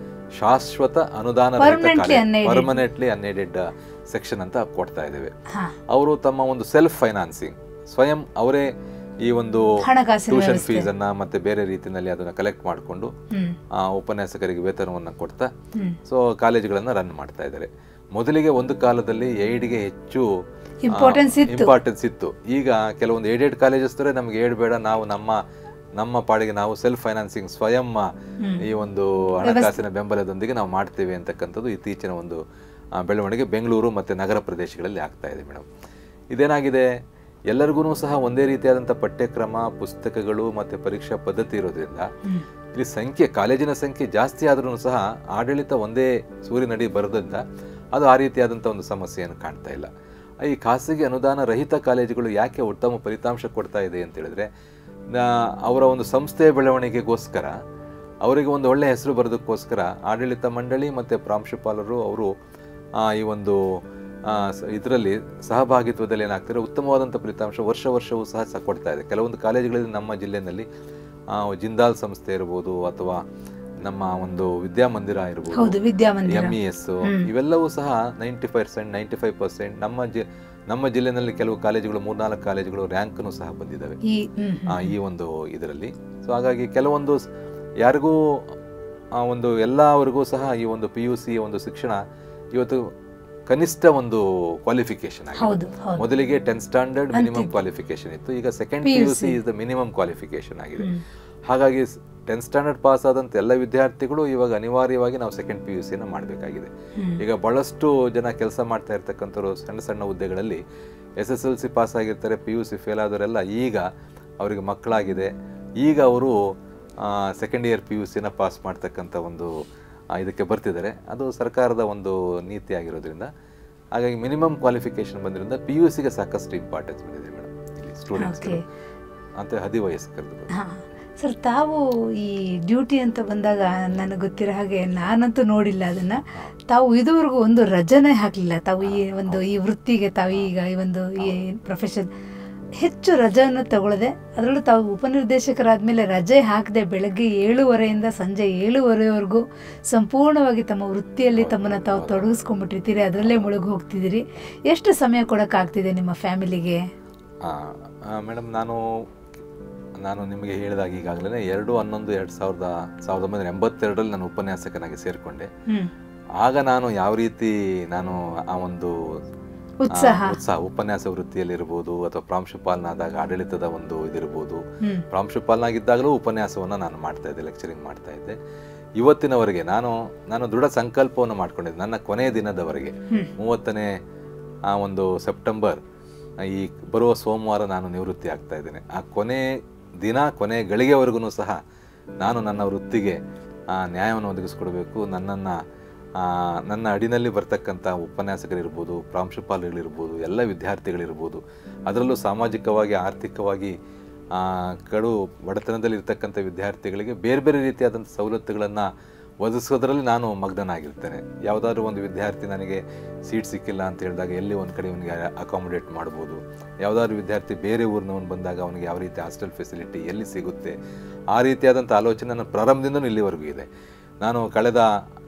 ಶಾಶ್ವತ ಅನುದಾನ Permanently unaided. Permanently unaided section ಅಂತ ಕೊಡ್ತಾ ಇದ್ದೇವೆ ಹಾ. ಅವರು ತಮ್ಮ ಒಂದು ಸೆಲ್ಫ್ ಫೈನಾನ್ಸಿಂಗ್ ಸ್ವಯಂ ಅವರೇ ಈ ಒಂದು ಹಣಕಾಸಿನ ಟ್ಯೂಷನ್ ವ್ಯವಸ್ಥೆ. ಫೀಸ್ ಅನ್ನ ಮತ್ತೆ ಬೇರೆ ರೀತಿಯಲ್ಲಿ ಅದನ್ನ ಕಲೆಕ್ಟ್ ಮಾಡಿಕೊಂಡು ಹ್ಮ್. ಉಪನ್ಯಾಸಕರಿಗೆ ವೇತನವನ್ನು ಕೊಡ್ತಾ ಹ್ಮ್. ಸೊ ಕಾಲೇಜುಗಳನ್ನ ರನ್ ಮಾಡ್ತಾ ಇದ್ದಾರೆ ಮೊದಲಿಗೆ ಒಂದು ಕಾಲದಲ್ಲಿ ಏಡ್ಗೆ ಹೆಚ್ಚು Importance ಇತ್ತು. ಇಂಪಾರ್ಟೆನ್ಸ್ ಇತ್ತು ಈಗ ಕೆಲವೊಂದು ಏಡೆಡ್ ಕಾಲೇಜಸ್ ನಮ್ಗೆ ಏಡ್ ಬೇಡ ನಾವು ನಮ್ಮ ನಮ್ಮ ಪಾಡಿಗೆ ನಾವು ಸೆಲ್ಫ್ ಫೈನಾನ್ಸಿಂಗ್ ಸ್ವಯಂ ಈ ಒಂದು ಹಣಕಾಸಿನ ಬೆಂಬಲದೊಂದಿಗೆ ನಾವು ಮಾಡ್ತೇವೆ ಅಂತಕ್ಕಂಥದ್ದು ಇತ್ತೀಚಿನ ಒಂದು ಆ, ಬೆಳವಣಿಗೆ ಬೆಂಗಳೂರು ಮತ್ತು ನಗರ ಪ್ರದೇಶಗಳಲ್ಲಿ ಆಗ್ತಾ ಇದೆ ಮೇಡಮ್ ಇದೇನಾಗಿದೆ ಎಲ್ಲರಿಗೂ ಸಹ ಒಂದೇ ರೀತಿಯಾದಂಥ ಪಠ್ಯಕ್ರಮ ಪುಸ್ತಕಗಳು ಮತ್ತು ಪರೀಕ್ಷಾ ಪದ್ಧತಿ ಇರೋದ್ರಿಂದ ಹ್ಮ್. ಇಲ್ಲಿ ಸಂಖ್ಯೆ ಕಾಲೇಜಿನ ಸಂಖ್ಯೆ ಜಾಸ್ತಿ ಆದ್ರೂ ಸಹ ಆಡಳಿತ ಒಂದೇ ಸೂರಿನಡಿ ಬರೋದ್ರಿಂದ ಅದು ಆ ರೀತಿಯಾದಂಥ ಒಂದು ಸಮಸ್ಯೆಯನ್ನು ಕಾಣ್ತಾ ಇಲ್ಲ ಈ ಖಾಸಗಿ ಅನುದಾನ ರಹಿತ ಕಾಲೇಜುಗಳು ಯಾಕೆ ಉತ್ತಮ ಫಲಿತಾಂಶ ಕೊಡ್ತಾ ಇದೆ ಅಂತ ಹೇಳಿದ್ರೆ ನಾ- ಅವರ ಒಂದು ಸಂಸ್ಥೆಯ ಬೆಳವಣಿಗೆಗೋಸ್ಕರ ಅವರಿಗೆ ಒಂದು ಒಳ್ಳೆಯ ಹೆಸರು ಬರೋದಕ್ಕೋಸ್ಕರ ಆಡಳಿತ ಮಂಡಳಿ ಮತ್ತು ಪ್ರಾಂಶುಪಾಲರು ಅವರು ಆ, ಈ ಒಂದು ಇದರಲ್ಲಿ ಸಹಭಾಗಿತ್ವದಲ್ಲಿ ಏನಾಗ್ತಾರೆ ಉತ್ತಮವಾದಂಥ ಫಲಿತಾಂಶ ವರ್ಷ ವರ್ಷವೂ ಸಹ ಸಹ ಕೊಡ್ತಾ ಇದೆ ಕೆಲವೊಂದು ಕಾಲೇಜುಗಳಲ್ಲಿ ನಮ್ಮ ಜಿಲ್ಲೆಯಲ್ಲಿ ಆ, ಜಿಂದಾಲ್ ಸಂಸ್ಥೆ ಇರ್ಬೋದು ಅಥವಾ ನಮ್ಮ ಒಂದು ವಿದ್ಯಾಮಂದಿರ ಇರ್ಬೋದು ಹೌದು ವಿದ್ಯಾಮಂದಿರ ಎಂ ಇ ಎಸ್ ಇವೆಲ್ಲವೂ ಸಹ ninety percent ninety five percent ನಮ್ಮ ಜಿ ನಮ್ಮ ಜಿಲ್ಲೆನಲ್ಲಿ ಕೆಲವು ಕಾಲೇಜುಗಳು ಮೂರ್ನಾಲ್ಕು ಕಾಲೇಜುಗಳು ರ್ಯಾಂಕ್ನು ಸಹ ಬಂದಿದ್ದಾವೆ ಈ ಹ್ಮ್. ಆ, ಈ ಒಂದು ಇದರಲ್ಲಿ ಸೊ ಹಾಗಾಗಿ ಕೆಲವೊಂದು ಸ್- ಯಾರಿಗೂ ಆ ಒಂದು ಎಲ್ಲವರಿಗೂ ಸಹ ಈ ಒಂದು ಪಿ ಯು ಸಿ ಒಂದು ಶಿಕ್ಷಣ ಇವತ್ತು ಕನಿಷ್ಠ ಒಂದು ಕ್ವಾಲಿಫಿಕೇಶನ್ ಆಗಿದೆ ಹೌದು ಹೌದು ಮೊದಲಿಗೆ ಟೆಂತ್ ಸ್ಟ್ಯಾಂಡರ್ಡ್ ಮಿನಿಮಮ್ ಕ್ವಾಲಿಫಿಕೇಶನ್ ಇತ್ತು ಈಗ second P U C is the minimum qualification ಆಗಿದೆ ಹ್ಮ್. ಹಾಗಾಗಿ ಟೆಂತ್ ಸ್ಟ್ಯಾಂಡರ್ಡ್ ಪಾಸ್ ಆದಂಥ ಎಲ್ಲ ವಿದ್ಯಾರ್ಥಿಗಳು ಇವಾಗ ಅನಿವಾರ್ಯವಾಗಿ ನಾವು ಸೆಕೆಂಡ್ ಪಿ ಯು ಸಿನ ಮಾಡಬೇಕಾಗಿದೆ ಹ್ಮ್. ಈಗ ಬಹಳಷ್ಟು ಜನ ಕೆಲಸ ಮಾಡ್ತಾ ಇರ್ತಕ್ಕಂಥವ್ರು ಸಣ್ಣ ಸಣ್ಣ ಹುದ್ದೆಗಳಲ್ಲಿ S S L C pass ಆಗಿರ್ತಾರೆ ಪಿ ಯು ಸಿ ಫೇಲ್ ಆದವರೆಲ್ಲ ಈಗ ಅವರಿಗೆ ಮಕ್ಕಳಾಗಿದೆ ಈಗ ಅವರು ಸೆಕೆಂಡ್ ಇಯರ್ ಪಿ ಯು ಸಿನ ಪಾಸ್ ಮಾಡ್ತಕ್ಕಂಥ ಒಂದು ಆ, ಇದಕ್ಕೆ ಬರ್ತಿದ್ದಾರೆ ಅದು ಸರ್ಕಾರದ ಒಂದು ನೀತಿ ಆಗಿರೋದ್ರಿಂದ ಹಾಗಾಗಿ ಮಿನಿಮಮ್ ಕ್ವಾಲಿಫಿಕೇಶನ್ ಬಂದಿರೋದ್ರಿಂದ ಪಿ ಯು ಸಿಗೆ ಸಾಕಷ್ಟು ಇಂಪಾರ್ಟೆನ್ಸ್ ಬಂದಿದೆ ಮೇಡಮ್ ಇಲ್ಲಿ ಸ್ಟೂಡೆಂಟ್ಸ್ಗೆ Okay. ಅಂತ ಹದಿವಯಸ್ಕರದು ಹಾ. ಸರ್ ತಾವು ಈ ಡ್ಯೂಟಿ ಅಂತ ಬಂದಾಗ ನನಗೆ ಗೊತ್ತಿರೋ ಹಾಗೆ ನಾನಂತೂ ನೋಡಿಲ್ಲ ಅದನ್ನ ತಾವು ಇದುವರೆಗೂ ಒಂದು ರಜನೆ ಹಾಕಲಿಲ್ಲ ತಾವು ಈ ಒಂದು ಈ ವೃತ್ತಿಗೆ ತಾವು ಈಗ ಈ ಒಂದು ಈ ಪ್ರೊಫೆಷನ್ ಹೆಚ್ಚು ರಜೆಯನ್ನು ತಗೊಳ್ಳದೆ ಅದರಲ್ಲೂ ತಾವು ಉಪನಿರ್ದೇಶಕರಾದ್ಮೇಲೆ ರಜೆ ಹಾಕದೆ ಬೆಳಗ್ಗೆ ಏಳುವರೆಯಿಂದ ಸಂಜೆ ಏಳುವರೆವರೆಗೂ ಸಂಪೂರ್ಣವಾಗಿ ತಮ್ಮ ವೃತ್ತಿಯಲ್ಲಿ ತಮ್ಮನ್ನು ತಾವು ತೊಡಗಿಸ್ಕೊಂಡ್ಬಿಟ್ಟಿರ್ತೀರಿ ಅದರಲ್ಲೇ ಮುಳುಗಿ ಹೋಗ್ತಿದ್ದೀರಿ ಎಷ್ಟು ಸಮಯ ಕೊಡೋಕ್ಕಾಗ್ತಿದೆ ನಿಮ್ಮ ಫ್ಯಾಮಿಲಿಗೆ ಮೇಡಮ್ ನಾನು ನಾನು ನಿಮಗೆ ಹೇಳಿದಾಗ ಈಗಾಗಲೇ ಎರಡು ಹನ್ನೊಂದು ಎರಡು ಸಾವಿರದ ಸಾವಿರದ ಒಂಬೈನೂರ ಎಂಬತ್ತೆರಡರಲ್ಲಿ ನಾನು ಉಪನ್ಯಾಸಕನಾಗಿ ಸೇರಿಕೊಂಡೆ ಹ್ಮ್ ಆಗ ನಾನು ಯಾವ ರೀತಿ ನಾನು ಆ ಒಂದು ಉತ್ಸಾಹ ಆ, ಉತ್ಸಾಹ ಉಪನ್ಯಾಸ ವೃತ್ತಿಯಲ್ಲಿರ್ಬೋದು ಅಥವಾ ಪ್ರಾಂಶುಪಾಲನಾದಾಗ ಆಡಳಿತದ ಒಂದು ಇದಿರ್ಬೋದು ಹ್ಮ್ ಪ್ರಾಂಶುಪಾಲನಾಗಿದ್ದಾಗಲೂ ಉಪನ್ಯಾಸವನ್ನು ನಾನು ಮಾಡ್ತಾ ಇದ್ದೆ ಲೆಕ್ಚರಿಂಗ್ ಮಾಡ್ತಾ ಇದ್ದೆ ಇವತ್ತಿನವರೆಗೆ ನಾನು ನಾನು ದೃಢ ಸಂಕಲ್ಪವನ್ನು ಮಾಡ್ಕೊಂಡಿದ್ದೆ ನನ್ನ ಕೊನೆಯ ದಿನದವರೆಗೆ ಹ್ಮ್. ಮೂವತ್ತನೇ ಆ ಒಂದು ಸೆಪ್ಟೆಂಬರ್ ಈ ಬರುವ ಸೋಮವಾರ ನಾನು ನಿವೃತ್ತಿ ಆಗ್ತಾ ಇದ್ದೇನೆ ಆ ಕೊನೆ ದಿನ ಕೊನೆ ಗಳಿಗೆವರೆಗೂ ಸಹ ನಾನು ನನ್ನ ವೃತ್ತಿಗೆ ಆ, ನ್ಯಾಯವನ್ನು ಒದಗಿಸ್ಕೊಡ್ಬೇಕು ನನ್ನನ್ನು ನನ್ನ ಅಡಿನಲ್ಲಿ ಬರ್ತಕ್ಕಂಥ ಉಪನ್ಯಾಸಕರಿರ್ಬೋದು ಪ್ರಾಂಶುಪಾಲಗಳಿರ್ಬೋದು ಎಲ್ಲ ವಿದ್ಯಾರ್ಥಿಗಳಿರ್ಬೋದು ಅದರಲ್ಲೂ ಸಾಮಾಜಿಕವಾಗಿ ಆರ್ಥಿಕವಾಗಿ ಆ, ಕಡು ಬಡತನದಲ್ಲಿ ಇರ್ತಕ್ಕಂಥ ವಿದ್ಯಾರ್ಥಿಗಳಿಗೆ ಬೇರೆ ಬೇರೆ ರೀತಿಯಾದಂಥ ಸವಲತ್ತುಗಳನ್ನು ಒದಗಿಸೋದ್ರಲ್ಲಿ ನಾನು ಮಗ್ನನಾಗಿರ್ತೇನೆ ಯಾವುದಾದ್ರೂ ಒಂದು ವಿದ್ಯಾರ್ಥಿ ನನಗೆ ಸೀಟ್ ಸಿಕ್ಕಿಲ್ಲ ಅಂತ ಹೇಳಿದಾಗ ಎಲ್ಲಿ ಒಂದು ಕಡೆ ಅವನಿಗೆ ಅಕಾಮಿಡೇಟ್ ಮಾಡ್ಬೋದು ಯಾವುದಾದ್ರೂ ವಿದ್ಯಾರ್ಥಿ ಬೇರೆ ಊರಿನವನು ಬಂದಾಗ ಅವನಿಗೆ ಯಾವ ರೀತಿ ಹಾಸ್ಟೆಲ್ ಫೆಸಿಲಿಟಿ ಎಲ್ಲಿ ಸಿಗುತ್ತೆ ಆ ರೀತಿಯಾದಂಥ ಆಲೋಚನೆ ನನ್ನ ಪ್ರಾರಂಭದಿಂದನೂ ಇಲ್ಲಿವರೆಗೂ ಇದೆ ನಾನು ಕಳೆದ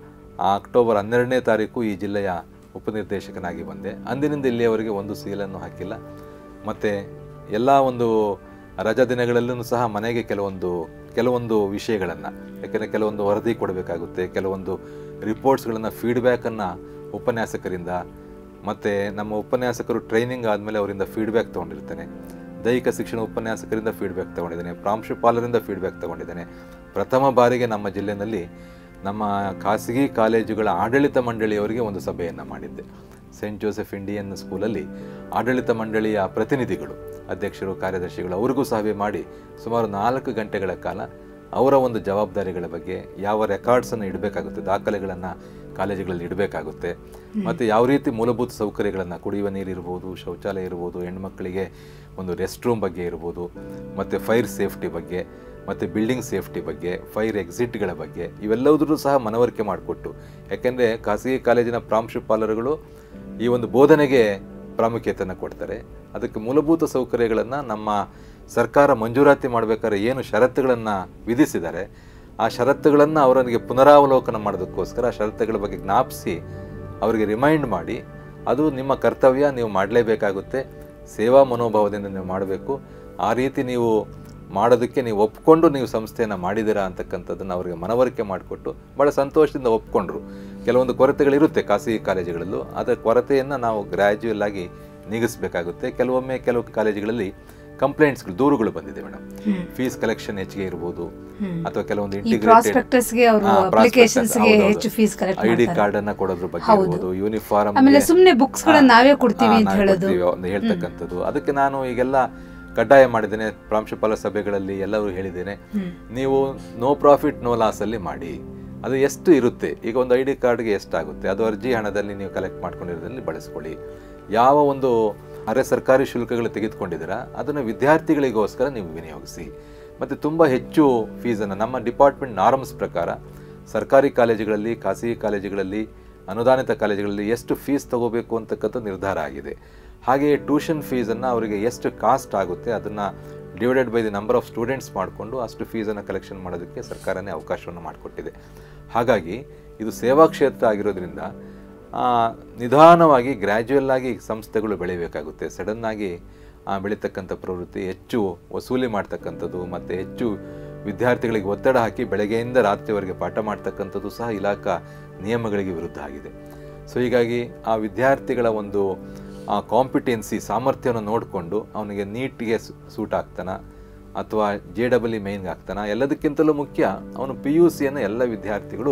ಅಕ್ಟೋಬರ್ ಹನ್ನೆರಡನೇ ತಾರೀಕು ಈ ಜಿಲ್ಲೆಯ ಉಪನಿರ್ದೇಶಕನಾಗಿ ಬಂದೆ ಅಂದಿನಿಂದ ಇಲ್ಲಿಯವರೆಗೆ ಒಂದು ಸೀಲನ್ನು ಹಾಕಿಲ್ಲ ಮತ್ತು ಎಲ್ಲ ಒಂದು ರಜಾ ದಿನಗಳಲ್ಲೂ ಸಹ ಮನೆಗೆ ಕೆಲವೊಂದು ಕೆಲವೊಂದು ವಿಷಯಗಳನ್ನು ಯಾಕೆಂದರೆ ಕೆಲವೊಂದು ವರದಿ ಕೊಡಬೇಕಾಗುತ್ತೆ ಕೆಲವೊಂದು ರಿಪೋರ್ಟ್ಸ್ಗಳನ್ನು ಫೀಡ್ಬ್ಯಾಕನ್ನು ಉಪನ್ಯಾಸಕರಿಂದ ಮತ್ತು ನಮ್ಮ ಉಪನ್ಯಾಸಕರು ಟ್ರೈನಿಂಗ್ ಆದಮೇಲೆ ಅವರಿಂದ ಫೀಡ್ಬ್ಯಾಕ್ ತೊಗೊಂಡಿರ್ತೇನೆ ದೈಹಿಕ ಶಿಕ್ಷಣ ಉಪನ್ಯಾಸಕರಿಂದ ಫೀಡ್ಬ್ಯಾಕ್ ತೊಗೊಂಡಿದ್ದೇನೆ ಪ್ರಾಂಶುಪಾಲರಿಂದ ಫೀಡ್ಬ್ಯಾಕ್ ತೊಗೊಂಡಿದ್ದೇನೆ ಪ್ರಥಮ ಬಾರಿಗೆ ನಮ್ಮ ಜಿಲ್ಲೆಯಲ್ಲಿ ನಮ್ಮ ಖಾಸಗಿ ಕಾಲೇಜುಗಳ ಆಡಳಿತ ಮಂಡಳಿಯವರಿಗೆ ಒಂದು ಸಭೆಯನ್ನು ಮಾಡಿದ್ದೆ ಸೆಂಟ್ ಜೋಸೆಫ್ ಇಂಡಿಯನ್ ಸ್ಕೂಲಲ್ಲಿ ಆಡಳಿತ ಮಂಡಳಿಯ ಪ್ರತಿನಿಧಿಗಳು ಅಧ್ಯಕ್ಷರು ಕಾರ್ಯದರ್ಶಿಗಳು ಅವ್ರಿಗೂ ಸಭೆ ಮಾಡಿ ಸುಮಾರು ನಾಲ್ಕು ಗಂಟೆಗಳ ಕಾಲ ಅವರ ಒಂದು ಜವಾಬ್ದಾರಿಗಳ ಬಗ್ಗೆ ಯಾವ ರೆಕಾರ್ಡ್ಸನ್ನು ಇಡಬೇಕಾಗುತ್ತೆ ದಾಖಲೆಗಳನ್ನು ಕಾಲೇಜುಗಳಲ್ಲಿ ಇಡಬೇಕಾಗುತ್ತೆ ಮತ್ತು ಯಾವ ರೀತಿ ಮೂಲಭೂತ ಸೌಕರ್ಯಗಳನ್ನು ಕುಡಿಯುವ ನೀರು ಇರ್ಬೋದು ಶೌಚಾಲಯ ಇರ್ಬೋದು ಹೆಣ್ಮಕ್ಳಿಗೆ ಒಂದು ರೆಸ್ಟ್ ರೂಮ್ ಬಗ್ಗೆ ಇರ್ಬೋದು ಮತ್ತು ಫೈರ್ ಸೇಫ್ಟಿ ಬಗ್ಗೆ ಮತ್ತು ಬಿಲ್ಡಿಂಗ್ ಸೇಫ್ಟಿ ಬಗ್ಗೆ ಫೈರ್ ಎಕ್ಸಿಟ್ಗಳ ಬಗ್ಗೆ ಇವೆಲ್ಲವುದ್ರೂ ಸಹ ಮನವರಿಕೆ ಮಾಡಿಕೊಟ್ಟು ಯಾಕೆಂದರೆ ಖಾಸಗಿ ಕಾಲೇಜಿನ ಪ್ರಾಂಶುಪಾಲರುಗಳು ಈ ಒಂದು ಬೋಧನೆಗೆ ಪ್ರಾಮುಖ್ಯತೆಯನ್ನು ಕೊಡ್ತಾರೆ ಅದಕ್ಕೆ ಮೂಲಭೂತ ಸೌಕರ್ಯಗಳನ್ನು ನಮ್ಮ ಸರ್ಕಾರ ಮಂಜೂರಾತಿ ಮಾಡಬೇಕಾದ್ರೆ ಏನು ಷರತ್ತುಗಳನ್ನು ವಿಧಿಸಿದ್ದಾರೆ ಆ ಷರತ್ತುಗಳನ್ನು ಅವರಿಗೆ ಪುನರಾವಲೋಕನ ಮಾಡೋದಕ್ಕೋಸ್ಕರ ಆ ಷರತ್ತುಗಳ ಬಗ್ಗೆ ಜ್ಞಾಪಿಸಿ ಅವರಿಗೆ ರಿಮೈಂಡ್ ಮಾಡಿ ಅದು ನಿಮ್ಮ ಕರ್ತವ್ಯ ನೀವು ಮಾಡಲೇಬೇಕಾಗುತ್ತೆ ಸೇವಾ ಮನೋಭಾವದಿಂದ ನೀವು ಮಾಡಬೇಕು ಆ ರೀತಿ ನೀವು ಮಾಡೋದಕ್ಕೆ ನೀವು ಒಪ್ಕೊಂಡು ನೀವು ಸಂಸ್ಥೆಯನ್ನು ಮಾಡಿದ್ದೀರಾ ಅಂತಕ್ಕಂಥದ್ದನ್ನು ಅವರಿಗೆ ಮನವರಿಕೆ ಮಾಡಿಕೊಟ್ಟು ಭಾಳ ಸಂತೋಷದಿಂದ ಒಪ್ಕೊಂಡ್ರು ಕೆಲವೊಂದು ಕೊರತೆಗಳಿರುತ್ತೆ ಖಾಸಗಿ ಕಾಲೇಜುಗಳಲ್ಲೂ ಅದರ ಕೊರತೆಯನ್ನು ನಾವು ಗ್ರ್ಯಾಜುಯಲ್ ಆಗಿ ನೀಗಿಸಬೇಕಾಗುತ್ತೆ ಕೆಲವೊಮ್ಮೆ ಕೆಲವು ಕಾಲೇಜುಗಳಲ್ಲಿ ಕಂಪ್ಲೇಂಟ್ಸ್ಗಳು ದೂರುಗಳು ಬಂದಿದೆ ಮೇಡಮ್ ಹ್ಮ್. ಫೀಸ್ ಕಲೆಕ್ಷನ್ ಹೆಚ್ಚಿಗೆ ಇರ್ಬೋದು ಹ್ಮ್. ಅಥವಾ ಕೆಲವೊಂದು ಈ ಇಂಟಿಗ್ರೇಟೆಡ್ ಪ್ರಾಸ್ಪೆಕ್ಟಸ್ಗೆ ಅವರು ಅಪ್ಲಿಕೇಶನ್ಸ್ಗೆ ಹೆಚ್ಚು ಫೀಸ್ ಕಲೆಕ್ಟ್ ಐ ಡಿ ಮಾಡ್ತಾರೆ ಕಾರ್ಡ್ ಅನ್ನ ಕೊಡೋದ್ರ ಬಗ್ಗೆ ಹೌದು. ಇರ್ಬೋದು ಯೂನಿಫಾರ್ಮ್ ಆಮೇಲೆ ಸುಮ್ನೆ books ಗಳನ್ನ ನಾವೇ ಕೊಡ್ತೀವಿ ಅಂತ ಹೇಳೋದು. ಹೇಳ್ತಕ್ಕಂಥದ್ದು ಅದಕ್ಕೆ ನಾನು ಈಗೆಲ್ಲ ಕಡ್ಡಾಯ ಮಾಡಿದ್ದೇನೆ ಪ್ರಾಂಶುಪಾಲ ಸಭೆಗಳಲ್ಲಿ ಎಲ್ಲರೂ ಹೇಳಿದ್ದೇನೆ ಹ್ಮ್. ನೀವು ನೋ ಪ್ರಾಫಿಟ್ ನೋ ಲಾಸ್ ಅಲ್ಲಿ ಮಾಡಿ ಅದು ಎಷ್ಟು ಇರುತ್ತೆ ಈಗ ಒಂದು ಐ ಡಿ ಕಾರ್ಡ್ಗೆ ಎಷ್ಟಾಗುತ್ತೆ ಅದು ಅರ್ಜಿ ಹಣದಲ್ಲಿ ನೀವು ಕಲೆಕ್ಟ್ ಮಾಡ್ಕೊಂಡಿರೋದ್ರಲ್ಲಿ ಬಳಸ್ಕೊಳ್ಳಿ ಯಾವ ಒಂದು ಅರೆ ಸರ್ಕಾರಿ ಶುಲ್ಕಗಳು ತೆಗೆದುಕೊಂಡಿದ್ದೀರಾ ಅದನ್ನು ವಿದ್ಯಾರ್ಥಿಗಳಿಗೋಸ್ಕರ ನೀವು ವಿನಿಯೋಗಿಸಿ ಮತ್ತು ತುಂಬ ಹೆಚ್ಚು ಫೀಸನ್ನು ನಮ್ಮ ಡಿಪಾರ್ಟ್ಮೆಂಟ್ ನಾರ್ಮ್ಸ್ ಪ್ರಕಾರ ಸರ್ಕಾರಿ ಕಾಲೇಜುಗಳಲ್ಲಿ ಖಾಸಗಿ ಕಾಲೇಜುಗಳಲ್ಲಿ ಅನುದಾನಿತ ಕಾಲೇಜುಗಳಲ್ಲಿ ಎಷ್ಟು ಫೀಸ್ ತಗೋಬೇಕು ಅಂತಕ್ಕಂಥ ನಿರ್ಧಾರ ಆಗಿದೆ ಹಾಗೆಯೇ ಟ್ಯೂಷನ್ ಫೀಸನ್ನು ಅವರಿಗೆ ಎಷ್ಟು ಕಾಸ್ಟ್ ಆಗುತ್ತೆ ಅದನ್ನು divided by the number of students ಮಾಡಿಕೊಂಡು ಅಷ್ಟು ಫೀಸನ್ನು ಕಲೆಕ್ಷನ್ ಮಾಡೋದಕ್ಕೆ ಸರ್ಕಾರನೇ ಅವಕಾಶವನ್ನು ಮಾಡಿಕೊಟ್ಟಿದೆ ಹಾಗಾಗಿ ಇದು ಸೇವಾ ಕ್ಷೇತ್ರ ಆಗಿರೋದ್ರಿಂದ ಆ, ನಿಧಾನವಾಗಿ ಗ್ರ್ಯಾಜುಯಲ್ ಆಗಿ ಸಂಸ್ಥೆಗಳು ಬೆಳಿಬೇಕಾಗುತ್ತೆ ಸಡನ್ನಾಗಿ ಬೆಳೀತಕ್ಕಂಥ ಪ್ರವೃತ್ತಿ ಹೆಚ್ಚು ವಸೂಲಿ ಮಾಡ್ತಕ್ಕಂಥದ್ದು ಮತ್ತು ಹೆಚ್ಚು ವಿದ್ಯಾರ್ಥಿಗಳಿಗೆ ಒತ್ತಡ ಹಾಕಿ ಬೆಳಗ್ಗೆಯಿಂದ ರಾತ್ರಿವರೆಗೆ ಪಾಠ ಮಾಡ್ತಕ್ಕಂಥದ್ದು ಸಹ ಇಲಾಖಾ ನಿಯಮಗಳಿಗೆ ವಿರುದ್ಧ ಆಗಿದೆ ಸೊ ಹೀಗಾಗಿ ಆ ವಿದ್ಯಾರ್ಥಿಗಳ ಒಂದು ಆ ಕಾಂಪಿಟೆನ್ಸಿ ಸಾಮರ್ಥ್ಯವನ್ನು ನೋಡಿಕೊಂಡು ಅವನಿಗೆ ನೀಟಿಗೆ ಸೂಟ್ ಆಗ್ತಾನ ಅಥವಾ ಜೆ ಡಬಲ್ ಇ ಮೇನ್ಗೆ ಆಗ್ತಾನ ಎಲ್ಲದಕ್ಕಿಂತಲೂ ಮುಖ್ಯ ಅವನು ಪಿ ಯು ಸಿಯನ್ನು ಎಲ್ಲ ವಿದ್ಯಾರ್ಥಿಗಳು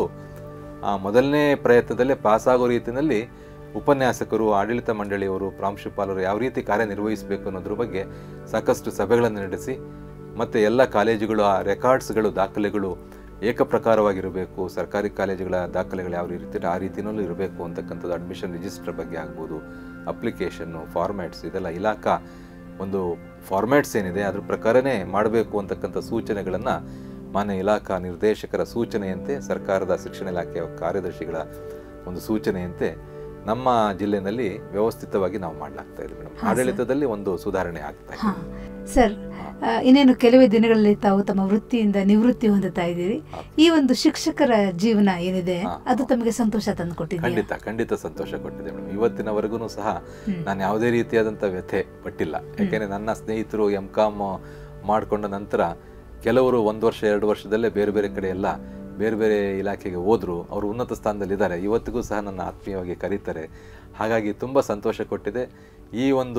ಆ ಮೊದಲನೇ ಪ್ರಯತ್ನದಲ್ಲೇ ಪಾಸ್ ಆಗೋ ರೀತಿಯಲ್ಲಿ ಉಪನ್ಯಾಸಕರು ಆಡಳಿತ ಮಂಡಳಿಯವರು ಪ್ರಾಂಶುಪಾಲರು ಯಾವ ರೀತಿ ಕಾರ್ಯನಿರ್ವಹಿಸಬೇಕು ಅನ್ನೋದ್ರ ಬಗ್ಗೆ ಸಾಕಷ್ಟು ಸಭೆಗಳನ್ನು ನಡೆಸಿ ಮತ್ತು ಎಲ್ಲ ಕಾಲೇಜುಗಳು ಆ ರೆಕಾರ್ಡ್ಸ್ಗಳು ದಾಖಲೆಗಳು ಏಕಪ್ರಕಾರವಾಗಿರಬೇಕು ಸರ್ಕಾರಿ ಕಾಲೇಜುಗಳ ದಾಖಲೆಗಳು ಯಾವ ರೀತಿ ಆ ರೀತಿಯಲ್ಲೂ ಇರಬೇಕು ಅಂತಕ್ಕಂಥದ್ದು ಅಡ್ಮಿಷನ್ ರಿಜಿಸ್ಟರ್ ಬಗ್ಗೆ ಆಗ್ಬೋದು ಅಪ್ಲಿಕೇಶನ್ನು ಫಾರ್ಮ್ಯಾಟ್ಸ್ ಇದೆಲ್ಲ ಇಲಾಖಾ ಒಂದು ಫಾರ್ಮ್ಯಾಟ್ಸ್ ಏನಿದೆ ಅದ್ರ ಪ್ರಕಾರನೇ ಮಾಡಬೇಕು ಅಂತಕ್ಕಂಥ ಸೂಚನೆಗಳನ್ನು ಮಾನ್ಯ ಇಲಾಖಾ ನಿರ್ದೇಶಕರ ಸೂಚನೆಯಂತೆ ಸರ್ಕಾರದ ಶಿಕ್ಷಣ ಇಲಾಖೆಯ ಕಾರ್ಯದರ್ಶಿಗಳ ಒಂದು ಸೂಚನೆಯಂತೆ ನಮ್ಮ ಜಿಲ್ಲೆಯಲ್ಲಿ ವ್ಯವಸ್ಥಿತವಾಗಿ ನಾವು ಮಾಡಲಾಗ್ತಾ ಇದೆ ಮೇಡಮ್ ಆಡಳಿತದಲ್ಲಿ ಒಂದು ಸುಧಾರಣೆ ಆಗ್ತಾ ಇದೆ ಹಾ ಸರ್ ಆ, ಇನ್ನೇನು ಕೆಲವೇ ದಿನಗಳಲ್ಲಿ ತಾವು ತಮ್ಮ ವೃತ್ತಿಯಿಂದ ನಿವೃತ್ತಿ ಹೊಂದುತ್ತಾ ಇದ್ದೀರಿ ಈ ಒಂದು ಶಿಕ್ಷಕರ ಜೀವನ ಏನಿದೆ ಹಾ. ಅದು ತಮಗೆ ಸಂತೋಷ ತಂದು ಕೊಟ್ಟಿದೆ ಖಂಡಿತ ಖಂಡಿತ ಸಂತೋಷ ಕೊಟ್ಟಿದೆ ಮೇಡಮ್ ಇವತ್ತಿನವರೆಗೂ ಸಹ ಹ್ಮ್. ನಾನು ಯಾವುದೇ ರೀತಿಯಾದಂಥ ವ್ಯಥೆ ಪಟ್ಟಿಲ್ಲ ಯಾಕೆಂದರೆ ನನ್ನ ಸ್ನೇಹಿತರು ಎಂ ಕಾಮ್ ಮಾಡಿಕೊಂಡ ನಂತರ ಕೆಲವರು ಒಂದು ವರ್ಷ ಎರಡು ವರ್ಷದಲ್ಲೇ ಬೇರೆ ಬೇರೆ ಕಡೆ ಎಲ್ಲ ಬೇರೆ ಬೇರೆ ಇಲಾಖೆಗೆ ಹೋದ್ರು ಅವರು ಉನ್ನತ ಸ್ಥಾನದಲ್ಲಿದ್ದಾರೆ ಇವತ್ತಿಗೂ ಸಹ ನನ್ನ ಆತ್ಮೀಯವಾಗಿ ಕರೀತಾರೆ ಹಾಗಾಗಿ ತುಂಬ ಸಂತೋಷ ಕೊಟ್ಟಿದೆ ಈ ಒಂದು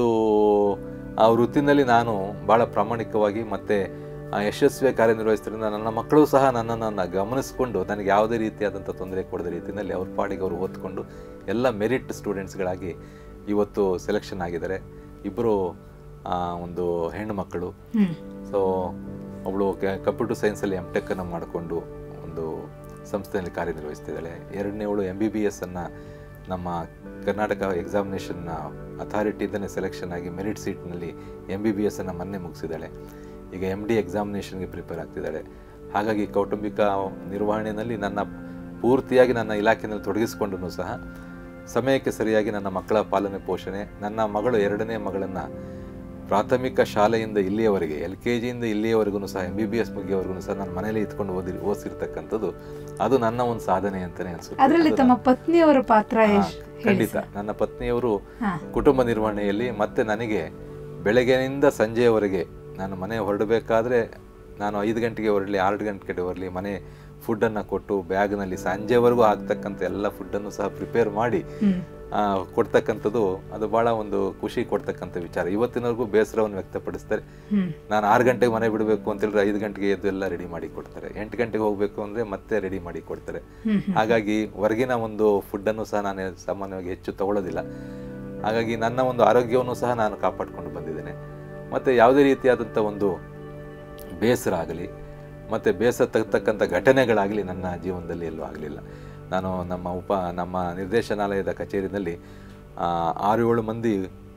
ಆ ವೃತ್ತಿನಲ್ಲಿ ನಾನು ಭಾಳ ಪ್ರಾಮಾಣಿಕವಾಗಿ ಮತ್ತು ಯಶಸ್ವಿಯಾಗಿ ಕಾರ್ಯನಿರ್ವಹಿಸಿದ್ರಿಂದ ನನ್ನ ಮಕ್ಕಳು ಸಹ ನನ್ನನ್ನು ಗಮನಿಸಿಕೊಂಡು ನನಗೆ ಯಾವುದೇ ರೀತಿಯಾದಂಥ ತೊಂದರೆ ಕೊಡದ ರೀತಿಯಲ್ಲಿ ಅವ್ರ ಪಾಡಿಗೆ ಅವರು ಓದ್ಕೊಂಡು ಎಲ್ಲ ಮೆರಿಟ್ ಸ್ಟೂಡೆಂಟ್ಸ್ಗಳಾಗಿ ಇವತ್ತು ಸೆಲೆಕ್ಷನ್ ಆಗಿದ್ದಾರೆ ಇಬ್ಬರು ಒಂದು ಹೆಣ್ಣು ಮಕ್ಕಳು ಹ್ಮ್ ಸೊ ಅವಳು ಕಂಪ್ಯೂಟರ್ ಸೈನ್ಸಲ್ಲಿ ಎಮ್ ಟೆಕ್ಕನ್ನು ಮಾಡಿಕೊಂಡು ಒಂದು ಸಂಸ್ಥೆಯಲ್ಲಿ ಕಾರ್ಯನಿರ್ವಹಿಸ್ತಿದ್ದಾಳೆ ಎರಡನೇವಳು ಎಮ್ ಬಿ ಬಿ ಎಸ್ ಅನ್ನು ನಮ್ಮ ಕರ್ನಾಟಕ ಎಕ್ಸಾಮಿನೇಷನ್ ಅಥಾರಿಟಿಯಿಂದನೇ ಸೆಲೆಕ್ಷನ್ ಆಗಿ ಮೆರಿಟ್ ಸೀಟ್ನಲ್ಲಿ ಎಮ್ ಬಿ ಬಿ ಎಸ್ ಅನ್ನು ಮೊನ್ನೆ ಮುಗಿಸಿದ್ದಾಳೆ ಈಗ ಎಮ್ ಡಿ ಎಕ್ಸಾಮಿನೇಷನ್ಗೆ ಪ್ರಿಪೇರ್ ಆಗ್ತಿದ್ದಾಳೆ ಹಾಗಾಗಿ ಕೌಟುಂಬಿಕ ನಿರ್ವಹಣೆಯಲ್ಲಿ ನನ್ನ ಪೂರ್ತಿಯಾಗಿ ನನ್ನ ಇಲಾಖೆಯಲ್ಲಿ ತೊಡಗಿಸಿಕೊಂಡು ಸಹ ಸಮಯಕ್ಕೆ ಸರಿಯಾಗಿ ನನ್ನ ಮಕ್ಕಳ ಪಾಲನೆ ಪೋಷಣೆ ನನ್ನ ಮಗಳು ಎರಡನೇ ಮಗಳನ್ನು ಪ್ರಾಥಮಿಕ ಶಾಲೆಯಿಂದ ಇಲ್ಲಿಯವರೆಗೆ ಎಲ್ ಕೆ ಜಿಯಿಂದ ಇಲ್ಲಿಯವರೆಗೂ ಸಹ ಎಂ ಬಿ ಬಿ ಎಸ್ ಮುಗಿಯವರೆಗೂ ಸಹ ನನ್ನ ಮನೇಲಿ ಇತ್ಕೊಂಡು ಓದಿ ಓದಿರ್ತಕ್ಕಂಥದ್ದು ಅದು ನನ್ನ ಒಂದು ಸಾಧನೆ ಅಂತಲೇ ಅನಿಸುತ್ತೆ ಅದರಲ್ಲಿ ಅದು ತಮ್ಮ ಪತ್ನಿಯವರ ಪಾತ್ರ ಹಾ, ಎಷ್ಟ್- ಹೇಳಿ ಖಂಡಿತ ಸರ್. ನನ್ನ ಪತ್ನಿಯವರು ಹಾ. ಕುಟುಂಬ ನಿರ್ವಹಣೆಯಲ್ಲಿ ಮತ್ತೆ ನನಗೆ ಬೆಳಗ್ಗೆಯಿಂದ ಸಂಜೆಯವರೆಗೆ ನಾನು ಮನೆ ಹೊರಡಬೇಕಾದ್ರೆ ನಾನು ಐದು ಗಂಟೆಗೆ ಹೊರಡಲಿ ಆರು ಗಂಟೆಗೆ ಹೊರಲಿ ಮನೆ ಫುಡ್ಡನ್ನು ಕೊಟ್ಟು ಬ್ಯಾಗ್ನಲ್ಲಿ ಸಂಜೆವರೆಗೂ ಆಗ್ತಕ್ಕಂಥ ಎಲ್ಲ ಫುಡ್ಡನ್ನು ಸಹ ಪ್ರಿಪೇರ್ ಮಾಡಿ ಹ್ಮ್ ಆ, ಕೊಡ್ತಕ್ಕಂಥದ್ದು ಅದು ಭಾಳ ಒಂದು ಖುಷಿ ಕೊಡ್ತಕ್ಕಂಥ ವಿಚಾರ ಇವತ್ತಿನವರೆಗೂ ಬೇಸರವನ್ನು ವ್ಯಕ್ತಪಡಿಸ್ತಾರೆ ಹ್ಮ್ ನಾನು ಆರು ಗಂಟೆಗೆ ಮನೆ ಬಿಡಬೇಕು ಅಂತೇಳಿದ್ರೆ ಐದು ಗಂಟೆಗೆ ಎದ್ದು ಎಲ್ಲ ರೆಡಿ ಮಾಡಿ ಕೊಡ್ತಾರೆ ಎಂಟು ಗಂಟೆಗೆ ಹೋಗಬೇಕು ಅಂದರೆ ಮತ್ತೆ ರೆಡಿ ಮಾಡಿ ಕೊಡ್ತಾರೆ ಹ್ಮ್ ಹ್ಮ್ ಹಾಗಾಗಿ ಹೊರಗಿನ ಒಂದು ಫುಡ್ಡನ್ನು ಸಹ ನಾನು ಸಾಮಾನ್ಯವಾಗಿ ಹೆಚ್ಚು ತಗೊಳ್ಳೋದಿಲ್ಲ ಹಾಗಾಗಿ ನನ್ನ ಒಂದು ಆರೋಗ್ಯವನ್ನು ಸಹ ನಾನು ಕಾಪಾಡಿಕೊಂಡು ಬಂದಿದ್ದೇನೆ ಮತ್ತು ಯಾವುದೇ ರೀತಿಯಾದಂಥ ಒಂದು ಬೇಸರ ಆಗಲಿ ಮತ್ತು ಬೇಸರ ತಗ್ತಕ್ಕಂಥ ಘಟನೆಗಳಾಗಲಿ ನನ್ನ ಜೀವನದಲ್ಲಿ ಎಲ್ಲೂ ಆಗಲಿಲ್ಲ ನಾನು ನಮ್ಮ ಉಪ ನಮ್ಮ ನಿರ್ದೇಶನಾಲಯದ ಕಚೇರಿನಲ್ಲಿ ಆ, ಆರು ಏಳು ಮಂದಿ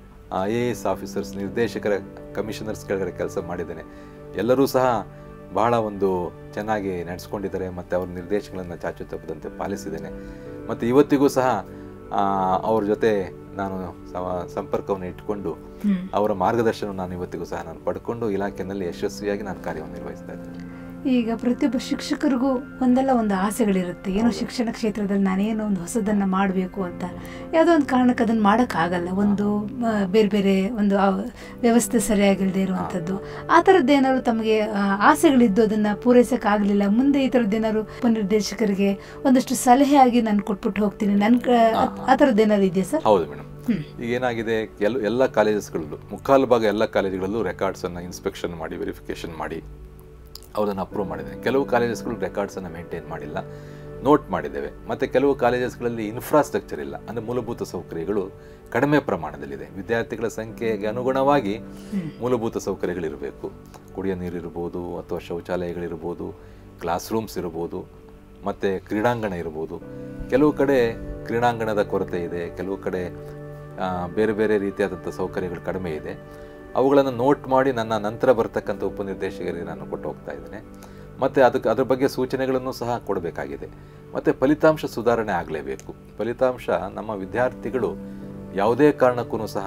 ಐ ಎ ಎಸ್ ಆಫೀಸರ್ಸ್ ನಿರ್ದೇಶಕರ ಕಮಿಷನರ್ಸ್ ಕೆಳಗಡೆ ಕೆಲಸ ಮಾಡಿದ್ದೇನೆ ಎಲ್ಲರೂ ಸಹ ಬಹಳ ಒಂದು ಚೆನ್ನಾಗಿ ನಡೆಸ್ಕೊಂಡಿದ್ದಾರೆ ಮತ್ತು ಅವ್ರ ನಿರ್ದೇಶನಗಳನ್ನು ಚಾಚು ತಪ್ಪದಂತೆ ಪಾಲಿಸಿದ್ದೇನೆ ಮತ್ತು ಇವತ್ತಿಗೂ ಸಹ ಆ, ಅವ್ರ ಜೊತೆ ನಾನು ಸಮ- ಸಂಪರ್ಕವನ್ನು ಇಟ್ಕೊಂಡು ಹ್ಮ್ ಅವರ ಮಾರ್ಗದರ್ಶನ ನಾನು ಇವತ್ತಿಗೂ ಸಹ ನಾನು ಪಡ್ಕೊಂಡು ಇಲಾಖೆಯಲ್ಲಿ ಯಶಸ್ವಿಯಾಗಿ ನಾನು ಕಾರ್ಯವನ್ನು ನಿರ್ವಹಿಸ್ತಾ ಇದ್ದೇನೆ ಈಗ ಪ್ರತಿಯೊಬ್ಬ ಶಿಕ್ಷಕರಿಗೂ ಒಂದಲ್ಲ ಒಂದು ಆಸೆಗಳಿರುತ್ತೆ ಏನೋ ಶಿಕ್ಷಣ ಕ್ಷೇತ್ರದಲ್ಲಿ ನಾನೇನೋ ಒಂದು ಹೊಸದನ್ನು ಮಾಡಬೇಕು ಅಂತ ಯಾವುದೋ ಒಂದು ಕಾರಣಕ್ಕೆ ಅದನ್ನು ಮಾಡೋಕ್ಕಾಗಲ್ಲ ಒಂದು ಆ, ಬೇರೆ ಬೇರೆ ಒಂದು ಆ ವ್ಯವಸ್ಥೆ ಸರಿಯಾಗಿಲ್ಲದೆ ಇರುವಂಥದ್ದು ಆ ಥರದ್ದು ಏನಾದ್ರು ತಮಗೆ ಆ, ಆಸೆಗಳಿದ್ದು ಅದನ್ನು ಪೂರೈಸೋಕ್ಕಾಗಲಿಲ್ಲ ಮುಂದೆ ಈ ಥರದ್ದು ಏನಾದ್ರು ಉಪನಿರ್ದೇಶಕರಿಗೆ ಒಂದಷ್ಟು ಸಲಹೆ ಆಗಿ ನಾನು ಕೊಟ್ಬಿಟ್ಟು ಹೋಗ್ತೀನಿ ನನ್ನ ಕ ಆ ಥರದ್ದು ಏನಾದ್ರು ಇದೆಯಾ ಸರ್ ಹೌದು ಮೇಡಮ್ ಹ್ಮ್. ಈಗ ಏನಾಗಿದೆ ಕೆಲ ಎಲ್ಲ ಕಾಲೇಜಸ್ಗಳಲ್ಲೂ ಮುಕ್ಕಾಲು ಭಾಗ ಎಲ್ಲ ಕಾಲೇಜುಗಳಲ್ಲೂ ರೆಕಾರ್ಡ್ಸನ್ನು ಇನ್ಸ್ಪೆಕ್ಷನ್ ಮಾಡಿ ವೆರಿಫಿಕೇಷನ್ ಮಾಡಿ ಅವರನ್ನು ಅಪ್ರೂವ್ ಮಾಡಿದ್ದೇನೆ ಕೆಲವು ಕಾಲೇಜಸ್ಗಳು ರೆಕಾರ್ಡ್ಸನ್ನು ಮೇಂಟೈನ್ ಮಾಡಿಲ್ಲ ನೋಟ್ ಮಾಡಿದ್ದೇವೆ ಮತ್ತು ಕೆಲವು ಕಾಲೇಜಸ್ಗಳಲ್ಲಿ ಇನ್ಫ್ರಾಸ್ಟ್ರಕ್ಚರ್ ಇಲ್ಲ ಅಂದರೆ ಮೂಲಭೂತ ಸೌಕರ್ಯಗಳು ಕಡಿಮೆ ಪ್ರಮಾಣದಲ್ಲಿದೆ ವಿದ್ಯಾರ್ಥಿಗಳ ಸಂಖ್ಯೆಗೆ ಅನುಗುಣವಾಗಿ ಮೂಲಭೂತ ಸೌಕರ್ಯಗಳಿರಬೇಕು ಕುಡಿಯೋ ನೀರಿರ್ಬೋದು ಅಥವಾ ಶೌಚಾಲಯಗಳಿರ್ಬೋದು ಕ್ಲಾಸ್ ರೂಮ್ಸ್ ಇರ್ಬೋದು ಮತ್ತು ಕ್ರೀಡಾಂಗಣ ಇರ್ಬೋದು ಕೆಲವು ಕಡೆ ಕ್ರೀಡಾಂಗಣದ ಕೊರತೆ ಇದೆ ಕೆಲವು ಕಡೆ ಆ, ಬೇರೆ ಬೇರೆ ರೀತಿಯಾದಂಥ ಸೌಕರ್ಯಗಳು ಕಡಿಮೆ ಇದೆ ಅವುಗಳನ್ನು ನೋಟ್ ಮಾಡಿ ನನ್ನ ನಂತರ ಬರ್ತಕ್ಕಂಥ ಉಪನಿರ್ದೇಶಕರಿಗೆ ನಾನು ಕೊಟ್ಟು ಹೋಗ್ತಾ ಇದ್ದೇನೆ ಮತ್ತು ಅದಕ್ಕೆ ಅದ್ರ ಬಗ್ಗೆ ಸೂಚನೆಗಳನ್ನು ಸಹ ಕೊಡಬೇಕಾಗಿದೆ ಮತ್ತು ಫಲಿತಾಂಶ ಸುಧಾರಣೆ ಆಗಲೇಬೇಕು ಫಲಿತಾಂಶ ನಮ್ಮ ವಿದ್ಯಾರ್ಥಿಗಳು ಯಾವುದೇ ಕಾರಣಕ್ಕೂ ಸಹ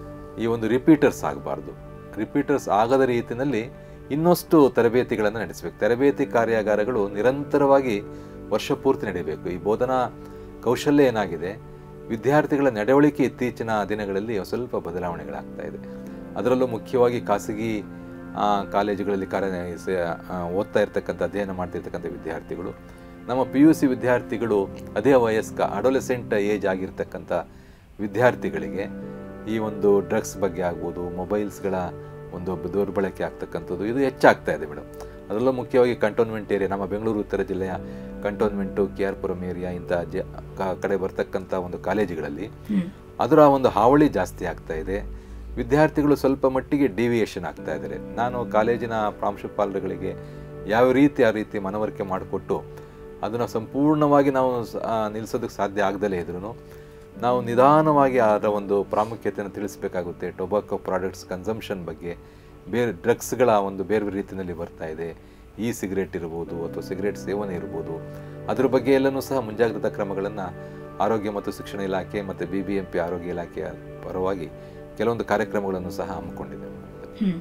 ಈ ಒಂದು ರಿಪೀಟರ್ಸ್ ಆಗಬಾರ್ದು ರಿಪೀಟರ್ಸ್ ಆಗದ ರೀತಿಯಲ್ಲಿ ಇನ್ನಷ್ಟು ತರಬೇತಿಗಳನ್ನು ನಡೆಸಬೇಕು ತರಬೇತಿ ಕಾರ್ಯಾಗಾರಗಳು ನಿರಂತರವಾಗಿ ವರ್ಷ ಪೂರ್ತಿ ನಡೀಬೇಕು ಈ ಬೋಧನಾ ಕೌಶಲ್ಯ ಏನಾಗಿದೆ ವಿದ್ಯಾರ್ಥಿಗಳ ನಡವಳಿಕೆ ಇತ್ತೀಚಿನ ದಿನಗಳಲ್ಲಿ ಸ್ವಲ್ಪ ಬದಲಾವಣೆಗಳಾಗ್ತಾ ಇದೆ ಅದರಲ್ಲೂ ಮುಖ್ಯವಾಗಿ ಖಾಸಗಿ ಆ, ಕಾಲೇಜುಗಳಲ್ಲಿ ಕಾರ್ಯ ಸ- ಆ, ಓದ್ತಾ ಇರ್ತಕ್ಕಂಥ ಅಧ್ಯಯನ ಮಾಡ್ತಿರ್ತಕ್ಕಂಥ ವಿದ್ಯಾರ್ಥಿಗಳು ನಮ್ಮ ಪಿ ಯು ಸಿ ವಿದ್ಯಾರ್ಥಿಗಳು ಅದೇ ವಯಸ್ಕ ಅಡೋಲೆಸೆಂಟ್ ಏಜ್ ಆಗಿರ್ತಕ್ಕಂಥ ವಿದ್ಯಾರ್ಥಿಗಳಿಗೆ ಈ ಒಂದು ಡ್ರಗ್ಸ್ ಬಗ್ಗೆ ಆಗ್ಬೋದು ಮೊಬೈಲ್ಸ್ಗಳ ಒಂದು ಬ- ದುರ್ಬಳಕೆ ಆಗ್ತಕ್ಕಂಥದ್ದು ಇದು ಹೆಚ್ಚಾಗ್ತಾ ಇದೆ ಮೇಡಮ್ ಅದರಲ್ಲೂ ಮುಖ್ಯವಾಗಿ ಕಂಟೋನ್ಮೆಂಟ್ ಏರಿಯಾ ನಮ್ಮ ಬೆಂಗಳೂರು ಉತ್ತರ ಜಿಲ್ಲೆಯ cantonment K R Puram area ಇಂಥ ಜ ಕ- ಕಡೆ ಬರ್ತಕ್ಕಂಥ ಒಂದು ಕಾಲೇಜುಗಳಲ್ಲಿ ಹ್ಮ್ ಅದರ ಒಂದು ಹಾವಳಿ ಜಾಸ್ತಿ ಆಗ್ತಾ ಇದೆ ವಿದ್ಯಾರ್ಥಿಗಳು ಸ್ವಲ್ಪ ಮಟ್ಟಿಗೆ ಡಿವಿಯೇಷನ್ ಆಗ್ತಾ ಇದ್ದಾರೆ ನಾನು ಕಾಲೇಜಿನ ಪ್ರಾಂಶುಪಾಲರುಗಳಿಗೆ ಯಾವ ರೀತಿ ಆ ರೀತಿ ಮನವರಿಕೆ ಮಾಡಿಕೊಟ್ಟು ಅದನ್ನು ಸಂಪೂರ್ಣವಾಗಿ ನಾವು ಸ- ಆ, ನಿಲ್ಲಿಸೋದಕ್ಕೆ ಸಾಧ್ಯ ಆಗದಲೇ ಇದ್ರೂ ನಾವು ನಿಧಾನವಾಗಿ ಅದರ ಒಂದು ಪ್ರಾಮುಖ್ಯತೆಯನ್ನು ತಿಳಿಸಬೇಕಾಗುತ್ತೆ ಟೊಬಾಕೊ ಪ್ರಾಡಕ್ಟ್ಸ್ ಕನ್ಸಂಪ್ಷನ್ ಬಗ್ಗೆ ಬೇರೆ ಡ್ರಗ್ಸ್ಗಳ ಒಂದು ಬೇರೆ ಬೇರೆ ರೀತಿಯಲ್ಲಿ ಬರ್ತಾ ಇದೆ ಈ ಸಿಗರೇಟ್ ಇರ್ಬೋದು ಅಥವಾ ಸಿಗರೇಟ್ ಸೇವನೆ ಇರ್ಬೋದು ಅದ್ರ ಬಗ್ಗೆ ಎಲ್ಲನೂ ಸಹ ಮುಂಜಾಗ್ರತಾ ಕ್ರಮಗಳನ್ನು ಆರೋಗ್ಯ ಮತ್ತು ಶಿಕ್ಷಣ ಇಲಾಖೆ ಮತ್ತು ಬಿ ಬಿ ಎಂ ಪಿ ಆರೋಗ್ಯ ಇಲಾಖೆಯ ಪರವಾಗಿ ಕೆಲವೊಂದು ಕಾರ್ಯಕ್ರಮಗಳನ್ನು ಸಹ ಹಮ್ಮಿಕೊಂಡಿದ್ದೇವೆ ಹ್ಮ್.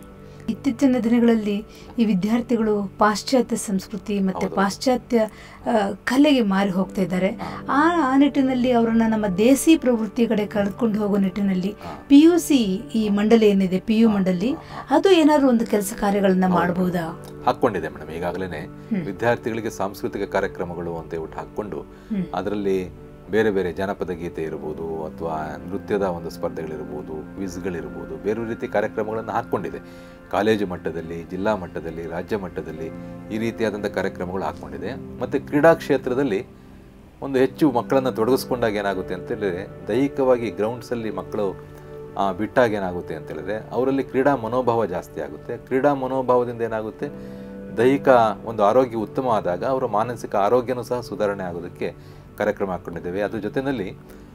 ಇತ್ತೀಚಿನ ದಿನಗಳಲ್ಲಿ ಈ ವಿದ್ಯಾರ್ಥಿಗಳು ಪಾಶ್ಚಾತ್ಯ ಸಂಸ್ಕೃತಿ ಮತ್ತೆ ಹೌದು. ಪಾಶ್ಚಾತ್ಯ ಆ, ಕಲೆಗೆ ಮಾರಿ ಹೋಗ್ತಾ ಇದ್ದಾರೆ ಆ ಆ ನಿಟ್ಟಿನಲ್ಲಿ ಅವರನ್ನ ನಮ್ಮ ದೇಸಿ ಪ್ರವೃತ್ತಿ ಕಡೆ ಕರೆದುಕೊಂಡು ಹೋಗೋ ನಿಟ್ಟಿನಲ್ಲಿ ಪಿ ಯು ಸಿ ಈ ಮಂಡಳಿ ಏನಿದೆ ಪಿ ಯು ಮಂಡಳಿ ಅದು ಏನಾದ್ರು ಒಂದು ಕೆಲಸ ಕಾರ್ಯಗಳನ್ನ ಮಾಡಬಹುದಾ ಹಾಕ್ಕೊಂಡಿದೆ ಮೇಡಮ್ ಈಗಾಗಲೇ ವಿದ್ಯಾರ್ಥಿಗಳಿಗೆ ಸಾಂಸ್ಕೃತಿಕ ಕಾರ್ಯಕ್ರಮಗಳು ಅಂತ ಹೇಳ್ಬಿಟ್ಟು ಹಾಕ್ಕೊಂಡು ಹ್ಮ್. ಅದರಲ್ಲಿ ಬೇರೆ ಬೇರೆ ಜಾನಪದ ಗೀತೆ ಇರ್ಬೋದು ಅಥವಾ ನೃತ್ಯದ ಒಂದು ಸ್ಪರ್ಧೆಗಳಿರ್ಬೋದು ಕ್ವಿಜ್ಗಳಿರ್ಬೋದು ಬೇರೆ ರೀತಿ ಕಾರ್ಯಕ್ರಮಗಳನ್ನು ಹಾಕ್ಕೊಂಡಿದೆ ಕಾಲೇಜು ಮಟ್ಟದಲ್ಲಿ ಜಿಲ್ಲಾ ಮಟ್ಟದಲ್ಲಿ ರಾಜ್ಯ ಮಟ್ಟದಲ್ಲಿ ಈ ರೀತಿಯಾದಂಥ ಕಾರ್ಯಕ್ರಮಗಳು ಹಾಕ್ಕೊಂಡಿದೆ ಮತ್ತು ಕ್ರೀಡಾ ಕ್ಷೇತ್ರದಲ್ಲಿ ಒಂದು ಹೆಚ್ಚು ಮಕ್ಕಳನ್ನು ತೊಡಗಿಸ್ಕೊಂಡಾಗ ಏನಾಗುತ್ತೆ ಅಂತ ಹೇಳಿದ್ರೆ ದೈಹಿಕವಾಗಿ ಗ್ರೌಂಡ್ಸಲ್ಲಿ ಮಕ್ಕಳು ಆ, ಬಿಟ್ಟಾಗ ಏನಾಗುತ್ತೆ ಅಂತ ಹೇಳಿದ್ರೆ ಅವರಲ್ಲಿ ಕ್ರೀಡಾ ಮನೋಭಾವ ಜಾಸ್ತಿ ಆಗುತ್ತೆ ಕ್ರೀಡಾ ಮನೋಭಾವದಿಂದ ಏನಾಗುತ್ತೆ ದೈಹಿಕ ಒಂದು ಆರೋಗ್ಯ ಉತ್ತಮ ಆದಾಗ ಅವರ ಮಾನಸಿಕ ಆರೋಗ್ಯನೂ ಸಹ ಸುಧಾರಣೆ ಆಗೋದಕ್ಕೆ ಕಾರ್ಯಕ್ರಮ ಹಾಕ್ಕೊಂಡಿದ್ದೇವೆ ಅದ್ರ ಜೊತೆಯಲ್ಲಿ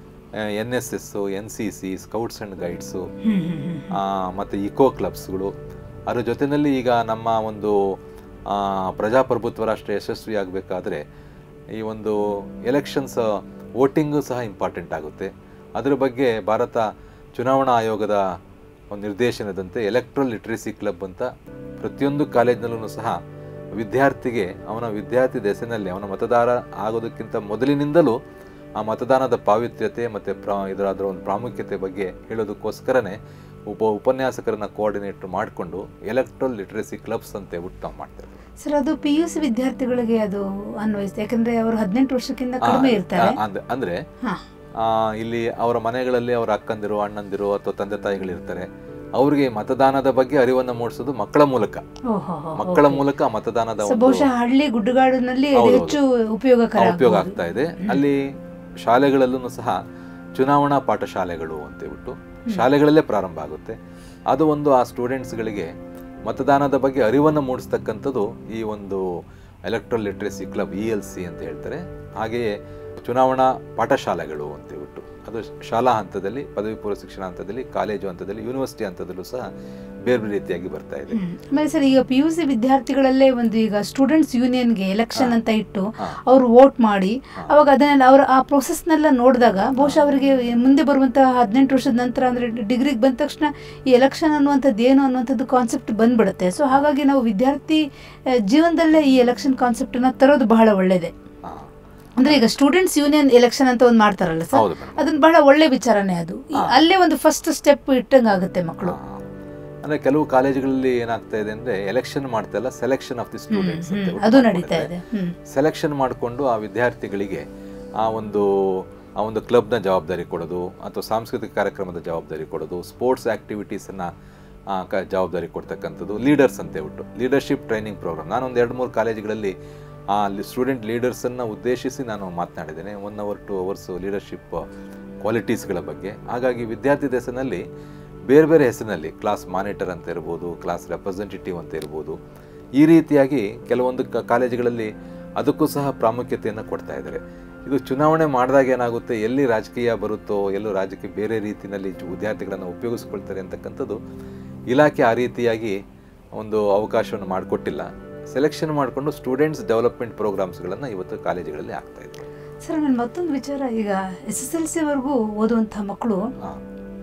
N S S N C C scouts and guides hmm hmm hmm ಆ, ಮತ್ತು ಇಕೋ ಕ್ಲಬ್ಸ್ಗಳು ಅದ್ರ ಜೊತೆಯಲ್ಲಿ ಈಗ ನಮ್ಮ ಒಂದು ಆ, ಪ್ರಜಾಪ್ರಭುತ್ವ ರಾಷ್ಟ್ರ ಯಶಸ್ವಿ ಆಗಬೇಕಾದ್ರೆ ಈ ಒಂದು ಎಲೆಕ್ಷನ್ಸ್ ವೋಟಿಂಗು ಸಹ ಇಂಪಾರ್ಟೆಂಟ್ ಆಗುತ್ತೆ ಅದ್ರ ಬಗ್ಗೆ ಭಾರತ ಚುನಾವಣಾ ಆಯೋಗದ ಒಂದು ನಿರ್ದೇಶನದಂತೆ ಎಲೆಕ್ಟ್ರಲ್ ಲಿಟ್ರಸಿ ಕ್ಲಬ್ ಅಂತ ಪ್ರತಿಯೊಂದು ಕಾಲೇಜಿನಲ್ಲೂ ಸಹ ವಿದ್ಯಾರ್ಥಿಗೆ ಅವನ ವಿದ್ಯಾರ್ಥಿ ದೆಸೆನಲ್ಲಿ ಅವನ ಮತದಾರ ಆಗೋದಕ್ಕಿಂತ ಮೊದಲಿನಿಂದಲೂ ಆ ಮತದಾನದ ಪಾವಿತ್ರ್ಯತೆ ಮತ್ತು ಪ್ರಾ ಇದರ ಅದರ ಒಂದು ಪ್ರಾಮುಖ್ಯತೆ ಬಗ್ಗೆ ಹೇಳೋದಕ್ಕೋಸ್ಕರನೇ ಉಪ ಉಪನ್ಯಾಸಕರನ್ನ ಕೋಆರ್ಡಿನೇಟ್ ಮಾಡಿಕೊಂಡು ಎಲೆಕ್ಟ್ರಲ್ ಲಿಟ್ರಸಿ ಕ್ಲಬ್ಸ್ ಅಂತ ಹೇಳ್ಬಿಟ್ಟು ನಾವು ಮಾಡ್ತೇವೆ ಸರ್ ಅದು ಪಿ ಯು ಸಿ ವಿದ್ಯಾರ್ಥಿಗಳಿಗೆ ಅದು ಅನ್ವಯಿಸುತ್ತೆ ಯಾಕಂದ್ರೆ ಅವರು ಹದಿನೆಂಟು ವರ್ಷಕ್ಕಿಂತ ಕಡಿಮೆ ಇರ್ತಾರೆ ಆ, ಅಂದ್- ಅಂದ್ರೆ ಹಾ ಆ, ಇಲ್ಲಿ ಅವರ ಮನೆಗಳಲ್ಲಿ ಅವರ ಅಕ್ಕಂದಿರು ಅಣ್ಣಂದಿರು ಅಥವಾ ತಂದೆ ತಾಯಿಗಳಿರ್ತಾರೆ ಅವ್ರಿಗೆ ಮತದಾನದ ಬಗ್ಗೆ ಅರಿವನ್ನು ಮೂಡಿಸೋದು ಮಕ್ಕಳ ಮೂಲಕ ಓಹೋ ಮಕ್ಕಳ ಮೂಲಕ ಮತದಾನದ ಸೊ ಒಂದು ಬಹುಶಃ ಹಳ್ಳಿ ಗುಡ್ಡಗಾಡಿನಲ್ಲಿ ಅದು ಹೌದು, ಹೆಚ್ಚು ಉಪಯೋಗಕರ ಆ, ಉಪಯೋಗ ಆಗ್ಬೋದು. ಆಗ್ತಾ ಇದೆ ಅಲ್ಲಿ ಶಾಲೆಗಳಲ್ಲೂ ಸಹ ಚುನಾವಣಾ ಪಾಠಶಾಲೆಗಳು ಅಂತ ಹೇಳ್ಬಿಟ್ಟು ಶಾಲೆಗಳಲ್ಲೇ ಪ್ರಾರಂಭ ಆಗುತ್ತೆ ಅದು ಒಂದು ಆ ಸ್ಟೂಡೆಂಟ್ಸ್ಗಳಿಗೆ ಮತದಾನದ ಬಗ್ಗೆ ಅರಿವನ್ನು ಮೂಡಿಸ್ತಕ್ಕಂಥದ್ದು ಈ ಒಂದು electoral literacy club E L C ಅಂತ ಹೇಳ್ತಾರೆ ಹಾಗೆಯೇ ಚುನಾವಣಾ ಪಾಠಶಾಲೆಗಳು ಅಂತ ಹೇಳ್ಬಿಟ್ಟು ಅದು ಶಾಲಾ ಹಂತದಲ್ಲಿ ಪದವಿ ಪೂರ್ವ ಶಿಕ್ಷಣ ಹಂತದಲ್ಲಿ ಕಾಲೇಜು ಹಂತದಲ್ಲಿ ಯೂನಿವರ್ಸಿಟಿ ಹಂತದಲ್ಲೂ ಸಹ ಬೇರೆ ಬೇರೆ ರೀತಿಯಾಗಿ ಬರ್ತಾ ಇದೆ ಹ್ಮ್. ಆಮೇಲೆ ಸರ್ ಈಗ ಪಿ ಯು ಸಿ ವಿದ್ಯಾರ್ಥಿಗಳಲ್ಲೇ ಒಂದು ಈಗ ಸ್ಟೂಡೆಂಟ್ಸ್ ಯೂನಿಯನ್ಗೆ ಎಲೆಕ್ಷನ್ ಅಂತ ಇಟ್ಟು ಹಾ. ಅವರು ವೋಟ್ ಮಾಡಿ ಅವಾಗ ಅದನ್ನೆಲ್ಲ ಅವರ ಆ ಪ್ರೊಸೆಸ್ನೆಲ್ಲ ನೋಡಿದಾಗ ಬಹುಶಃ ಅವರಿಗೆ ಮುಂದೆ ಬರುವಂತಹ ಹದಿನೆಂಟು ವರ್ಷದ ನಂತರ ಅಂದ್ರೆ ಡಿಗ್ರಿಗೆ ಬಂದ ತಕ್ಷಣ ಈ ಎಲೆಕ್ಷನ್ ಅನ್ನುವಂಥದ್ದು ಏನು ಅನ್ನುವಂಥದ್ದು ಕಾನ್ಸೆಪ್ಟ್ ಬಂದ್ಬಿಡುತ್ತೆ ಸೊ ಹಾಗಾಗಿ ನಾವು ವಿದ್ಯಾರ್ಥಿ ಆ, ಜೀವನದಲ್ಲೇ ಈ ಎಲೆಕ್ಷನ್ ಕಾನ್ಸೆಪ್ಟನ್ನ ತರೋದು ಬಹಳ ಒಳ್ಳೆಯದೇ ಹಾ. ಅಂದ್ರೆ ಈಗ ಸ್ಟೂಡೆಂಟ್ಸ್ ಯೂನಿಯನ್ ಎಲೆಕ್ಷನ್ ಅಂತ ಒಂದು ಮಾಡ್ತಾರಲ್ಲ ಸರ್ ಹೌದು ಮೇಡಮ್ ಅದನ್ನ ಬಹಳ ಒಳ್ಳೆ ವಿಚಾರನೇ ಅದು ಈ- ಅಲ್ಲೇ ಒಂದು ಫಸ್ಟ್ ಸ್ಟೆಪ್ ಇಟ್ಟಂಗೆ ಆಗುತ್ತೆ ಮಕ್ಕಳು ಹಾ. ಅಂದ್ರೆ ಕೆಲವು ಕಾಲೇಜುಗಳಲ್ಲಿ ಏನಾಗ್ತಾ ಇದೆ ಅಂದ್ರೆ ಎಲೆಕ್ಷನ್ ಮಾಡ್ತಾ ಇಲ್ಲ ಸೆಲೆಕ್ಷನ್ ಆಫ್ ದಿ ಸ್ಟೂಡೆಂಟ್ಸ್ ಅಂತ ಹ್ಮ್, ಅದು ನಡೀತಾ ಇದೆ ಹ್ಮ್ ಸೆಲೆಕ್ಷನ್ ಮಾಡಿಕೊಂಡು ಆ ವಿದ್ಯಾರ್ಥಿಗಳಿಗೆ ಆ ಒಂದು ಆ ಒಂದು ಕ್ಲಬ್ನ ಜವಾಬ್ದಾರಿ ಕೊಡೋದು ಅಥವಾ ಸಾಂಸ್ಕೃತಿಕ ಕಾರ್ಯಕ್ರಮದ ಜವಾಬ್ದಾರಿ ಕೊಡೋದು ಸ್ಪೋರ್ಟ್ಸ್ ಆ್ಯಕ್ಟಿವಿಟೀಸನ್ನು ಕ ಜವಾಬ್ದಾರಿ ಕೊಡ್ತಕ್ಕಂಥದ್ದು ಲೀಡರ್ಸ್ ಅಂತ ಹೇಳ್ಬಿಟ್ಟು ಲೀಡರ್ಶಿಪ್ ಟ್ರೈನಿಂಗ್ ಪ್ರೋಗ್ರಾಮ್ ನಾನು ಒಂದು ಎರಡು ಮೂರು ಕಾಲೇಜುಗಳಲ್ಲಿ ಆ ಸ್ಟೂಡೆಂಟ್ ಲೀಡರ್ಸನ್ನು ಉದ್ದೇಶಿಸಿ ನಾನು ಮಾತನಾಡಿದ್ದೇನೆ one hour two hours leadership ಕ್ವಾಲಿಟೀಸ್ಗಳ ಬಗ್ಗೆ ಹಾಗಾಗಿ ವಿದ್ಯಾರ್ಥಿ ದೆಸೆನಲ್ಲಿ ಬೇರೆ ಬೇರೆ ಹೆಸರಿನಲ್ಲಿ ಕ್ಲಾಸ್ ಮಾನಿಟರ್ ಅಂತ ಇರ್ಬೋದು ಕ್ಲಾಸ್ ರೆಪ್ರೆಸೆಂಟೇಟಿವ್ ಅಂತ ಇರ್ಬೋದು ಈ ರೀತಿಯಾಗಿ ಕೆಲವೊಂದು ಕ- ಕಾಲೇಜುಗಳಲ್ಲಿ ಅದಕ್ಕೂ ಸಹ ಪ್ರಾಮುಖ್ಯತೆಯನ್ನು ಕೊಡ್ತಾ ಇದ್ದಾರೆ ಇದು ಚುನಾವಣೆ ಮಾಡಿದಾಗ ಏನಾಗುತ್ತೆ ಎಲ್ಲಿ ರಾಜಕೀಯ ಬರುತ್ತೋ ಎಲ್ಲೋ ರಾಜಕೀಯ ಬೇರೆ ರೀತಿಯಲ್ಲಿ ಜು- ವಿದ್ಯಾರ್ಥಿಗಳನ್ನು ಉಪಯೋಗಿಸ್ಕೊಳ್ತಾರೆ ಅಂತಕ್ಕಂಥದ್ದು ಇಲಾಖೆ ಆ ರೀತಿಯಾಗಿ ಒಂದು ಅವಕಾಶವನ್ನು ಮಾಡಿಕೊಟ್ಟಿಲ್ಲ ಸೆಲೆಕ್ಷನ್ ಮಾಡಿಕೊಂಡು ಸ್ಟೂಡೆಂಟ್ಸ್ ಡೆವಲಪ್ಮೆಂಟ್ ಪ್ರೋಗ್ರಾಮ್ಸ್ಗಳನ್ನು ಇವತ್ತು ಕಾಲೇಜುಗಳಲ್ಲಿ ಆಗ್ತಾ ಇದೆ ಸರ್ ಆಮೇಲೆ ಮತ್ತೊಂದು ವಿಚಾರ ಈಗ ಎಸ್ ಎಸ್ ಎಲ್ ಸಿವರೆಗೂ ಓದುವಂಥ ಮಕ್ಕಳು ಹಾಂ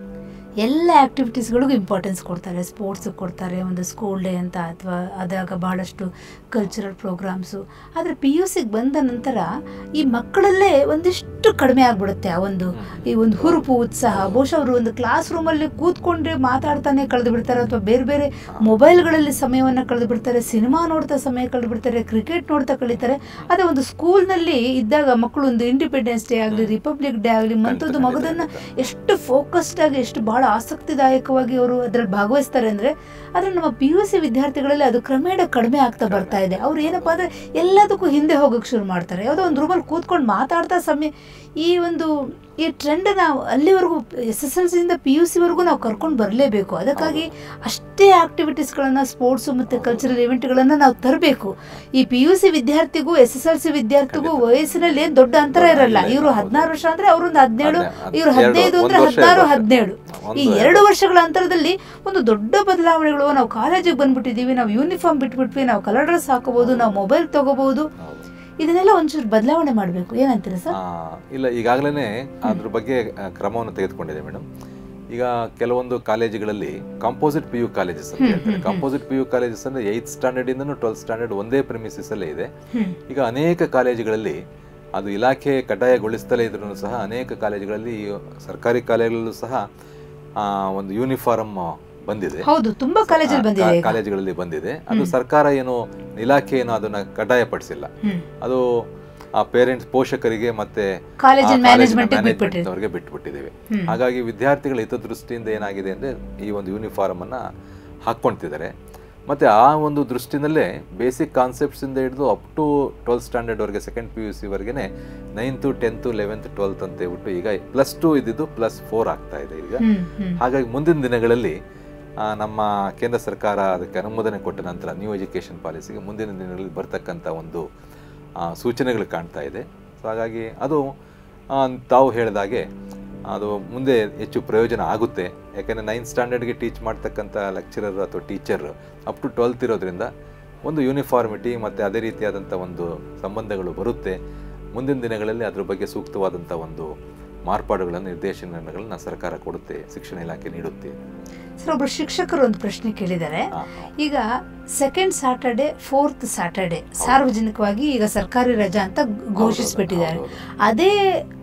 ಎಲ್ಲ ಆ್ಯಕ್ಟಿವಿಟೀಸ್ಗಳಿಗೂ ಇಂಪಾರ್ಟೆನ್ಸ್ ಕೊಡ್ತಾರೆ ಸ್ಪೋರ್ಟ್ಸಿಗೆ ಕೊಡ್ತಾರೆ ಒಂದು ಸ್ಕೂಲ್ ಡೇ ಅಂತ ಅಥವಾ ಅದಾಗ ಬಹಳಷ್ಟು ಕಲ್ಚರಲ್ ಪ್ರೋಗ್ರಾಮ್ಸು ಆದರೆ ಪಿ ಯು ಸಿಗೆ ಬಂದ ನಂತರ ಈ ಮಕ್ಕಳಲ್ಲೇ ಒಂದಿಷ್ಟು ಕಡಿಮೆ ಆಗ್ಬಿಡುತ್ತೆ ಆ ಒಂದು ಈ ಒಂದು ಹುರುಪು ಉತ್ಸಾಹ ಬಹುಶಃ ಅವರು ಒಂದು ಕ್ಲಾಸ್ ರೂಮಲ್ಲಿ ಕೂತ್ಕೊಂಡ್ರೆ ಮಾತಾಡ್ತಾನೆ ಕಳೆದು ಬಿಡ್ತಾರೆ ಅಥವಾ ಬೇರೆ ಬೇರೆ ಮೊಬೈಲ್ಗಳಲ್ಲಿ ಸಮಯವನ್ನು ಕಳೆದು ಬಿಡ್ತಾರೆ ಸಿನಿಮಾ ನೋಡ್ತಾ ಸಮಯ ಕಳೆದು ಬಿಡ್ತಾರೆ ಕ್ರಿಕೆಟ್ ನೋಡ್ತಾ ಕಳೀತಾರೆ ಅದೇ ಒಂದು ಸ್ಕೂಲ್ನಲ್ಲಿ ಇದ್ದಾಗ ಮಕ್ಕಳು ಒಂದು ಇಂಡಿಪೆಂಡೆನ್ಸ್ ಡೇ ಆಗಲಿ ರಿಪಬ್ಲಿಕ್ ಡೇ ಆಗಲಿ ಮಂತದ್ದು ಖಂಡಿತ, ಮಗದನ್ನ ಖಂಡಿತ. ಎಷ್ಟು ಫೋಕಸ್ಡ್ ಆಗಿ ಎಷ್ಟು ಬಹಳ ಆಸಕ್ತಿದಾಯಕವಾಗಿ ಅವರು ಅದರಲ್ಲಿ ಭಾಗವಹಿಸ್ತಾರೆ ಅಂದ್ರೆ ಆದ್ರೆ ನಮ್ಮ ಪಿ ಯು ಸಿ ವಿದ್ಯಾರ್ಥಿಗಳಲ್ಲಿ ಅದು ಕ್ರಮೇಣ ಕಡಿಮೆ ಆಗ್ತಾ ಬರ್ತಾ ಇದೆ ಅವ್ರು ಏನಪ್ಪಾ ಅಂದ್ರೆ ಎಲ್ಲದಕ್ಕೂ ಹಿಂದೆ ಹೋಗಕ್ಕೆ ಶುರು ಮಾಡ್ತಾರೆ ಯಾವುದೋ ಒಂದು ರೂಮಲ್ಲಿ ಕೂತ್ಕೊಂಡು ಮಾತಾಡ್ತಾ ಸಮಯ ಈ ಒಂದು ಈ ಟ್ರೆಂಡ್ ನಾವು ಅಲ್ಲಿವರೆಗೂ ಎಸ್ ಎಸ್ ಎಲ್ ಸಿಯಿಂದ ಪಿ ಯು ಸಿವರೆಗೂ ನಾವು ಕರ್ಕೊಂಡು ಬರಲೇಬೇಕು ಅದಕ್ಕಾಗಿ ಅಷ್ಟೇ ಆಕ್ಟಿವಿಟೀಸ್ಗಳನ್ನು ಸ್ಪೋರ್ಟ್ಸು ಮತ್ತು ಕಲ್ಚರಲ್ ಇವೆಂಟ್ಗಳನ್ನು ನಾವು ತರಬೇಕು ಈ ಪಿ ಯು ಸಿ ವಿದ್ಯಾರ್ಥಿಗೂ ಎಸ್ ಎಸ್ ಎಲ್ ಸಿ ವಿದ್ಯಾರ್ಥಿಗೂ ವಯಸ್ಸಿನಲ್ಲಿ ಏನು ದೊಡ್ಡ ಅಂತರ ಇರಲ್ಲ ಇವರು ಹದಿನಾರು ವರ್ಷ ಅಂದ್ರೆ ಅವರೊಂದು ಹದಿನೇಳು ಹದ್ನೇ- ಇವರು ಎರಡು- ಹದಿನೈದು ಅಂದ್ರೆ ಒಂದು ವರ್ಷ, ಹದಿನಾರು ಎರಡು ವರ್ಷ. ಹದಿನೇಳು ಈ ಒಂದು ಎರಡು ವರ್ಷಗಳ ಅಂತರದಲ್ಲಿ ಒಂದು ದೊಡ್ಡ ಬದಲಾವಣೆಗಳು ನಾವು ಕಾಲೇಜಿಗೆ ಬಂದ್ಬಿಟ್ಟಿದೀವಿ ನಾವು ಯೂನಿಫಾರ್ಮ್ ಬಿಟ್ಬಿಟ್ವಿ ನಾವು ಕಲರ್ ಡ್ರೆಸ್ ಹಾಕೋಬಹುದು ನಾವು ಮೊಬೈಲ್ ತಗೋಬಹುದು ಹೌದು. ಇದನ್ನೆಲ್ಲ ಒಂಚೂರು ಬದಲಾವಣೆ ಮಾಡಬೇಕು ಏನಂತೀರಾ ಸರ್ ಆ, ಇಲ್ಲ ಈಗಾಗಲೇ ಅದ್ರ ಬಗ್ಗೆ ಆ, ಕ್ರಮವನ್ನು ತೆಗೆದುಕೊಂಡಿದೆ ಮೇಡಮ್ ಈಗ ಕೆಲವೊಂದು ಕಾಲೇಜುಗಳಲ್ಲಿ ಕಾಂಪೋಸಿಟ್ ಪಿ ಯು ಕಾಲೇಜಸ್ ಅಂತ ಹೇಳ್ತಾರೆ ಕಾಂಪೋಸಿಟ್ ಪಿ ಯು ಕಾಲೇಜಸ್ ಅಂದ್ರೆ ಏಯ್ತ್ ಸ್ಟ್ಯಾಂಡರ್ಡ್ ಇಂದನೂ ಟ್ವೆಲ್ತ್ ಸ್ಟ್ಯಾಂಡರ್ಡ್ ಒಂದೇ ಪ್ರಿಮಿಸಿಸ್ ಅಲ್ಲೇ ಇದೆ ಹ್ಮ್ ಈಗ ಅನೇಕ ಕಾಲೇಜುಗಳಲ್ಲಿ ಅದು ಇಲಾಖೆ ಕಡ್ಡಾಯಗೊಳಿಸ್ತಲೇ ಇದ್ರೂ ಸಹ ಅನೇಕ ಕಾಲೇಜುಗಳಲ್ಲಿ ಈ ಸರ್ಕಾರಿ ಕಾಲೇಜುಗಳಲ್ಲೂ ಸಹ ಆ, ಒಂದು ಯೂನಿಫಾರ್ಮ್ ಬಂದಿದೆ ಹೌದು ತುಂಬಾ ಕಾಲೇಜಲ್ಲಿ ಬಂದಿದೆ ಕಾ- ಈಗ. ಕಾಲೇಜುಗಳಲ್ಲಿ ಬಂದಿದೆ ಅದು ಸರ್ಕಾರ ಏನು ಇಲಾಖೆ ಏನು ಅದನ್ನ ಕಡ್ಡಾಯಪಡಿಸಿಲ್ಲ ಹ್ಮ್ ಅದು ಆ ಪೇರೆಂಟ್ಸ್ ಪೋಷಕರಿಗೆ ಮತ್ತೆ ಕಾಲೇಜಿನ ಆ ಕಾಲೇಜಿನ ಮ್ಯಾನೇಜ್ಮೆಂಟ್ management ಬಿಟ್ಬಿಟ್ಟಿದೆ ನವರಿಗೆ ಬಿಟ್ಬಿಟ್ಟಿದ್ದೇವೆ ಹ್ಮ್. ಹಾಗಾಗಿ ವಿದ್ಯಾರ್ಥಿಗಳ ಹಿತದೃಷ್ಟಿಯಿಂದ ಏನಾಗಿದೆ ಅಂದ್ರೆ ಈ ಒಂದು ಯೂನಿಫಾರ್ಮ್ ಅನ್ನ ಹಾಕ್ಕೊಂತಿದ್ದಾರೆ ಮತ್ತೆ ಆ ಒಂದು ದೃಷ್ಟಿನಲ್ಲೇ ಬೇಸಿಕ್ ಕಾನ್ಸೆಪ್ಟ್ಸ್ ಇಂದ ಹಿಡಿದು ಅಪ್ ಟು ಟ್ವೆಲ್ತ್ ಸ್ಟ್ಯಾಂಡರ್ಡ್ ವರೆಗೆ ಸೆಕೆಂಡ್ ಪಿ ಯು ಸಿ ವರೆಗೆ ನೈನ್ತು ಟೆಂತು ಲೆವೆಂತ್ ಟ್ವೆಲ್ತ್ ಅಂತ ಹೇಳ್ಬಿಟ್ಟು ಈಗ ಪ್ಲಸ್ ಟು ಇದ್ದಿದ್ದು ಪ್ಲಸ್ ಫೋರ್ ಆಗ್ತಾ ಇದೆ ಈಗ ಹ್ಮ್ ಹ್ಮ್ ಹಾಗಾಗಿ ಮುಂದಿನ ದಿನಗಳಲ್ಲಿ ಆ, ನಮ್ಮ ಕೇಂದ್ರ ಸರ್ಕಾರ ಅದಕ್ಕೆ ಅನುಮೋದನೆ ಕೊಟ್ಟ ನಂತರ ನ್ಯೂ ಎಜುಕೇಷನ್ ಪಾಲಿಸಿಗೆ ಮುಂದಿನ ದಿನಗಳಲ್ಲಿ ಬರ್ತಕ್ಕಂಥ ಒಂದು ಆ, ಸೂಚನೆಗಳು ಕಾಣ್ತಾ ಇದೆ ಸೊ ಹಾಗಾಗಿ ಅದು ಆ, ತಾವು ಹೇಳಿದಾಗೆ ಅದು ಮುಂದೆ ಹೆಚ್ಚು ಪ್ರಯೋಜನ ಆಗುತ್ತೆ ಯಾಕೆಂದರೆ ನೈನ್ತ್ ಸ್ಟ್ಯಾಂಡರ್ಡ್ಗೆ ಟೀಚ್ ಮಾಡ್ತಕ್ಕಂಥ ಲೆಕ್ಚರರ್ ಅಥವಾ ಟೀಚರ್ ಅಪ್ ಟು ಟ್ವೆಲ್ತ್ ಇರೋದ್ರಿಂದ ಒಂದು ಯೂನಿಫಾರ್ಮಿಟಿ ಮತ್ತು ಅದೇ ರೀತಿಯಾದಂಥ ಒಂದು ಸಂಬಂಧಗಳು ಬರುತ್ತೆ ಮುಂದಿನ ದಿನಗಳಲ್ಲಿ ಅದ್ರ ಬಗ್ಗೆ ಸೂಕ್ತವಾದಂಥ ಒಂದು ಮಾರ್ಪಾಡುಗಳನ್ನು ನಿರ್ದೇಶನಗಳನ್ನು ಸರ್ಕಾರ ಕೊಡುತ್ತೆ ಶಿಕ್ಷಣ ಇಲಾಖೆ ನೀಡುತ್ತೆ ಸರ್ ಒಬ್ರು ಶಿಕ್ಷಕರು ಒಂದು ಪ್ರಶ್ನೆ ಕೇಳಿದ್ದಾರೆ ಆ, ಈಗ ಸೆಕೆಂಡ್ ಸ್ಯಾಟರ್ಡೆ ಫೋರ್ತ್ ಸ್ಯಾಟರ್ಡೆ ಸಾರ್ವಜನಿಕವಾಗಿ ಈಗ ಸರ್ಕಾರಿ ರಜಾ ಅಂತ ಘೋಷಿಸ್ಬಿಟ್ಟಿದ್ದಾರೆ ಹೌದು, ಅದೇ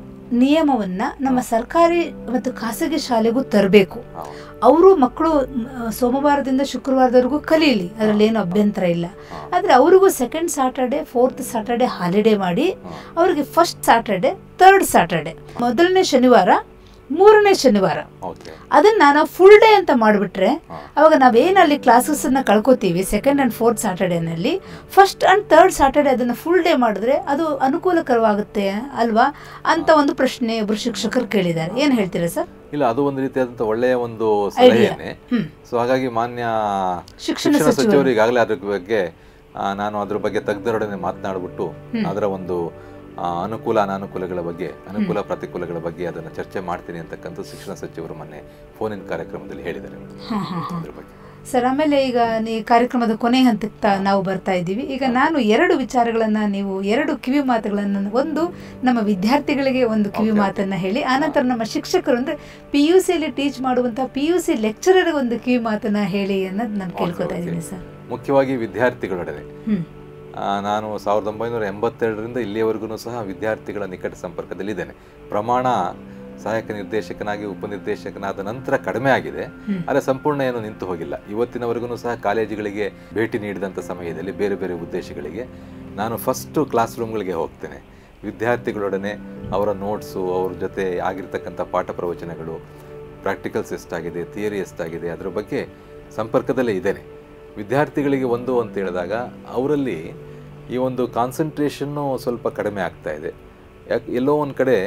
ನಿಯಮವನ್ನ ನಮ್ಮ ಸರ್ಕಾರಿ ಮತ್ತು ಖಾಸಗಿ ಶಾಲೆಗೂ ತರಬೇಕು ಹೌದು. ಅವರು ಮಕ್ಕಳು ಮ್, ಸೋಮವಾರದಿಂದ ಶುಕ್ರವಾರದವರೆಗೂ ಕಲೀಲಿ ಅದರಲ್ಲಿ ಏನು ಅಭ್ಯಂತರ ಇಲ್ಲ ಹಾ. ಆದರೆ ಅವ್ರಿಗೂ second Saturday fourth Saturday holiday ಮಾಡಿ ಹಾ. ಅವರಿಗೆ ಫಸ್ಟ್ ಸ್ಯಾಟರ್ಡೆ ಥರ್ಡ್ ಸ್ಯಾಟರ್ಡೆ ಮೊದಲನೇ ಶನಿವಾರ ಮೂರನೇ ಶನಿವಾರ ಓಕೆ ಅದನ್ನ ನಾವು ಫುಲ್ ಡೇ ಅಂತ ಮಾಡಿಬಿಟ್ರೆ ಹಾ. ಅವಾಗ ನಾವೇನಲ್ಲಿ ಕ್ಲಾಸಸ್ ಅನ್ನ ಕಳ್ಕೊತೀವಿ ಸೆಕೆಂಡ್ ಅಂಡ್ ಫೋರ್ತ್ ಸ್ಯಾಟರ್ಡೇನಲ್ಲಿ ಫಸ್ಟ್ ಅಂಡ್ ಥರ್ಡ್ ಸ್ಯಾಟರ್ಡೆ ಅದನ್ನ ಫುಲ್ ಡೇ ಮಾಡಿದ್ರೆ ಅದು ಅನುಕೂಲಕರವಾಗುತ್ತೆ ಅಲ್ವಾ ಅಂತ ಒಂದು ಪ್ರಶ್ನೆ ಒಬ್ರು ಶಿಕ್ಷಕರು ಕೇಳಿದ್ದಾರೆ ಏನ್ ಹೇಳ್ತೀರಾ ಸರ್ ಇಲ್ಲ ಅದು ಒಂದು ರೀತಿಯಾದಂಥ ಒಳ್ಳೆಯ ಒಂದು ಸಲಹೆಯನ್ನೇ ಹ್ಮ್ ಸೊ ಹಾಗಾಗಿ ಮಾನ್ಯ ಶಿಕ್ಷಣ ಶಿಕ್ಷಣ ಸಚಿವರು ಸಚಿವರು ಈಗಾಗಲೇ ಅದ್ರ ಬಗ್ಗೆ ಆ, ನಾನು ಅದ್ರ ಬಗ್ಗೆ ತಜ್ಞರೊಡನೆ ಮಾತನಾಡ್ಬಿಟ್ಟು ಅದರ ಒಂದು ಆ, ಅನುಕೂಲ ಅನಾನುಕೂಲಗಳ ಬಗ್ಗೆ ಅನುಕೂಲ ಪ್ರತಿಕೂಲಗಳ ಬಗ್ಗೆ ಅದನ್ನು ಚರ್ಚೆ ಮಾಡ್ತೀನಿ ಅಂತಕ್ಕಂಥ ಶಿಕ್ಷಣ ಸಚಿವರು ಮೊನ್ನೆ ಫೋನಿನ ಕಾರ್ಯಕ್ರಮದಲ್ಲಿ ಹೇಳಿದ್ದಾರೆ ಹಾ ಹಾ ಹಾ ಅದ್ರ ಬಗ್ಗೆ ಸರ್ ಆಮೇಲೆ ಈಗ ಈ ಕಾರ್ಯಕ್ರಮದ ಕೊನೆ ಹಂತಕ್ಕೆ ತ- ನಾವು ಬರ್ತಾ ಇದ್ದೀವಿ ಈಗ ನಾನು ಎರಡು ವಿಚಾರಗಳನ್ನ ನೀವು ಎರಡು ಕಿವಿ ಮಾತುಗಳನ್ನು ಒಂದು ನಮ್ಮ ವಿದ್ಯಾರ್ಥಿಗಳಿಗೆ ಒಂದು ಕಿವಿ Okay. ಮಾತನ್ನ ಹೇಳಿ ಆನಂತರ ನಮ್ಮ ಶಿಕ್ಷಕರು ಅಂದ್ರೆ ಪಿ ಯು ಸಿಯಲ್ಲಿ ಟೀಚ್ ಮಾಡುವಂತ ಪಿ ಯು ಸಿ ಲೆಕ್ಚರರ್ ಒಂದು ಕಿವಿ ಮಾತನ್ನ ಹೇಳಿ ಅನ್ನೋದು ನಾನು ಕೇಳ್ಕೊತಾ Okay, ಇದ್ದೀನಿ okay. ಸರ್ ಮುಖ್ಯವಾಗಿ ವಿದ್ಯಾರ್ಥಿಗಳೊಡನೆ ಹ್ಮ್ ಆ, ನಾನು ಸಾವಿರದ ಒಂಬೈನೂರ ಎಂಬತ್ತೆರಡರಿಂದ ಇಲ್ಲಿಯವರೆಗೂ ಸಹ ವಿದ್ಯಾರ್ಥಿಗಳ ನಿಕಟ ಸಂಪರ್ಕದಲ್ಲಿದ್ದೇನೆ ಪ್ರಮಾಣ ಸಹಾಯಕ ನಿರ್ದೇಶಕನಾಗಿ ಉಪನಿರ್ದೇಶಕನಾದ ನಂತರ ಕಡಿಮೆ ಆಗಿದೆ ಹ್ಮ್. ಆದರೆ ಸಂಪೂರ್ಣ ಏನು ನಿಂತು ಹೋಗಿಲ್ಲ ಇವತ್ತಿನವರೆಗೂ ಸಹ ಕಾಲೇಜುಗಳಿಗೆ ಭೇಟಿ ನೀಡಿದಂಥ ಸಮಯದಲ್ಲಿ ಬೇರೆ ಬೇರೆ ಉದ್ದೇಶಗಳಿಗೆ ನಾನು ಫಸ್ಟು ಕ್ಲಾಸ್ ರೂಮ್ಗಳಿಗೆ ಹೋಗ್ತೇನೆ ವಿದ್ಯಾರ್ಥಿಗಳೊಡನೆ ಅವರ ನೋಟ್ಸು ಅವ್ರ ಜೊತೆ ಆಗಿರ್ತಕ್ಕಂಥ ಪಾಠ ಪ್ರವಚನಗಳು ಪ್ರಾಕ್ಟಿಕಲ್ಸ್ ಎಷ್ಟಾಗಿದೆ ಥಿಯರಿ ಎಷ್ಟಾಗಿದೆ ಅದರ ಬಗ್ಗೆ ಸಂಪರ್ಕದಲ್ಲೇ ಇದ್ದೇನೆ ವಿದ್ಯಾರ್ಥಿಗಳಿಗೆ ಒಂದು ಅಂತ ಹೇಳಿದಾಗ ಅವರಲ್ಲಿ ಈ ಒಂದು ಕಾನ್ಸಂಟ್ರೇಷನ್ನು ಸ್ವಲ್ಪ ಕಡಿಮೆ ಆಗ್ತಾ ಇದೆ ಯಾಕೆ ಎಲ್ಲೋ ಒಂದು ಕಡೆ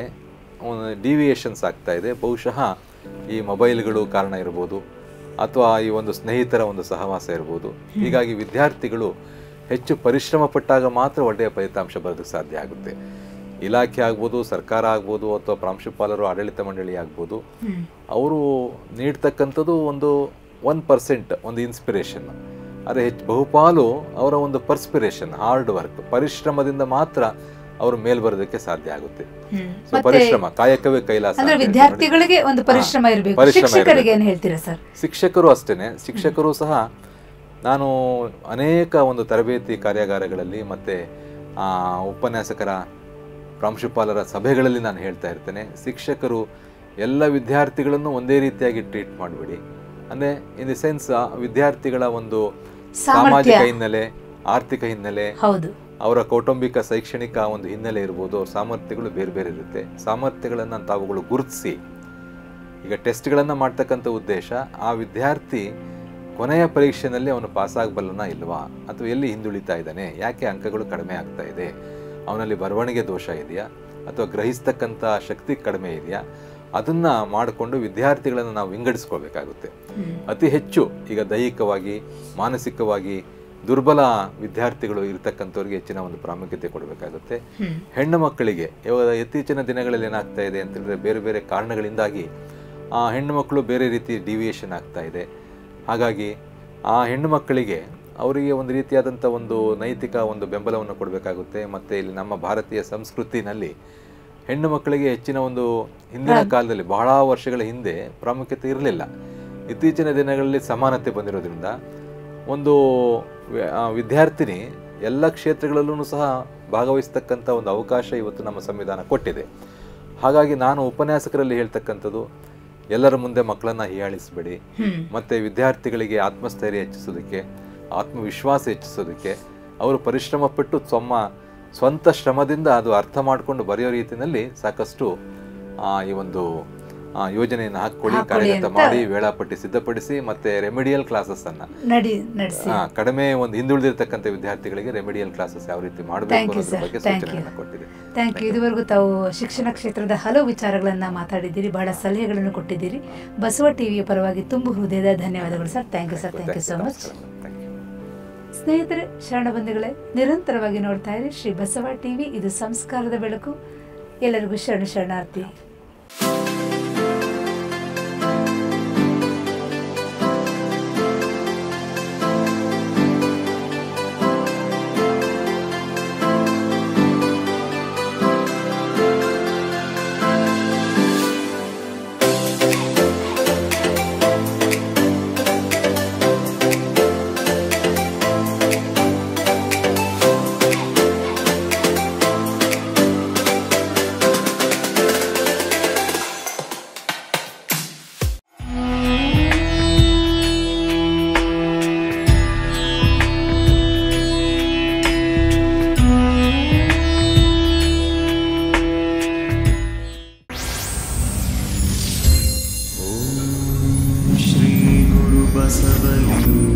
ಡಿವಿಯೇಷನ್ಸ್ ಆಗ್ತಾ ಇದೆ ಬಹುಶಃ ಈ ಮೊಬೈಲ್ಗಳು ಕಾರಣ ಇರ್ಬೋದು ಅಥವಾ ಈ ಒಂದು ಸ್ನೇಹಿತರ ಒಂದು ಸಹವಾಸ ಇರ್ಬೋದು ಹೀಗಾಗಿ ವಿದ್ಯಾರ್ಥಿಗಳು ಹೆಚ್ಚು ಪರಿಶ್ರಮ ಪಟ್ಟಾಗ ಮಾತ್ರ ಒಳ್ಳೆಯ ಫಲಿತಾಂಶ ಬರೋದಕ್ಕೆ ಸಾಧ್ಯ ಆಗುತ್ತೆ ಇಲಾಖೆ ಆಗ್ಬೋದು ಸರ್ಕಾರ ಆಗ್ಬೋದು ಅಥವಾ ಪ್ರಾಂಶುಪಾಲರು ಆಡಳಿತ ಮಂಡಳಿ ಆಗ್ಬೋದು ಹ್ಮ್ ಅವರು ನೀಡ್ತಕ್ಕಂಥದ್ದು ಒಂದು ಒನ್ ಪರ್ಸೆಂಟ್ ಒಂದು ಇನ್ಸ್ಪಿರೇಷನ್ ಆದರೆ ಹೆಚ್ಚು ಬಹುಪಾಲು ಅವರ ಒಂದು ಪರ್ಸ್ಪಿರೇಷನ್ ಹಾರ್ಡ್ ವರ್ಕ್ ಪರಿಶ್ರಮದಿಂದ ಮಾತ್ರ ಅವರು ಮೇಲ್ ಬರೋದಕ್ಕೆ ಸಾಧ್ಯ ಆಗುತ್ತೆ ಹ್ಮ್ ಸೊ ಮತ್ತೆ ಪರಿಶ್ರಮ ಕಾಯಕವೇ ಕೈಲಾಸ ಅಂದ್ರೆ ಅಂತ ಹೇಳ್ತಾರೆ ನೋಡಿ. ವಿದ್ಯಾರ್ಥಿಗಳಿಗೆ ಒಂದು ಪರಿಶ್ರಮ ಹಾ, ಇರಬೇಕು ಪರಿಶ್ರಮ ಶಿಕ್ಷಕರಿಗೆ ಇರ್ಬೇಕು. ಏನ್ ಹೇಳ್ತೀರಾ ಸರ್ ಶಿಕ್ಷಕರು ಅಷ್ಟೇನೆ ಶಿಕ್ಷಕರು ಸಹ ನಾನು ಅನೇಕ ಒಂದು ತರಬೇತಿ ಕಾರ್ಯಾಗಾರಗಳಲ್ಲಿ ಮತ್ತೆ ಆ, ಉಪನ್ಯಾಸಕರ ಪ್ರಾಂಶುಪಾಲರ ಸಭೆಗಳಲ್ಲಿ ನಾನು ಹೇಳ್ತಾ ಇರ್ತೇನೆ ಶಿಕ್ಷಕರು ಎಲ್ಲ ವಿದ್ಯಾರ್ಥಿಗಳನ್ನು ಒಂದೇ ರೀತಿಯಾಗಿ ಟ್ರೀಟ್ ಮಾಡಬೇಡಿ ಅಂದರೆ ಇನ್ ದಿ ಸೆನ್ಸ್ ವಿದ್ಯಾರ್ಥಿಗಳ ಒಂದು ಸಾಮಾಜಿಕ ಹಿನ್ನೆಲೆ ಆರ್ಥಿಕ ಹಿನ್ನೆಲೆ ಹೌದು ಅವರ ಕೌಟುಂಬಿಕ ಶೈಕ್ಷಣಿಕ ಒಂದು ಹಿನ್ನೆಲೆ ಇರ್ಬೋದು ಅವ್ರ ಸಾಮರ್ಥ್ಯಗಳು ಬೇರೆ ಬೇರೆ ಇರುತ್ತೆ ಸಾಮರ್ಥ್ಯಗಳನ್ನು ತಾವುಗಳು ಗುರುತಿಸಿ ಈಗ ಟೆಸ್ಟ್ಗಳನ್ನು ಮಾಡ್ತಕ್ಕಂಥ ಉದ್ದೇಶ ಆ ವಿದ್ಯಾರ್ಥಿ ಕೊನೆಯ ಪರೀಕ್ಷೆಯಲ್ಲಿ ಅವನು ಪಾಸ್ ಆಗಬಲ್ಲನ ಇಲ್ವಾ ಅಥವಾ ಎಲ್ಲಿ ಹಿಂದುಳಿತಾ ಇದ್ದಾನೆ ಯಾಕೆ ಅಂಕಗಳು ಕಡಿಮೆ ಆಗ್ತಾ ಇದೆ ಅವನಲ್ಲಿ ಬರವಣಿಗೆ ದೋಷ ಇದೆಯಾ ಅಥವಾ ಗ್ರಹಿಸ್ತಕ್ಕಂಥ ಶಕ್ತಿ ಕಡಿಮೆ ಇದೆಯಾ ಅದನ್ನ ಮಾಡಿಕೊಂಡು ವಿದ್ಯಾರ್ಥಿಗಳನ್ನು ನಾವು ವಿಂಗಡಿಸ್ಕೊಳ್ಬೇಕಾಗುತ್ತೆ ಹ್ಮ್. ಅತಿ ಹೆಚ್ಚು ಈಗ ದೈಹಿಕವಾಗಿ ಮಾನಸಿಕವಾಗಿ ದುರ್ಬಲ ವಿದ್ಯಾರ್ಥಿಗಳು ಇರತಕ್ಕಂಥವ್ರಿಗೆ ಹೆಚ್ಚಿನ ಒಂದು ಪ್ರಾಮುಖ್ಯತೆ ಕೊಡಬೇಕಾಗುತ್ತೆ ಹ್ಮ್ ಹೆಣ್ಣು ಮಕ್ಕಳಿಗೆ ಇವಾಗ ಇತ್ತೀಚಿನ ದಿನಗಳಲ್ಲಿ ಏನಾಗ್ತಾ ಇದೆ ಅಂತಂದರೆ ಬೇರೆ ಬೇರೆ ಕಾರಣಗಳಿಂದಾಗಿ ಆ ಹೆಣ್ಣು ಮಕ್ಕಳು ಬೇರೆ ರೀತಿ ಡಿವಿಯೇಷನ್ ಆಗ್ತಾ ಇದೆ ಹಾಗಾಗಿ ಆ ಹೆಣ್ಣು ಮಕ್ಕಳಿಗೆ ಅವರಿಗೆ ಒಂದು ರೀತಿಯಾದಂಥ ಒಂದು ನೈತಿಕ ಒಂದು ಬೆಂಬಲವನ್ನು ಕೊಡಬೇಕಾಗುತ್ತೆ ಮತ್ತು ಇಲ್ಲಿ ನಮ್ಮ ಭಾರತೀಯ ಸಂಸ್ಕೃತಿನಲ್ಲಿ ಹೆಣ್ಣು ಮಕ್ಕಳಿಗೆ ಹೆಚ್ಚಿನ ಒಂದು ಹಿಂದಿನ ಕಾಲದಲ್ಲಿ ಬಹಳ ವರ್ಷಗಳ ಹಿಂದೆ ಪ್ರಾಮುಖ್ಯತೆ ಇರಲಿಲ್ಲ ಇತ್ತೀಚಿನ ದಿನಗಳಲ್ಲಿ ಸಮಾನತೆ ಬಂದಿರೋದ್ರಿಂದ ಒಂದು ವ- ಆ, ವಿದ್ಯಾರ್ಥಿನಿ ಎಲ್ಲ ಕ್ಷೇತ್ರಗಳಲ್ಲೂ ಸಹ ಭಾಗವಹಿಸ್ತಕ್ಕಂಥ ಒಂದು ಅವಕಾಶ ಇವತ್ತು ನಮ್ಮ ಸಂವಿಧಾನ ಕೊಟ್ಟಿದೆ ಹಾಗಾಗಿ ನಾನು ಉಪನ್ಯಾಸಕರಲ್ಲಿ ಹೇಳ್ತಕ್ಕಂಥದ್ದು ಎಲ್ಲರ ಮುಂದೆ ಮಕ್ಕಳನ್ನ ಹೀಯಾಳಿಸಬೇಡಿ ಮತ್ತೆ ವಿದ್ಯಾರ್ಥಿಗಳಿಗೆ ಆತ್ಮಸ್ಥೈರ್ಯ ಹೆಚ್ಚಿಸೋದಕ್ಕೆ ಆತ್ಮವಿಶ್ವಾಸ ಹೆಚ್ಚಿಸೋದಕ್ಕೆ ಅವರು ಪರಿಶ್ರಮ ಪಟ್ಟು ತಮ್ಮ ಸ್ವಂತ ಶ್ರಮದಿಂದ ಅದು ಅರ್ಥ ಮಾಡಿಕೊಂಡು ಬರೆಯೋ ರೀತಿಯಲ್ಲಿ ಸಾಕಷ್ಟು ಆ, ಈ ಒಂದು ಆ, ಯೋಜನೆಯನ್ನು ಹಾಕೊಳ್ಳಿ ಕಾರ್ಯಗತ ಮಾಡಿ ವೇಳಾಪಟ್ಟಿ ಸಿದ್ಧಪಡಿಸಿ ಮತ್ತೆ ರೆಮಿಡಿಯಲ್ ಕ್ಲಾಸಸ್ ಅನ್ನ ನಡಿ ನಡೆಸಿ ಆ, ಕಡಿಮೆ ಒಂದು ಹಿಂದುಳಿದಿರ್ತಕ್ಕಂಥ ವಿದ್ಯಾರ್ಥಿಗಳಿಗೆ ರೆಮಿಡಿಯಲ್ ಕ್ಲಾಸಸ್ ಯಾವ ರೀತಿ ಮಾಡಬೇಕು ಅನ್ನೋದ್ರ ಬಗ್ಗೆ ಸೂಚನೆಯನ್ನು ಕೊಟ್ಟಿದೆ ಥ್ಯಾಂಕ್ ಯು ಇದುವರೆಗೂ ತಾವು ಶಿಕ್ಷಣ ಕ್ಷೇತ್ರದ ಹಲವು ವಿಚಾರಗಳನ್ನು ಮಾತಾಡಿದ್ದೀರಿ ಬಹಳ ಸಲಹೆಗಳನ್ನು ಕೊಟ್ಟಿದ್ದೀರಿ ಬಸವ ಟಿವಿಯ ಪರವಾಗಿ ತುಂಬು ಹೃದಯದ ಧನ್ಯವಾದಗಳು sir thank you sir thank you so much thank you ಸ್ನೇಹಿತರೆ ಶರಣ ಬಂಧುಗಳೇ ನಿರಂತರವಾಗಿ ನೋಡ್ತಾ ಇರಿ ಶ್ರೀ ಬಸವ ಟಿವಿ ಇದು ಸಂಸ್ಕಾರದ ಬೆಳಕು ಎಲ್ಲರಿಗೂ ಶರಣ ಶರಣಾರ್ಥಿ श्रीगुरुबसवलिङ्ग